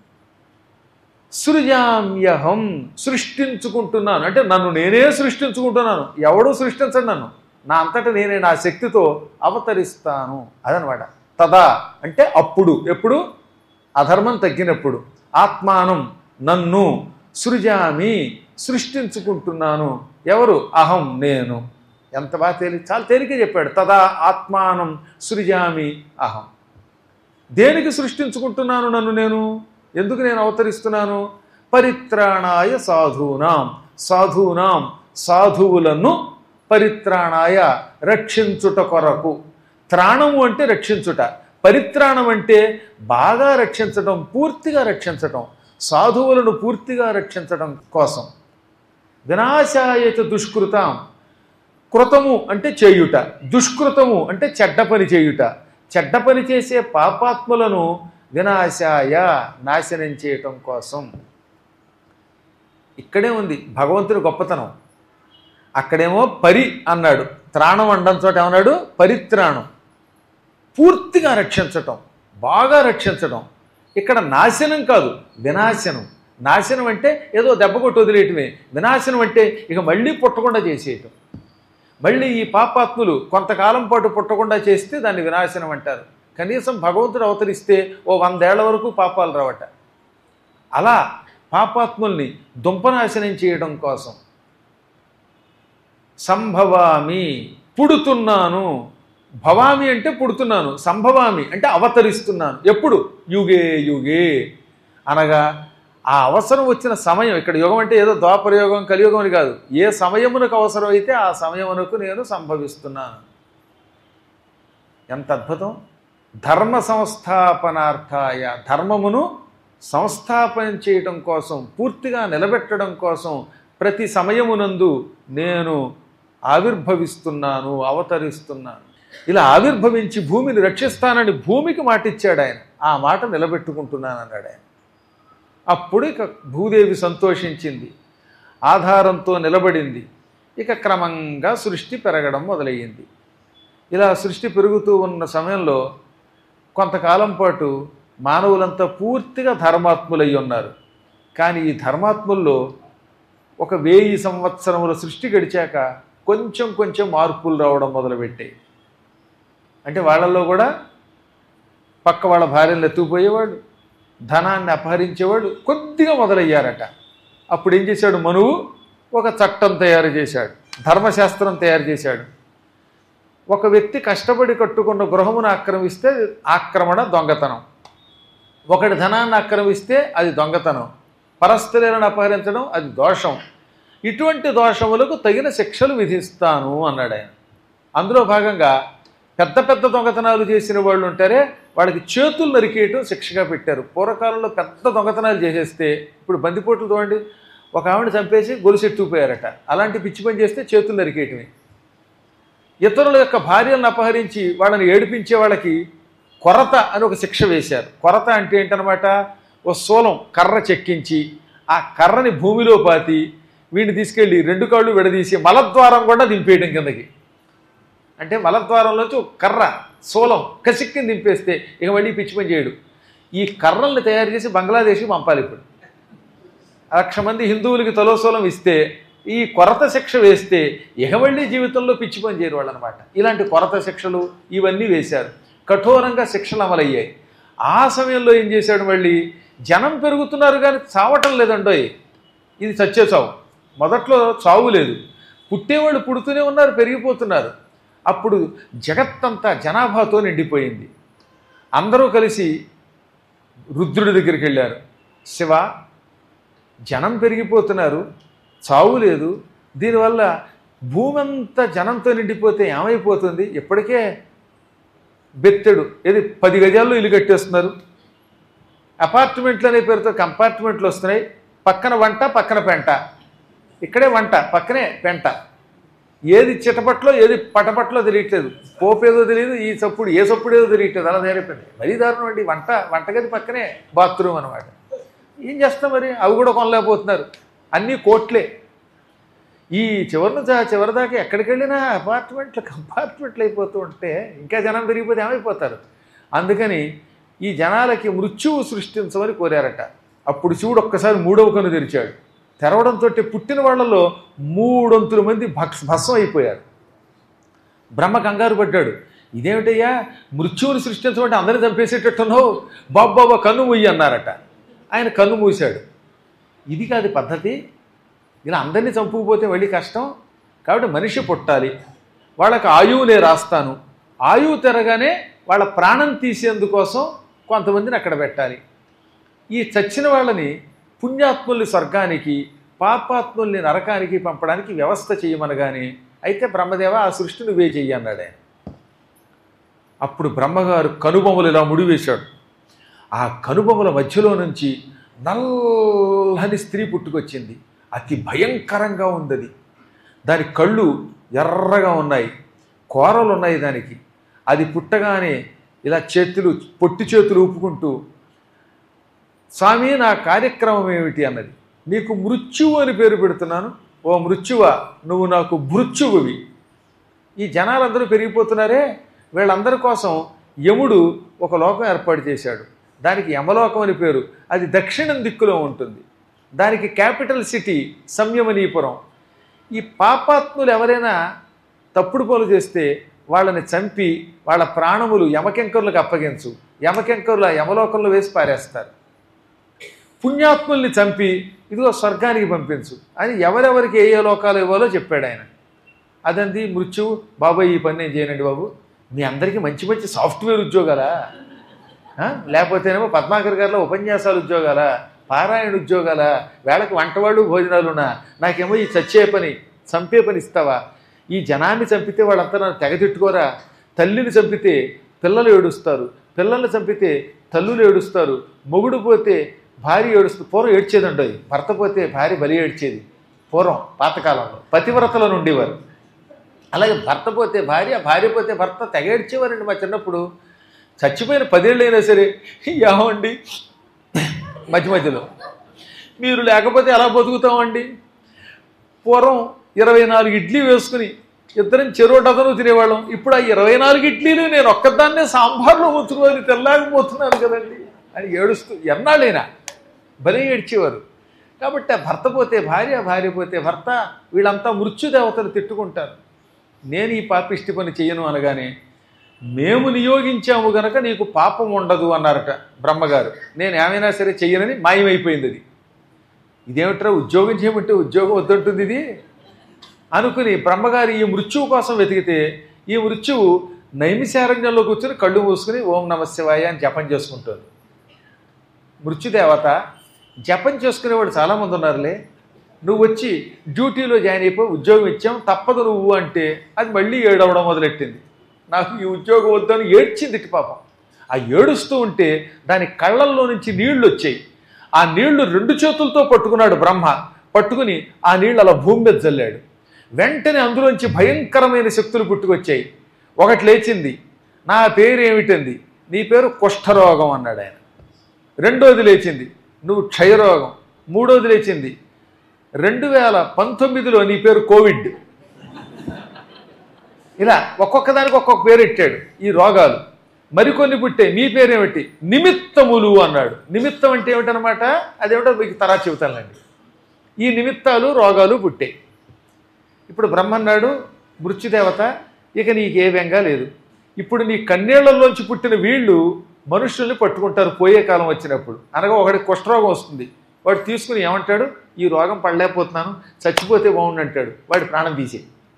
సృజామ్యహం సృష్టించుకుంటున్నాను అంటే నన్ను నేనే సృష్టించుకుంటున్నాను ఎవడూ సృష్టించడు నన్ను నా అంతటా నేనే నా శక్తితో అవతరిస్తాను అదనమాట తదా అంటే అప్పుడు ఎప్పుడు అధర్మం తగ్గినప్పుడు ఆత్మానం నన్ను సృజామి సృష్టించుకుంటున్నాను ఎవరు అహం నేను ఎంత బాగా తేలి చాలా తేలిక చెప్పాడు తదా ఆత్మానం సృజామి అహం దేనికి సృష్టించుకుంటున్నాను నన్ను నేను ఎందుకు నేను అవతరిస్తున్నాను పరిత్రాణాయ సాధూనాం సాధూనాం సాధువులను పరిత్రాణాయ రక్షించుట కొరకు త్రాణము అంటే రక్షించుట పరిత్రాణం అంటే బాగా రక్షించటం పూర్తిగా రక్షించటం సాధువులను పూర్తిగా రక్షించటం కోసం వినాశాయచ దుష్కృతం కృతము అంటే చేయుట దుష్కృతము అంటే చెడ్డ పని చేయుట చెడ్డ పని చేసే పాపాత్ములను వినాశాయ నాశనం చేయటం కోసం ఇక్కడే ఉంది భగవంతుని గొప్పతనం అక్కడేమో పరి అన్నాడు త్రాణం అండం చోట ఏమన్నాడు పరిత్రాణం పూర్తిగా రక్షించటం బాగా రక్షించటం ఇక్కడ నాశనం కాదు వినాశనం నాశనం అంటే ఏదో దెబ్బ కొట్టి వదిలేయటమే వినాశనం అంటే ఇక మళ్ళీ పుట్టకుండా చేసేయటం మళ్ళీ ఈ పాపాత్ములు కొంతకాలం పాటు పుట్టకుండా చేస్తే దాన్ని వినాశనం అంటారు కనీసం భగవంతుడు అవతరిస్తే ఓ వందేళ్ల వరకు పాపాలు రావట అలా పాపాత్ముల్ని దుంపనాశనం చేయడం కోసం సంభవామి పుడుతున్నాను భవామి అంటే పుడుతున్నాను సంభవామి అంటే అవతరిస్తున్నాను ఎప్పుడు యుగే యుగే అనగా ఆ అవసరం వచ్చిన సమయం ఇక్కడ యుగం అంటే ఏదో ద్వాపర యుగం కలియుగం అని కాదు ఏ సమయమునకు అవసరం అయితే ఆ సమయమునకు నేను సంభవిస్తున్నాను ఎంత అద్భుతం ధర్మ సంస్థాపనార్థాయ ధర్మమును సంస్థాపన చేయటం కోసం పూర్తిగా నిలబెట్టడం కోసం ప్రతి సమయమునందు నేను ఆవిర్భవిస్తున్నాను అవతరిస్తున్నాను ఇలా ఆవిర్భవించి భూమిని రక్షిస్తానని భూమికి మాటిచ్చాడు ఆయన ఆ మాట నిలబెట్టుకుంటున్నాను అన్నాడు ఆయన అప్పుడు ఇక భూదేవి సంతోషించింది ఆధారంతో నిలబడింది ఇక క్రమంగా సృష్టి పెరగడం మొదలయ్యింది ఇలా సృష్టి పెరుగుతూ ఉన్న సమయంలో కొంతకాలం పాటు మానవులంతా పూర్తిగా ధర్మాత్ములై ఉన్నారు కానీ ఈ ధర్మాత్ముల్లో ఒక వెయ్యి సంవత్సరముల సృష్టి గడిచాక కొంచెం కొంచెం మార్పులు రావడం మొదలుపెట్టాయి అంటే వాళ్ళల్లో కూడా పక్క వాళ్ళ భార్యను ఎత్తుకుపోయేవాడు ధనాన్ని అపహరించేవాడు కొద్దిగా మొదలయ్యారట అప్పుడు ఏం చేశాడు మనువు ఒక చట్టం తయారు చేశాడు ధర్మశాస్త్రం తయారు చేశాడు ఒక వ్యక్తి కష్టపడి కట్టుకున్న గృహమును ఆక్రమిస్తే ఆక్రమణ దొంగతనం ఒకటి ధనాన్ని ఆక్రమిస్తే అది దొంగతనం పరస్త్రీలను అపహరించడం అది దోషం ఇటువంటి దోషములకు తగిన శిక్షలు విధిస్తాను అన్నాడు ఆయన అందులో భాగంగా పెద్ద పెద్ద దొంగతనాలు చేసిన వాళ్ళు ఉంటారే వాళ్ళకి చేతులు నరికేయటం శిక్షగా పెట్టారు పూర్వకాలంలో పెద్ద దొంగతనాలు చేసేస్తే ఇప్పుడు బందిపోట్లు చూడండి ఒక ఆవిడ చంపేసి గొలుసెట్టుకుపోయారట అలాంటి పిచ్చి పని చేస్తే చేతులు నరికేయటమే ఇతరుల యొక్క భార్యలను అపహరించి వాళ్ళని ఏడిపించే వాళ్ళకి కొరత అని ఒక శిక్ష వేశారు కొరత అంటే ఏంటనమాట ఓ శూలం కర్ర చెక్కించి ఆ కర్రని భూమిలో పాతి వీడిని తీసుకెళ్ళి రెండు కాళ్ళు విడదీసి మలద్వారం కూడా దింపేయడం కిందకి అంటే మలద్వారంలోంచి ఒక కర్ర శూలం కసిక్కిని దింపేస్తే ఇక మళ్ళీ పిచ్చి పని చేయడు ఈ కర్రల్ని తయారు చేసి బంగ్లాదేశ్కి పంపాలి ఇప్పుడు లక్ష మంది హిందువులకి తలోసోలం ఇస్తే ఈ కొరత శిక్ష వేస్తే ఇక మళ్ళీ జీవితంలో పిచ్చి పని చేయరు వాళ్ళు అనమాట ఇలాంటి కొరత శిక్షలు ఇవన్నీ వేశారు కఠోరంగా శిక్షలు అమలయ్యాయి ఆ సమయంలో ఏం చేశాడు మళ్ళీ జనం పెరుగుతున్నారు కానీ చావటం లేదండోయ్ ఇది చచ్చే చావు మొదట్లో చావు లేదు పుట్టేవాళ్ళు పుడుతూనే ఉన్నారు పెరిగిపోతున్నారు అప్పుడు జగత్తంతా జనాభాతో నిండిపోయింది అందరూ కలిసి రుద్రుడి దగ్గరికి వెళ్ళారు శివ జనం పెరిగిపోతున్నారు చావు లేదు దీనివల్ల భూమి అంతా జనంతో నిండిపోతే ఏమైపోతుంది ఇప్పటికే బెత్తెడు ఏది పది గజాల్లో ఇల్లు కట్టేస్తున్నారు అపార్ట్మెంట్లు అనే పేరుతో కంపార్ట్మెంట్లు వస్తున్నాయి పక్కన వంట పక్కన పెంట ఇక్కడే వంట పక్కనే పెంట ఏది చిటపట్లో ఏది పటపట్లో తెలియట్లేదు పోపేదో తెలియదు ఈ చప్పుడు ఏ చప్పుడు ఏదో తెలియట్లేదు అలా తయారైపోయింది మరీ దారుణం అండి వంట వంటగది పక్కనే బాత్రూమ్ అనమాట ఏం చేస్తాం మరి అవి కూడా కొనలేకపోతున్నారు అన్నీ కోట్లే ఈ చివరి నుంచి ఆ చివరి దాకా ఎక్కడికి వెళ్ళినా అపార్ట్మెంట్లు కంపార్ట్మెంట్లు అయిపోతూ ఉంటే ఇంకా జనం పెరిగిపోతే ఏమైపోతారు అందుకని ఈ జనాలకి మృత్యువు సృష్టించమని కోరారట అప్పుడు శివుడు ఒక్కసారి మూడవ కన్ను తెరిచాడు తెరవడంతో పుట్టిన వాళ్ళలో మూడొంతుల మంది భక్ష భస్వం అయిపోయారు బ్రహ్మ కంగారు పడ్డాడు ఇదేమిటయ్యా మృత్యువుని సృష్టించమంటే అందరిని చంపేసేటట్టున్నావు బాబాబా కన్ను మూయి అన్నారట ఆయన కన్ను మూశాడు ఇది కాదు పద్ధతి ఇలా అందరినీ చంపుకుపోతే మళ్ళీ కష్టం కాబట్టి మనిషి పుట్టాలి వాళ్ళకి ఆయువు నేను రాస్తాను ఆయువు తెరగానే వాళ్ళ ప్రాణం తీసేందుకోసం కొంతమందిని అక్కడ పెట్టాలి ఈ చచ్చిన వాళ్ళని పుణ్యాత్ముల్ని స్వర్గానికి పాపాత్ముల్ని నరకానికి పంపడానికి వ్యవస్థ చేయమనగానే అయితే బ్రహ్మదేవ ఆ సృష్టి నువ్వే చెయ్యి అన్నాడు ఆయన అప్పుడు బ్రహ్మగారు కనుబొమ్మలు ఇలా ముడివేశాడు ఆ కనుబొమ్మల మధ్యలో నుంచి నల్లని స్త్రీ పుట్టుకొచ్చింది అతి భయంకరంగా ఉంది అది దాని కళ్ళు ఎర్రగా ఉన్నాయి కోరలు ఉన్నాయి దానికి అది పుట్టగానే ఇలా చేతులు పొట్టి చేతులు ఊపుకుంటూ స్వామి నా కార్యక్రమం ఏమిటి అన్నది నీకు మృత్యువు అని పేరు పెడుతున్నాను ఓ మృత్యువ నువ్వు నాకు మృత్యువువి ఈ జనాలందరూ పెరిగిపోతున్నారే వీళ్ళందరి కోసం యముడు ఒక లోకం ఏర్పాటు చేశాడు దానికి యమలోకం అని పేరు అది దక్షిణం దిక్కులో ఉంటుంది దానికి క్యాపిటల్ సిటీ సంయమనీపురం ఈ పాపాత్ములు ఎవరైనా తప్పుడు పనులు చేస్తే వాళ్ళని చంపి వాళ్ళ ప్రాణములు యమకెంకరులకు అప్పగించు యమకెంకరులు ఆ యమలోకంలో వేసి పారేస్తారు పుణ్యాత్ముల్ని చంపి ఇదిగో స్వర్గానికి పంపించు అని ఎవరెవరికి ఏ ఏ లోకాలు ఇవ్వాలో చెప్పాడు ఆయన అదంది మృత్యువు బాబాయ్ ఈ పని నేను చేయనండి బాబు మీ అందరికీ మంచి మంచి సాఫ్ట్వేర్ ఉద్యోగాలా ఆ? లేకపోతేనేమో పద్మాకర్ గారిలో ఉపన్యాసాలు ఉద్యోగాలా పారాయణ ఉద్యోగాలా వేళకి వంటవాళ్ళు భోజనాలున్నా నాకేమో ఈ చచ్చే పని చంపే పని ఇస్తావా ఈ జనాన్ని చంపితే వాళ్ళంతా నన్ను తెగ తిట్టుకోరా తల్లిని చంపితే పిల్లలు ఏడుస్తారు పిల్లల్ని చంపితే తల్లులు ఏడుస్తారు మొగుడు పోతే భార్య ఏడుస్తుంది పూర్వం ఏడ్చేదండి భర్త పోతే భార్య బలి ఏడ్చేది పూర్వం పాతకాలంలో పతివ్రతలను ఉండేవారు అలాగే భర్త పోతే భార్య భార్య పోతే భర్త తెగేడ్చేవారండి మా చిన్నప్పుడు చచ్చిపోయిన పదేళ్ళు అయినా సరే ఏమండి మధ్య మధ్యలో మీరు లేకపోతే ఎలా బతుకుతామండి పూర్వం ఇరవై నాలుగు ఇడ్లీ వేసుకుని ఇద్దరం చెరువు డజను తినేవాళ్ళం ఇప్పుడు ఆ ఇరవై నాలుగు ఇడ్లీలు నేను ఒక్కదాన్నే సాంబార్లో ఉంచుకొని తెల్లాకపోతున్నాను కదండి అని ఏడుస్తూ ఎన్నాళ్ళైనా భలే ఏడ్చేవారు కాబట్టి ఆ భర్త పోతే భార్య భార్య పోతే భర్త వీళ్ళంతా మృత్యుదేవతలు తిట్టుకుంటారు నేను ఈ పాపిష్టి పని చెయ్యను అనగానే మేము నియోగించాము గనక నీకు పాపం ఉండదు అన్నారట బ్రహ్మగారు నేను ఏమైనా సరే చెయ్యనని మాయమైపోయింది అది ఇదేమిట్రా ఉద్యోగం చేయమంటే ఉద్యోగం వద్దంటుంది ఇది అనుకుని బ్రహ్మగారు ఈ మృత్యువు కోసం వెతికితే ఈ మృత్యువు నైమిశారణ్యంలో కూర్చొని కళ్ళు మూసుకుని ఓం నమ శివాయ అని జపం చేసుకుంటుంది మృత్యుదేవత జపం చేసుకునేవాడు చాలామంది ఉన్నారులే నువ్వు వచ్చి డ్యూటీలో జాయిన్ అయిపోయి ఉద్యోగం ఇచ్చాం తప్పదు నువ్వు అంటే అది మళ్ళీ ఏడవడం మొదలెట్టింది నాకు ఈ ఉద్యోగం వద్దని ఏడ్చింది ఇటు పాపం ఆ ఏడుస్తూ ఉంటే దాని కళ్ళల్లో నుంచి నీళ్లు వచ్చాయి ఆ నీళ్లు రెండు చేతులతో పట్టుకున్నాడు బ్రహ్మ పట్టుకుని ఆ నీళ్ళు అలా భూమి మీద చల్లాడు వెంటనే అందులోంచి భయంకరమైన శక్తులు పుట్టుకొచ్చాయి ఒకటి లేచింది నా పేరు ఏమిటంది నీ పేరు కుష్ఠరోగం అన్నాడు ఆయన రెండోది లేచింది నువ్వు క్షయరోగం మూడోది లేచింది రెండు వేల పంతొమ్మిదిలో నీ పేరు కోవిడ్ ఇలా ఒక్కొక్క దానికి ఒక్కొక్క పేరు ఇచ్చాడు ఈ రోగాలు మరికొన్ని పుట్టే మీ పేరేమిటి నిమిత్తములు అన్నాడు నిమిత్తం అంటే ఏమిటనమాట అదేమిటో మీకు తరా చెబుతానండి ఈ నిమిత్తాలు రోగాలు పుట్టాయి ఇప్పుడు బ్రహ్మన్నాడు మృత్యుదేవత ఇక నీకే బెంగా లేదు ఇప్పుడు నీ కన్నీళ్లలోంచి పుట్టిన వీళ్ళు మనుషుల్ని పట్టుకుంటారు పోయే కాలం వచ్చినప్పుడు అనగా ఒకటి కుష్ఠరోగం వస్తుంది వాడు తీసుకుని ఏమంటాడు ఈ రోగం పడలేకపోతున్నాను చచ్చిపోతే బాగుండు అంటాడు వాడి ప్రాణం తీసే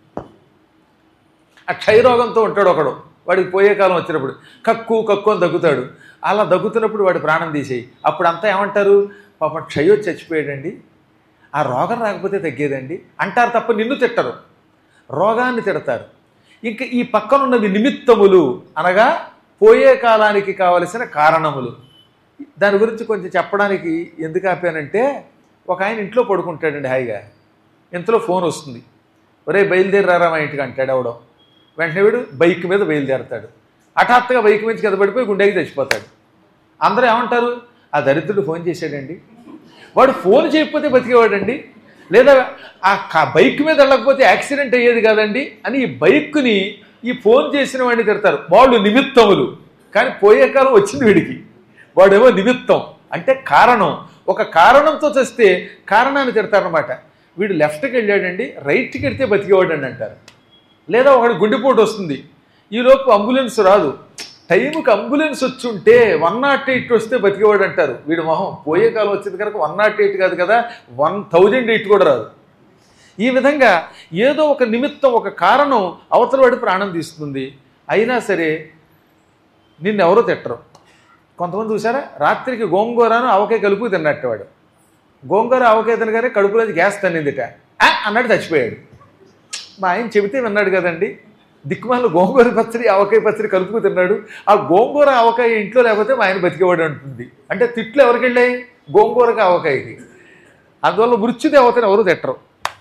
ఆ క్షయరోగంతో ఉంటాడు ఒకడు వాడికి పోయే కాలం వచ్చినప్పుడు కక్కు కక్కు అని దగ్గుతాడు అలా దగ్గుతున్నప్పుడు వాడి ప్రాణం తీసేయి అప్పుడు అంతా ఏమంటారు పాపం క్షయో చచ్చిపోయాడండి ఆ రోగం రాకపోతే తగ్గేదండి అంటారు తప్ప నిన్ను తిట్టరు రోగాన్ని తిడతారు ఇంకా ఈ పక్కనున్నవి నిమిత్తములు అనగా పోయే కాలానికి కావలసిన కారణములు దాని గురించి కొంచెం చెప్పడానికి ఎందుకు ఆపానంటే ఒక ఆయన ఇంట్లో పడుకుంటాడండి హాయిగా ఇంతలో ఫోన్ వస్తుంది ఒరే బయలుదేరారా మా ఇంటికి అంటాడు అవడం వెంటనే వీడు బైక్ మీద బయలుదేరతాడు హఠాత్తుగా బైక్ మీద కింద పడిపోయి గుండెకి చచ్చిపోతాడు అందరూ ఏమంటారు ఆ దరిద్రుడు ఫోన్ చేశాడండి వాడు ఫోన్ చేయకపోతే బతికేవాడండి లేదా ఆ కా- బైక్ మీద వెళ్ళకపోతే యాక్సిడెంట్ అయ్యేది కాదండి అని ఈ బైక్ని ఈ ఫోన్ చేసిన వాడిని తిడతారు వాళ్ళు నిమిత్తములు కానీ పోయే కాలం వచ్చింది వీడికి వాడేమో నిమిత్తం అంటే కారణం ఒక కారణంతో చస్తే కారణాన్ని తిడతారనమాట వీడు లెఫ్ట్కి వెళ్ళాడండి రైట్కి వెళ్తే బతికేవాడండి అంటారు లేదా ఒకటి గుండెపోటు వస్తుంది ఈలోపు అంబులెన్స్ రాదు టైంకి అంబులెన్స్ వచ్చి ఉంటే వన్ నాట్ ఎయిట్ వస్తే బతికేవాడు అంటారు వీడి మొహం పోయే కాలం వచ్చింది కనుక వన్ నాట్ ఎయిట్ కాదు కదా వన్ థౌజండ్ ఎయిట్ కూడా రాదు ఈ విధంగా ఏదో ఒక నిమిత్తం ఒక కారణం అవతల వాడి ప్రాణం తీస్తుంది అయినా సరే నిన్నెవరో తిట్టరు కొంతమంది చూసారా రాత్రికి గోంగూరను ఆవకాయ కలుపు తిన్నట్టు వాడు గోంగూర ఆవకాయ తినగానే కడుపులోంచి గ్యాస్ తన్నిందిట "ఆ" అన్నాడు చచ్చిపోయాడు మా ఆయన చెబితే విన్నాడు కదండి దిక్కుమాల గోంగూర పచ్చడి ఆవకాయ పచ్చడి కలుపుకు తిన్నాడు ఆ గోంగూర ఆవకాయ ఇంట్లో లేకపోతే మా ఆయన బతికేవాడు అంటుంది అంటే తిట్లు ఎవరికి వెళ్ళాయి గోంగూరకి ఆవకాయకి అందువల్ల మృత్యుదేవతను ఎవరు తిట్టరు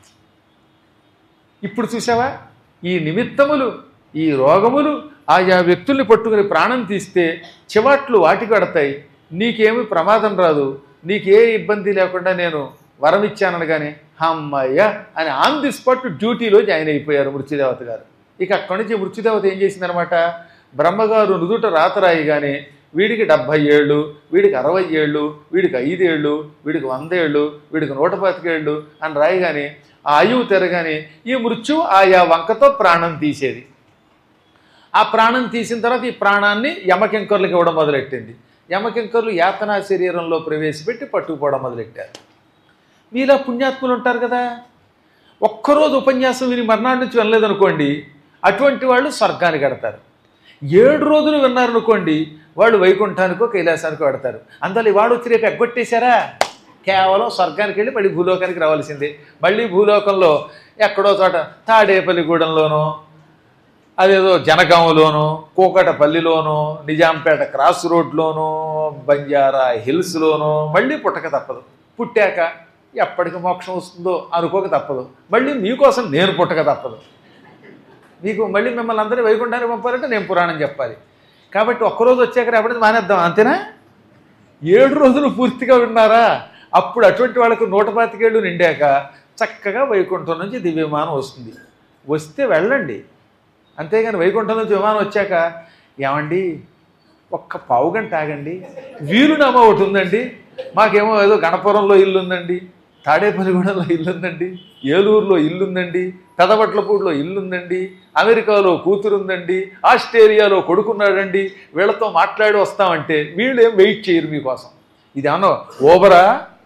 ఇప్పుడు చూసావా ఈ నిమిత్తములు ఈ రోగములు ఆయా వ్యక్తుల్ని పట్టుకుని ప్రాణం తీస్తే చివాట్లు వాటికి పడతాయి నీకేమి ప్రమాదం రాదు నీకే ఇబ్బంది లేకుండా నేను వరం ఇచ్చాననగానే అమ్మయ్య అని ఆన్ ది స్పాట్ డ్యూటీలో జాయిన్ అయిపోయారు మృత్యుదేవత గారు ఇక అక్కడి నుంచి మృత్యుదేవత ఏం చేసిందనమాట బ్రహ్మగారు నుదుట రాతరాయిగానే వీడికి డెబ్భై ఏళ్ళు వీడికి అరవై ఏళ్ళు వీడికి ఐదేళ్ళు వీడికి వంద ఏళ్ళు వీడికి నూట పాతికేళ్ళు అని రాయగానే ఆ ఆయువు తిరగానే ఈ మృత్యువు ఆయా వంకతో ప్రాణం తీసేది ఆ ప్రాణం తీసిన తర్వాత ఈ ప్రాణాన్ని యమకింకర్లకు ఇవ్వడం మొదలెట్టింది యమకింకర్లు యాతనా శరీరంలో ప్రవేశపెట్టి పట్టుకుపోవడం మొదలెట్టారు మీలా పుణ్యాత్ములు ఉంటారు కదా ఒక్కరోజు ఉపన్యాసం విని మర్నాడు నుంచి వినలేదనుకోండి అటువంటి వాళ్ళు స్వర్గానికి కడతారు ఏడు రోజులు విన్నారనుకోండి వాళ్ళు వైకుంఠానికో కైలాసానికో పెడతారు అందువల్ల ఇవాడు వచ్చి రేపు ఎగ్గొట్టేశారా కేవలం స్వర్గానికి వెళ్ళి మళ్ళీ భూలోకానికి రావాల్సిందే మళ్ళీ భూలోకంలో ఎక్కడో చోట తాడేపల్లిగూడెంలోనో అదేదో జనగాంలోనో కూకటపల్లిలోనో నిజాంపేట క్రాస్ రోడ్లోనో బంజారా హిల్స్లోనో మళ్ళీ పుట్టక తప్పదు పుట్టాక ఎప్పటికి మోక్షం వస్తుందో అనుకోక తప్పదు మళ్ళీ మీకోసం నేను పుట్టక తప్పదు మీకు మళ్ళీ మిమ్మల్ని అందరినీ వైకుంఠానికి పంపాలంటే నేను పురాణం చెప్పాలి కాబట్టి ఒక్కరోజు వచ్చాక రేపటి మానేద్దాం అంతేనా ఏడు రోజులు పూర్తిగా విన్నారా అప్పుడు అటువంటి వాళ్ళకు నూట పాతికేళ్ళు నిండాక చక్కగా వైకుంఠం నుంచి దివ్య విమానం వస్తుంది వస్తే వెళ్ళండి అంతేగాని వైకుంఠం నుంచి విమానం వచ్చాక ఏమండి ఒక్క పావు గంట ఆగండి వీలునామా ఒకటి ఉందండి మాకేమో ఏదో గణపురంలో ఇల్లు ఉందండి తాడేపల్లిగూడెంలో ఇల్లు ఉందండి ఏలూరులో ఇల్లు ఉందండి పెదబట్లపూడిలో ఇల్లు ఉందండి అమెరికాలో కూతురు ఉందండి ఆస్ట్రేలియాలో కొడుకున్నాడండి వీళ్ళతో మాట్లాడి వస్తామంటే వీళ్ళు ఏం వెయిట్ చేయరు మీకోసం ఇది ఏమన్నా ఓబరా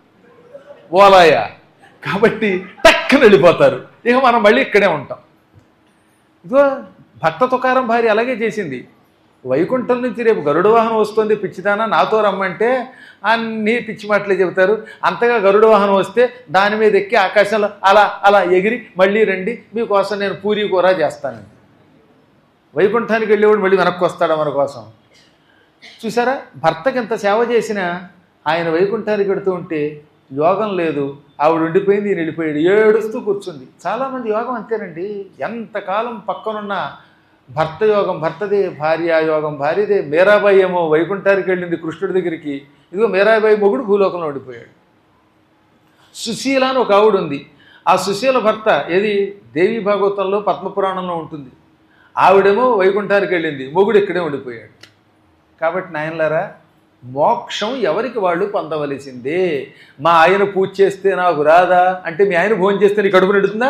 ఓలాయా కాబట్టి టక్కన వెళ్ళిపోతారు ఇక మనం మళ్ళీ ఇక్కడే ఉంటాం ఇదిగో భక్త తుకారం భార్య అలాగే చేసింది వైకుంఠం నుంచి రేపు గరుడ వాహనం వస్తుంది పిచ్చిదానా నాతో రమ్మంటే అన్నీ పిచ్చి మాటలే చెబుతారు అంతగా గరుడ వాహనం వస్తే దాని మీద ఎక్కి ఆకాశంలో అలా అలా ఎగిరి మళ్ళీ రండి మీకోసం నేను పూరి కూర చేస్తానండి వైకుంఠానికి వెళ్ళేవాడు మళ్ళీ వెనక్కి వస్తాడా మన కోసం చూసారా భర్తకి ఎంత సేవ చేసినా ఆయన వైకుంఠానికి వెడుతూ ఉంటే యోగం లేదు ఆవిడ ఉండిపోయింది ఈయన వెళ్ళిపోయాడు ఏడుస్తూ కూర్చుంది చాలామంది యోగం అంతేనండి ఎంతకాలం పక్కనున్న భర్త యోగం భర్తదే భార్య యోగం భార్యదే మీరాబాయి ఏమో వైకుంఠానికి వెళ్ళింది కృష్ణుడి దగ్గరికి ఇదిగో మీరాబాయి మొగుడు భూలోకంలో ఉండిపోయాడు సుశీల అని ఒక ఆవిడ ఉంది ఆ సుశీల భర్త ఏది దేవి భాగవతంలో పద్మపురాణంలో ఉంటుంది ఆవిడేమో వైకుంఠానికి వెళ్ళింది మొగుడు ఇక్కడే ఉండిపోయాడు కాబట్టి నాయనలారా మోక్షం ఎవరికి వాళ్ళు పొందవలసిందే మా ఆయన పూజ చేస్తే నాకు రాదా అంటే మీ ఆయన భోజనం చేస్తే నీ కడుపు నిండుతుందా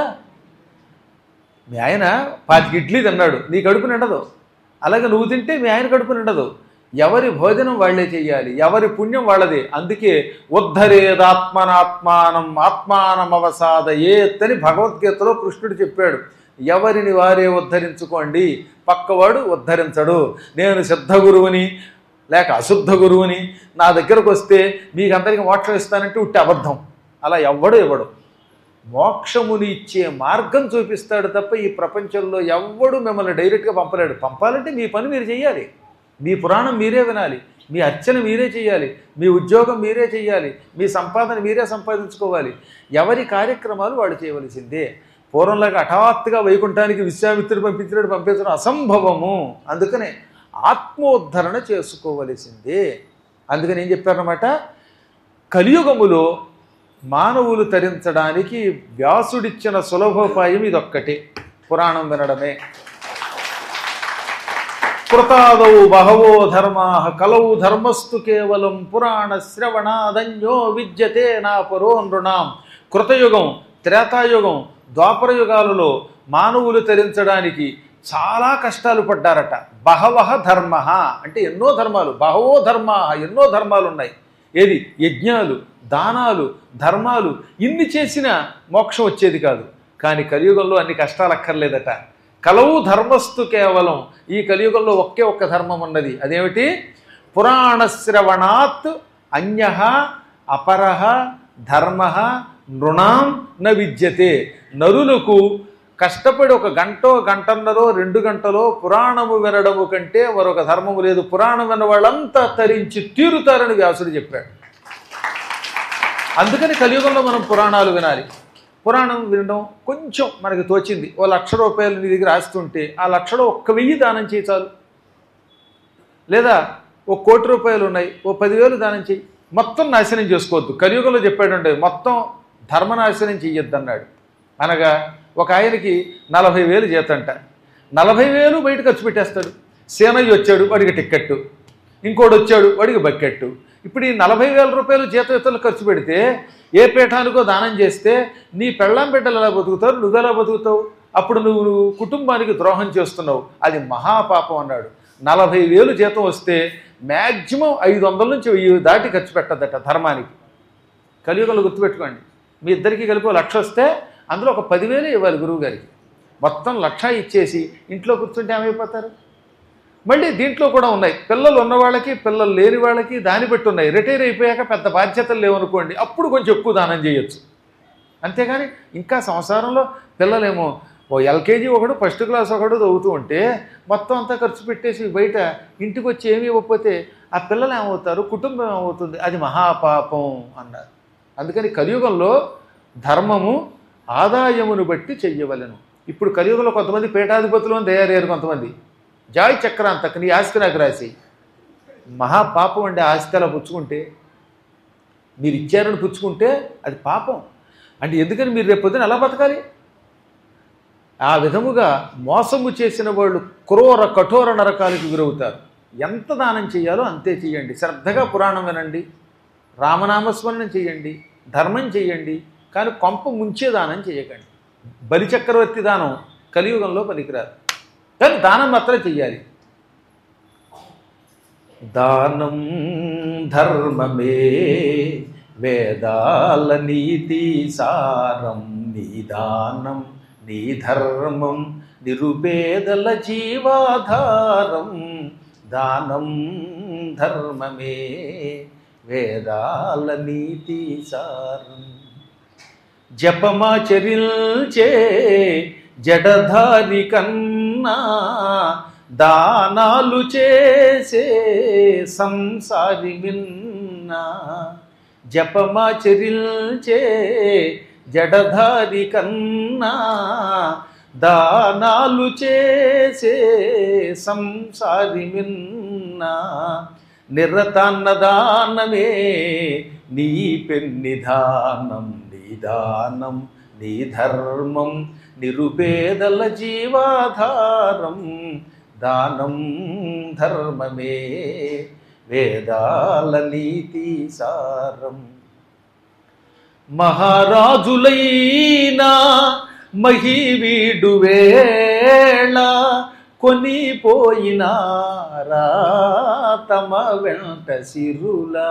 మీ ఆయన పాతికి ఇడ్లీ తిన్నాడు నీ కడుపు నిండదు అలాగే నువ్వు తింటే మీ ఆయన కడుపు నిండదు ఎవరి భోజనం వాళ్ళే చెయ్యాలి ఎవరి పుణ్యం వాళ్ళదే అందుకే ఉద్ధరేదాత్మనాత్మానం ఆత్మానం అవసాదయేత్ అని భగవద్గీతలో కృష్ణుడు చెప్పాడు ఎవరిని వారే ఉద్ధరించుకోండి పక్కవాడు ఉద్ధరించడు నేను సిద్ధ గురువుని లేక అశుద్ధ గురువుని నా దగ్గరకు వస్తే మీకు అందరికీ మోక్షం ఇస్తానంటే ఉట్టి అబద్ధం అలా ఎవ్వడు ఇవ్వడు మోక్షముని ఇచ్చే మార్గం చూపిస్తాడు తప్ప ఈ ప్రపంచంలో ఎవ్వడు మిమ్మల్ని డైరెక్ట్గా పంపలేడు పంపాలంటే మీ పని మీరు చేయాలి మీ పురాణం మీరే వినాలి మీ అర్చన మీరే చేయాలి మీ ఉద్యోగం మీరే చేయాలి మీ సంపాదన మీరే సంపాదించుకోవాలి ఎవరి కార్యక్రమాలు వాడు చేయవలసిందే పూర్వంలాగా హఠాత్తుగా వైకుంఠానికి విశ్వామిత్రుడు పంపించినట్టు పంపించడం అసంభవము అందుకనే ఆత్మోద్ధరణ చేసుకోవలసిందే అందుకని ఏం చెప్పారన్నమాట కలియుగములో మానవులు తరించడానికి వ్యాసుడిచ్చిన సులభోపాయం ఇదొక్కటే పురాణం వినడమే కృతాదౌ బహవో ధర్మా కలౌ ధర్మస్తు కేవలం పురాణ శ్రవణాదన్యో విద్యతే నా పరో నృణాం కృతయుగం త్రేతాయుగం ద్వాపర యుగాలలో మానవులు తరించడానికి చాలా కష్టాలు పడ్డారట బహవహ ధర్మ అంటే ఎన్నో ధర్మాలు బహవో ధర్మ ఎన్నో ధర్మాలు ఉన్నాయి ఏది యజ్ఞాలు దానాలు ధర్మాలు ఇన్ని చేసినా మోక్షం వచ్చేది కాదు కానీ కలియుగంలో అన్ని కష్టాలు అక్కర్లేదట కలవు ధర్మస్తు కేవలం ఈ కలియుగంలో ఒకే ఒక్క ధర్మం ఉన్నది అదేమిటి పురాణ శ్రవణాత్ అన్య అపరహ ధర్మ నృణాం న విద్యతే నరులకు కష్టపడి ఒక గంటో గంటన్నరో రెండు గంటలో పురాణము వినడము కంటే మరొక ధర్మము లేదు పురాణం విన్న వాళ్ళంతా తరించి తీరుతారని వ్యాసుడు చెప్పాడు అందుకని కలియుగంలో మనం పురాణాలు వినాలి పురాణం వినడం కొంచెం మనకి తోచింది ఓ లక్ష రూపాయలు నీ దగ్గర ఆస్తుంటే ఆ లక్షలో ఒక్క వెయ్యి దానం చేయి చాలు లేదా ఓ కోటి రూపాయలు ఉన్నాయి ఓ పదివేలు దానం చేయి మొత్తం నాశనం చేసుకోవద్దు కలియుగంలో చెప్పాడంటే మొత్తం ధర్మనాశనం చెయ్యొద్దు అన్నాడు అనగా ఒక ఆయనకి నలభై వేలు చేతంట నలభై వేలు బయట ఖర్చు పెట్టేస్తాడు సేనయ్య వచ్చాడు వాడికి టిక్కెట్టు ఇంకోటి వచ్చాడు వాడికి బకెట్టు ఇప్పుడు ఈ నలభై వేల రూపాయలు జీతం ఇతరులు ఖర్చు పెడితే ఏ పీఠానికో దానం చేస్తే నీ పెళ్ళాం బిడ్డలు ఎలా బతుకుతావు నువ్వు ఎలా బతుకుతావు అప్పుడు నువ్వు నువ్వు కుటుంబానికి ద్రోహం చేస్తున్నావు అది మహాపాపం అన్నాడు నలభై వేలు జీతం వస్తే మ్యాక్సిమం ఐదు వందల నుంచి వెయ్యి దాటి ఖర్చు పెట్టద్దట ధర్మానికి కలియుగంలో గుర్తుపెట్టుకోండి మీ ఇద్దరికి కలిపి ఓ లక్ష వస్తే అందులో ఒక పదివేలు ఇవ్వాలి గురువు గారికి మొత్తం లక్ష ఇచ్చేసి ఇంట్లో కూర్చుంటే ఏమైపోతారు మళ్ళీ దీంట్లో కూడా ఉన్నాయి పిల్లలు ఉన్న వాళ్ళకి పిల్లలు లేని వాళ్ళకి దాన్ని బట్టి ఉన్నాయి రిటైర్ అయిపోయాక పెద్ద బాధ్యతలు లేవనుకోండి అప్పుడు కొంచెం ఎక్కువ దానం చేయొచ్చు అంతేగాని ఇంకా సంసారంలో పిల్లలేమో ఓ ఎల్కేజీ ఒకడు ఫస్ట్ క్లాస్ ఒకడు చదువుతూ ఉంటే మొత్తం అంతా ఖర్చు పెట్టేసి బయట ఇంటికి వచ్చి ఏమీ ఇవ్వకపోతే ఆ పిల్లలు ఏమవుతారు కుటుంబం ఏమవుతుంది అది మహాపాపం అన్నారు అందుకని కలియుగంలో ధర్మము ఆదాయమును బట్టి చెయ్యవలెను ఇప్పుడు కలియుగంలో కొంతమంది పీఠాధిపతులు అని తయారయ్యారు కొంతమంది జాయ్ చక్రాంతక్ నీ ఆస్తి నాకు రాసి మహాపాపం అండి ఆస్తి అలా పుచ్చుకుంటే మీరు ఇచ్చారని పుచ్చుకుంటే అది పాపం అంటే ఎందుకని మీరు రేపు పొద్దున ఎలా బతకాలి ఆ విధముగా మోసము చేసిన వాళ్ళు క్రూర కఠోర నరకాలకు గురవుతారు ఎంత దానం చేయాలో అంతే చేయండి శ్రద్ధగా పురాణం వినండి రామనామస్మరణం చేయండి ధర్మం చేయండి కానీ కొంప ముంచే దానం చేయకండి బలిచక్రవర్తి దానం కలియుగంలో పనికిరాదు కానీ దానం మాత్రం చెయ్యాలి దానం ధర్మమే వేదాల నీతి సారం నీ దానం నీ ధర్మం నిరుపేదల జీవాధారం దానం ధర్మమే వేదాల నీతి సారం జపమాచరిల్చే జడధారి కన్నా దానాలు చేసే సంసారి విన్నా జపమాచరిల్చే జడధారి కన్నా దానాలు చేసే సంసారి విన్నా నిరతాన్నదానమే నీ పెన్నిధానం నీ దానం నీ ధర్మం నిరుపేదల జీవాధారం దానం ధర్మమే వేదాల నీతి సారం మహారాజులైనా మహివీడు వేళ కొనిపోయినారా తమ వెంట సిరులా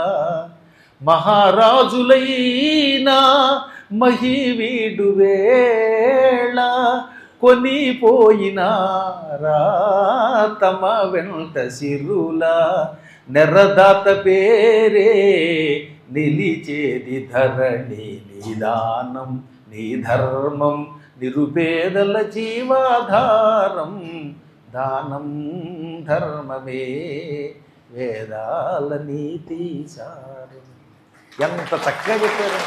మహారాజులైనా మహివీడు వేళ కొనిపోయినారా తమ వెంట సిరులా నెర్రదాత పేరే నిలిచేది ధరణి నిదానం నీ ధర్మం నిరుపేదల జీవాధారం దానం ధర్మమే వేదాల నీతి సారం ఎంత చక్కగా చెప్పారు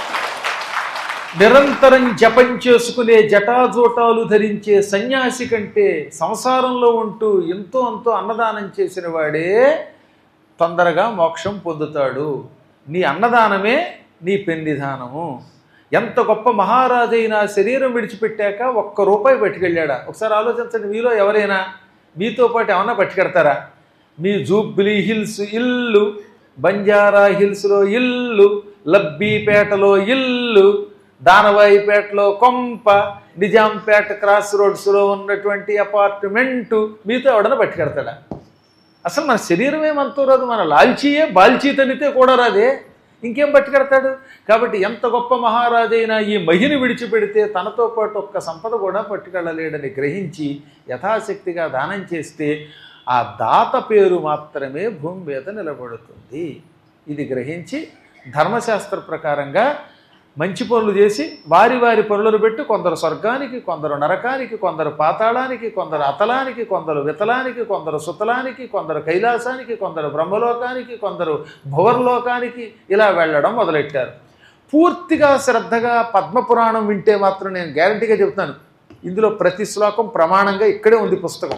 నిరంతరం జపం చేసుకునే జటాజోటాలు ధరించే సన్యాసి కంటే సంసారంలో ఉంటూ ఎంతో అంతో అన్నదానం చేసిన వాడే తొందరగా మోక్షం పొందుతాడు నీ అన్నదానమే నీ పెన్నిధానము ఎంత గొప్ప మహారాజైనా శరీరం విడిచిపెట్టాక ఒక్క రూపాయి పట్టుకెళ్ళాడా ఒకసారి ఆలోచించండి మీలో ఎవరైనా మీతో పాటు ఏమన్నా పట్టుకెడతారా మీ జూబ్లీ హిల్స్ ఇల్లు బంజారా హిల్స్లో ఇల్లు లబ్బీపేటలో ఇల్లు దానవాయిపేటలో కొంప నిజాంపేట క్రాస్ రోడ్స్లో ఉన్నటువంటి అపార్ట్మెంటు మీతో ఎవడన్నా పట్టుకెడతాడా అసలు మన శరీరమే మనతో రాదు మన లాల్చీయే బాల్చీ తనితే కూడా రాదే ఇంకేం పట్టుకెడతాడు కాబట్టి ఎంత గొప్ప మహారాజైనా ఈ మహిని విడిచిపెడితే తనతో పాటు ఒక్క సంపద కూడా పట్టుకెళ్ళలేడని గ్రహించి యథాశక్తిగా దానం చేస్తే ఆ దాత పేరు మాత్రమే భూమి మీద నిలబడుతుంది ఇది గ్రహించి ధర్మశాస్త్ర ప్రకారంగా మంచి పనులు చేసి వారి వారి పనులను పెట్టి కొందరు స్వర్గానికి కొందరు నరకానికి కొందరు పాతాళానికి కొందరు అతలానికి కొందరు వితలానికి కొందరు సుతలానికి కొందరు కైలాసానికి కొందరు బ్రహ్మలోకానికి కొందరు భువర్లోకానికి ఇలా వెళ్ళడం మొదలెట్టారు పూర్తిగా శ్రద్ధగా పద్మపురాణం వింటే మాత్రం నేను గ్యారంటీగా చెప్తాను ఇందులో ప్రతి శ్లోకం ప్రమాణంగా ఇక్కడే ఉంది పుస్తకం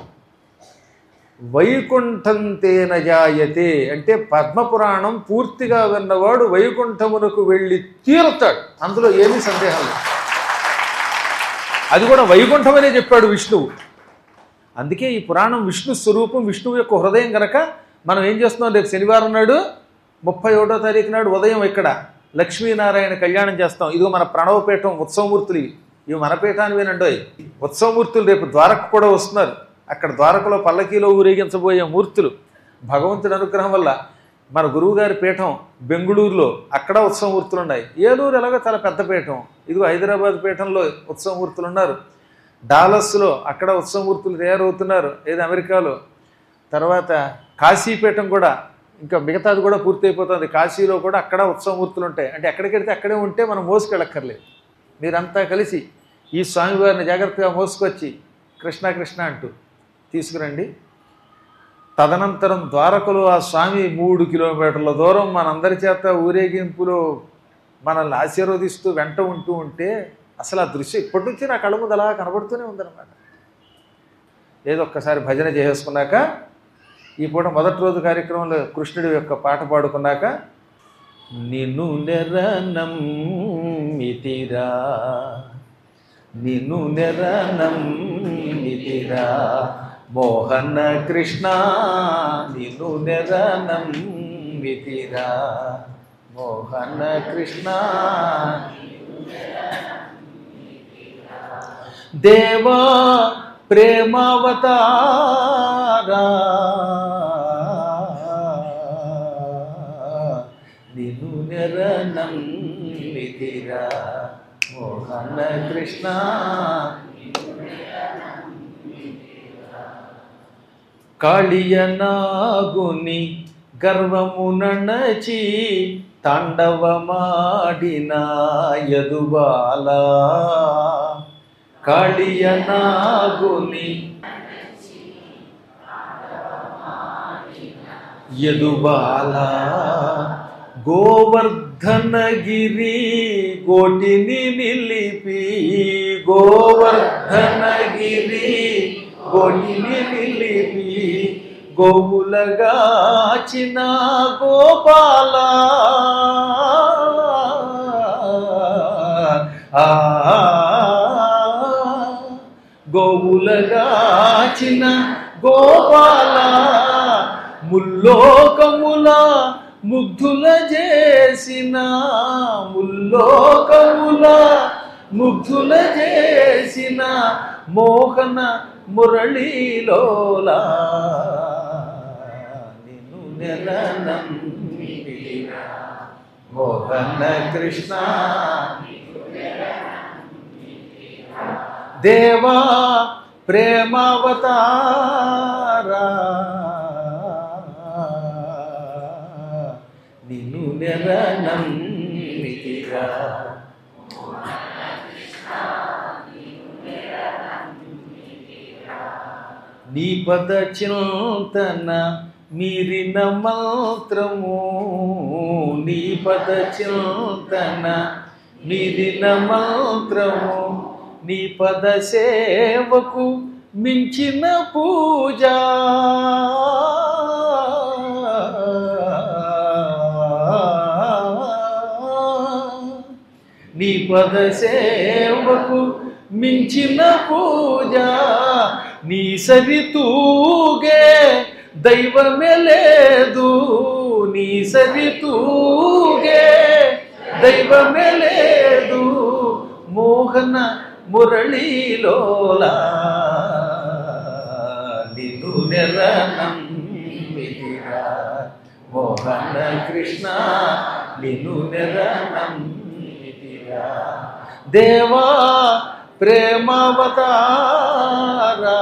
వైకుంఠం తేన జాయతే అంటే పద్మపురాణం పూర్తిగా విన్నవాడు వైకుంఠమునకు వెళ్ళి తీరుతాడు అందులో ఏమీ సందేహం లేదు అది కూడా వైకుంఠం అనే చెప్పాడు విష్ణువు అందుకే ఈ పురాణం విష్ణు స్వరూపం విష్ణువు యొక్క హృదయం గనక మనం ఏం చేస్తున్నాం రేపు శనివారం నాడు ముప్పై ఒకటో తారీఖు నాడు ఉదయం ఇక్కడ లక్ష్మీనారాయణ కళ్యాణం చేస్తాం ఇదిగో మన ప్రణవపీఠం ఉత్సవమూర్తులు ఇవి ఇవి మన పీఠాన్ని వినండోయ్ ఉత్సవమూర్తులు రేపు ద్వారకు కూడా వస్తున్నారు అక్కడ ద్వారకలో పల్లకీలో ఊరేగించబోయే మూర్తులు భగవంతుడి అనుగ్రహం వల్ల మన గురువుగారి పీఠం బెంగుళూరులో అక్కడ ఉత్సవమూర్తులు ఉన్నాయి ఏలూరు ఎలాగో చాలా పెద్ద పీఠం ఇదిగో హైదరాబాద్ పీఠంలో ఉత్సవమూర్తులు ఉన్నారు డాలస్లో అక్కడ ఉత్సవమూర్తులు తయారవుతున్నారు ఏది అమెరికాలో తర్వాత కాశీపీఠం కూడా ఇంకా మిగతాది కూడా పూర్తయిపోతుంది కాశీలో కూడా అక్కడ ఉత్సవమూర్తులు ఉంటాయి అంటే ఎక్కడికెడితే అక్కడే ఉంటే మనం మోసుకెళ్ళక్కర్లేదు మీరంతా కలిసి ఈ స్వామివారిని జాగ్రత్తగా మోసుకొచ్చి కృష్ణ కృష్ణ అంటూ తీసుకురండి తదనంతరం ద్వారకలో ఆ స్వామి మూడు కిలోమీటర్ల దూరం మనందరి చేత ఊరేగింపులో మనల్ని ఆశీర్వదిస్తూ వెంట ఉంటూ ఉంటే అసలు ఆ దృశ్యం ఇప్పటి నుంచి నా కళ్ళ ముందు అలా కనబడుతూనే ఉందన్నమాట ఏదో ఒక్కసారి భజన చేసుకున్నాక ఈ పూట మొదటి రోజు కార్యక్రమంలో కృష్ణుడి యొక్క పాట పాడుకున్నాక నిన్ను నెరనం మితిరా నిన్ను నెరనమ్మితిరా మోహన కృష్ణ నిన్ను నెరనమ్మితిరా మోహన కృష్ణ దేవా ప్రేమావతారా నిన్ను నెరనమ్మితిరా మోహన కృష్ణ కాళియనాగుని గర్వమునచి తాండవమాడిన యదుబాల కాళియనాగుని యదుబాల గోవర్ధనగిరి కోటిని నిలిపి గోవర్ధనగిరి కోటిని నిలిపి గోవులగాచిన గోపాల ఆ గోవులగాచిన గోపాల ముల్లోకముల ముగ్ధుల చేసిన ముల్లోకముల ముగ్ధుల చేసిన మోహన మురళీలోలా నిన్ను నెలనందిరా మోహన కృష్ణ దేవా ప్రేమావతారా నిన్ను నెరనమ్మితిరా నీ పద చింతన మీరిన మంత్రము నీ పద చింతన మీరిన మంత్రము నీ పద సేవకు మించిన పూజ నీ పద సేవకు మించిన పూజ నీ సరితూగే దైవమే లేదు నీ సరితూగే దైవమే లేదు మోహన మురళీలోలా నిన్ను నెరనమ్మిరా మోహన కృష్ణ నిన్ను నెరనమ్మిరా దేవా ప్రేమావతారా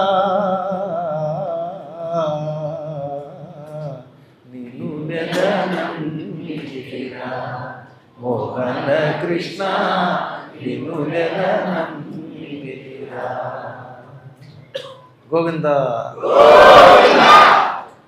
నిన్ను నెరనమ్మిరా మోహన కృష్ణ నిన్ను నెరనమ్మిరా గోవింద